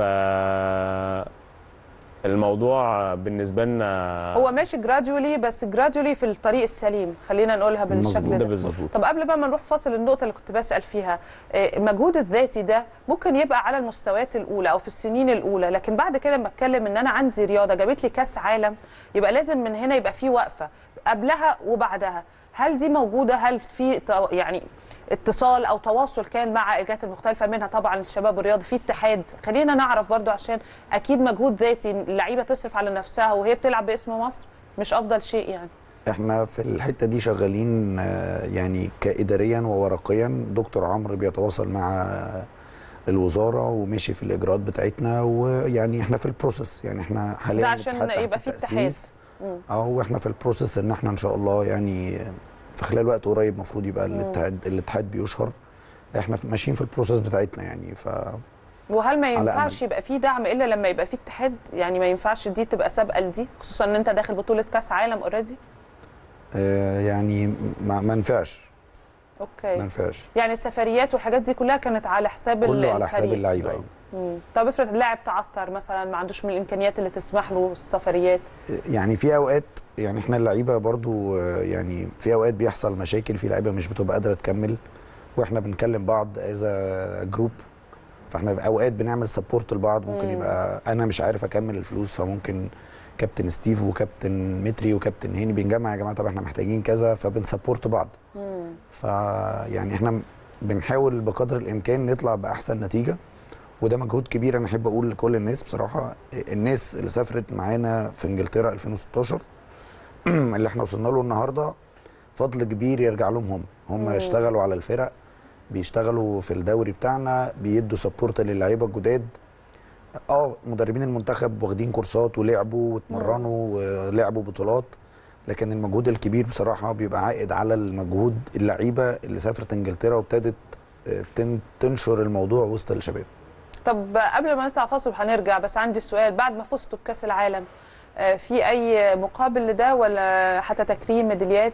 الموضوع بالنسبه لنا هو ماشي جراديولي بس جراديولي في الطريق السليم خلينا نقولها بالشكل مظبوط. ده ده بالظبط. طب قبل بقى ما نروح فاصل النقطه اللي كنت بسال فيها آه، المجهود الذاتي ده ممكن يبقى على المستويات الاولى او في السنين الاولى لكن بعد كده لما اتكلم ان انا عندي رياضه جابت لي كاس عالم يبقى لازم من هنا يبقى في وقفه قبلها وبعدها هل دي موجوده هل في تو- يعني اتصال او تواصل كان مع الجهات المختلفه منها طبعا الشباب الرياضي في اتحاد خلينا نعرف برضو عشان اكيد مجهود ذاتي اللعيبه تصرف على نفسها وهي بتلعب باسم مصر مش افضل شيء يعني احنا في الحته دي شغالين آه، يعني كاداريا وورقيا دكتور عمرو بيتواصل مع الوزاره ومشي في الاجراءات بتاعتنا ويعني احنا في البروسيس يعني احنا حاليا ده عشان الاتحاد تحت يبقى في اتحاد التأسيس. مم. اه واحنا في البروسيس ان احنا ان شاء الله يعني في خلال وقت قريب المفروض يبقى مم. الاتحاد الاتحاد بيشهر احنا في- ماشيين في البروسيس بتاعتنا يعني ف وهل ما على ينفعش يبقى في دعم الا لما يبقى في اتحاد يعني ما ينفعش دي تبقى سابقه لدي خصوصا ان انت داخل بطوله كاس عالم اوريدي آه يعني ما ما ينفعش ما اوكي ينفعش يعني السفريات والحاجات دي كلها كانت على حساب ال- كله على حساب الفريق. اللعيبه أيوة. مم. طب افرض اللاعب تعثر مثلا ما عندوش من الامكانيات اللي تسمح له السفريات يعني في اوقات يعني احنا اللعيبه برضو آه، يعني في اوقات بيحصل مشاكل في لعيبه مش بتبقى قادره تكمل واحنا بنكلم بعض از جروب فاحنا في اوقات بنعمل سبورت لبعض ممكن مم. يبقى انا مش عارف اكمل الفلوس فممكن كابتن ستيف وكابتن متري وكابتن هاني بنجمع يا جماعه طب احنا محتاجين كذا فبنسبورت بعض فيعني احنا بنحاول بقدر الامكان نطلع باحسن نتيجه وده مجهود كبير انا احب اقول لكل الناس بصراحه الناس اللي سافرت معانا في انجلترا 2016 اللي احنا وصلنا له النهارده فضل كبير يرجع لهم هم هم مم. اشتغلوا على الفرق بيشتغلوا في الدوري بتاعنا بيدوا سبورت للعيبه الجداد اه مدربين المنتخب واخدين كورسات ولعبوا واتمرنوا ولعبوا بطولات لكن المجهود الكبير بصراحه بيبقى عائد على المجهود اللعيبه اللي سافرت انجلترا وابتدت آه، تن- تنشر الموضوع وسط الشباب طب قبل ما نطلع فاصل هنرجع بس عندي سؤال بعد ما فزتوا بكاس العالم آه، في اي مقابل لده ولا حتى تكريم ميداليات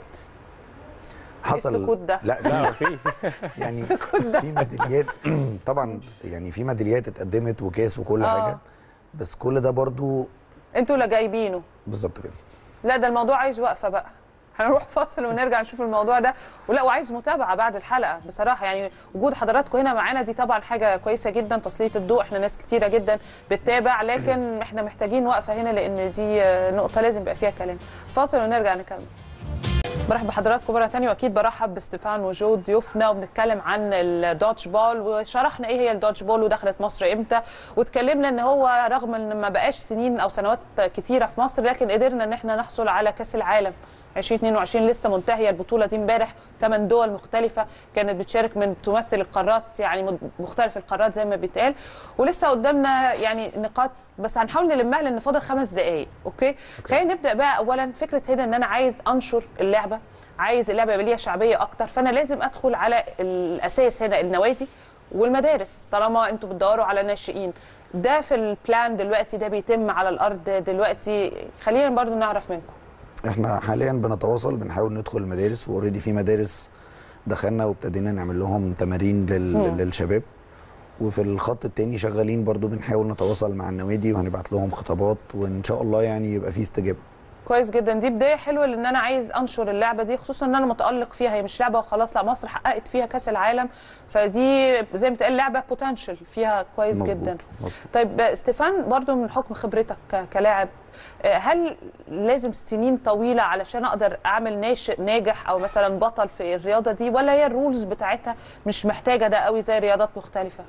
حصل السكوت ده؟ لا لا، في يعني السكوت ده. في ميداليات طبعا يعني في ميداليات اتقدمت وكاس وكل آه. حاجه بس كل ده برضو انتوا اللي جايبينه بالظبط كده لا ده الموضوع عايز وقفه بقى هنروح فاصل ونرجع نشوف الموضوع ده ولا وعايز متابعه بعد الحلقه بصراحه يعني وجود حضراتكم هنا معانا دي طبعا حاجه كويسه جدا تسليط الضوء احنا ناس كتيره جدا بتتابع لكن احنا محتاجين وقفه هنا لان دي آه، نقطه لازم يبقى فيها كلام فاصل ونرجع نكمل برحب بحضراتكم مره ثانيه واكيد برحب بستيفان وجود ضيوفنا وبنتكلم عن الدوج بول وشرحنا ايه هي الدوج بول ودخلت مصر امتى واتكلمنا ان هو رغم ان ما بقاش سنين او سنوات كتيره في مصر لكن قدرنا ان احنا نحصل على كاس العالم 2022 لسه منتهيه البطوله دي امبارح ثمان دول مختلفه كانت بتشارك من تمثل القارات يعني مد- مختلف القارات زي ما بيتقال ولسه قدامنا يعني نقاط بس هنحاول نلمها لان فاضل خمس دقائق أوكي؟, خلينا نبدا بقى اولا فكره هنا ان انا عايز انشر اللعبه عايز اللعبه يبقى ليها شعبيه اكتر فانا لازم ادخل على الاساس هنا النوادي والمدارس طالما انتوا بتدوروا على ناشئين ده في البلان دلوقتي ده بيتم على الارض دلوقتي خلينا برضو نعرف منكم احنا حاليا بنتواصل بنحاول ندخل المدارس واوريدي في مدارس دخلنا وابتدينا نعمل لهم تمارين لل... مم. للشباب وفي الخط التاني شغالين برضو بنحاول نتواصل مع النوادي وهنبعت لهم خطابات وان شاء الله يعني يبقى في استجابه كويس جدا دي بدايه حلوه لان انا عايز انشر اللعبه دي خصوصا ان انا متالق فيها هي مش لعبه وخلاص لا مصر حققت فيها كاس العالم فدي زي ما بتقال لعبه بوتنشال فيها كويس مظبوط، جدا مظبوط. طيب استيفان برضو من حكم خبرتك ك- كلاعب آه، هل لازم سنين طويله علشان اقدر اعمل ناشئ ناجح او مثلا بطل في الرياضه دي ولا هي الرولز بتاعتها مش محتاجه ده قوي زي رياضات مختلفه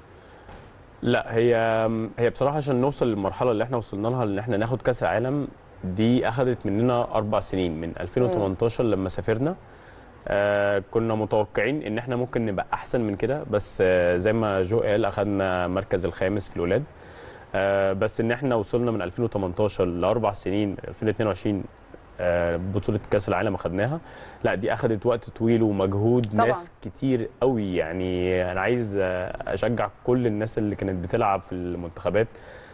لا هي هي بصراحه عشان نوصل للمرحله اللي احنا وصلنا لها ان احنا ناخد كاس العالم دي اخذت مننا اربع سنين من 2018 لما سافرنا آه كنا متوقعين ان احنا ممكن نبقى احسن من كده بس آه زي ما جو قال اخذنا المركز الخامس في الولاد آه بس ان احنا وصلنا من 2018 لاربع سنين 2022 آه بطوله كاس العالم اخذناها لا دي اخذت وقت طويل ومجهود طبعاً. ناس كتير قوي يعني انا عايز آه، اشجع كل الناس اللي كانت بتلعب في المنتخبات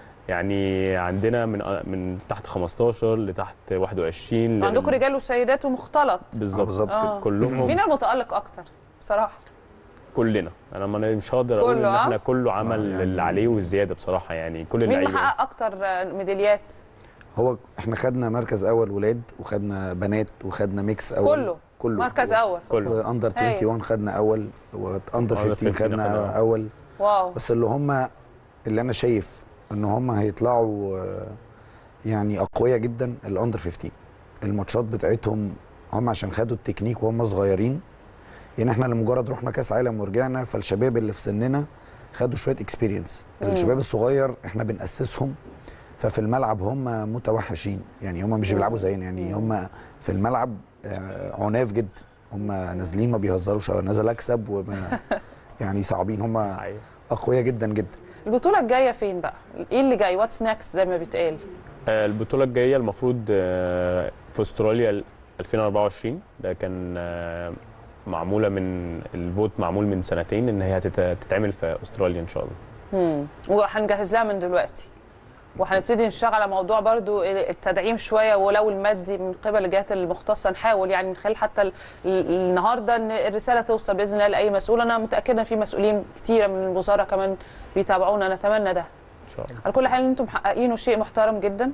يعني عندنا من من تحت 15 لتحت 21 عندكم رجال وسيدات ومختلط بالظبط آه. كلهم مين المتالق اكتر بصراحه كلنا انا ما- مش هقدر اقول ان كله، آه؟ احنا كله عمل اللي عليه والزياده بصراحه يعني كل مين اللعيبه محقق اكتر ميداليات هو احنا خدنا مركز اول ولاد وخدنا بنات وخدنا ميكس اول كله كله مركز اول واندر هايل. 21 خدنا اول واندر 15 15 خدنا خدنا اول واو بس اللي هم اللي انا شايف ان هم هيطلعوا آه، يعني اقوياء جدا الاندر 15 الماتشات بتاعتهم هم عشان خدوا التكنيك وهم صغيرين يعني احنا لمجرد رحنا كاس عالم ورجعنا فالشباب اللي في سننا خدوا شويه اكسبيرينس مم. الشباب الصغير احنا بنأسسهم ففي الملعب هم متوحشين يعني هم مش مم. بيلعبوا زينا يعني هم في الملعب آه، عناف جدا هم نازلين ما بيهزروش أو نازل اكسب وما يعني صعبين هم اقوياء جدا جدا البطوله الجايه فين بقى ايه اللي جاي واتس نيكست زي ما بيتقال آه، البطوله الجايه المفروض آه، في استراليا 2024 ده كان آه، معموله من الفوت معمول من سنتين ان هي هتت- هتتعمل في استراليا ان شاء الله امم وهنجهز لها من دلوقتي وهنبتدي نشتغل على موضوع برضو التدعيم شويه ولو المادي من قبل الجهات المختصه نحاول يعني من خلال حتى ال- ال- النهارده ان الرساله توصل باذن الله لاي مسؤول انا متاكده ان في مسؤولين كتيره من الوزاره كمان بيتابعونا نتمنى ده ان شاء الله على كل حال انتم محققينه شيء محترم جدا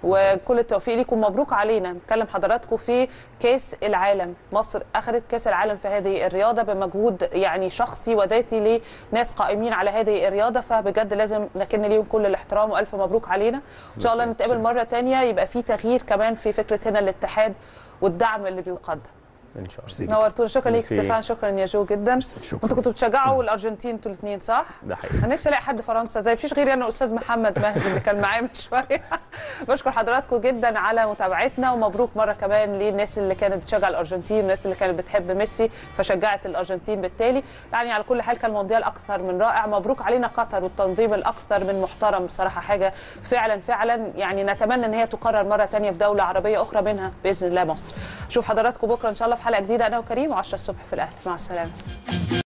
وكل التوفيق ليكم مبروك علينا نكلم حضراتكم في كاس العالم مصر اخذت كاس العالم في هذه الرياضه بمجهود يعني شخصي وذاتي لناس قائمين على هذه الرياضه فبجد لازم نكن ليهم كل الاحترام والف مبروك علينا ان شاء الله نتقابل مره تانية يبقى في تغيير كمان في فكره هنا الاتحاد والدعم اللي بيقدم ان شاء الله نورتونا شكرا ليك ميرسي. ستيفان شكرا يا جو جدا انتوا كنتوا بتشجعوا الارجنتين انتوا الاثنين صح؟ ده حقيقي انا نفسي الاقي حد فرنسا زي مفيش غيري انا استاذ محمد مهدي اللي كان معايا من شويه بشكر حضراتكم جدا على متابعتنا ومبروك مره كمان للناس اللي كانت بتشجع الارجنتين والناس اللي كانت بتحب ميسي فشجعت الارجنتين بالتالي يعني على كل حال كان مونديال اكثر من رائع مبروك علينا قطر والتنظيم الاكثر من محترم بصراحه حاجه فعلا فعلا يعني نتمنى ان هي تكرر مره ثانيه في دوله عربيه اخرى منها باذن الله مصر اشوف حضراتكم بكره ان شاء الله في حلقه جديده انا وكريم و10 الصبح في الاهلي مع السلامه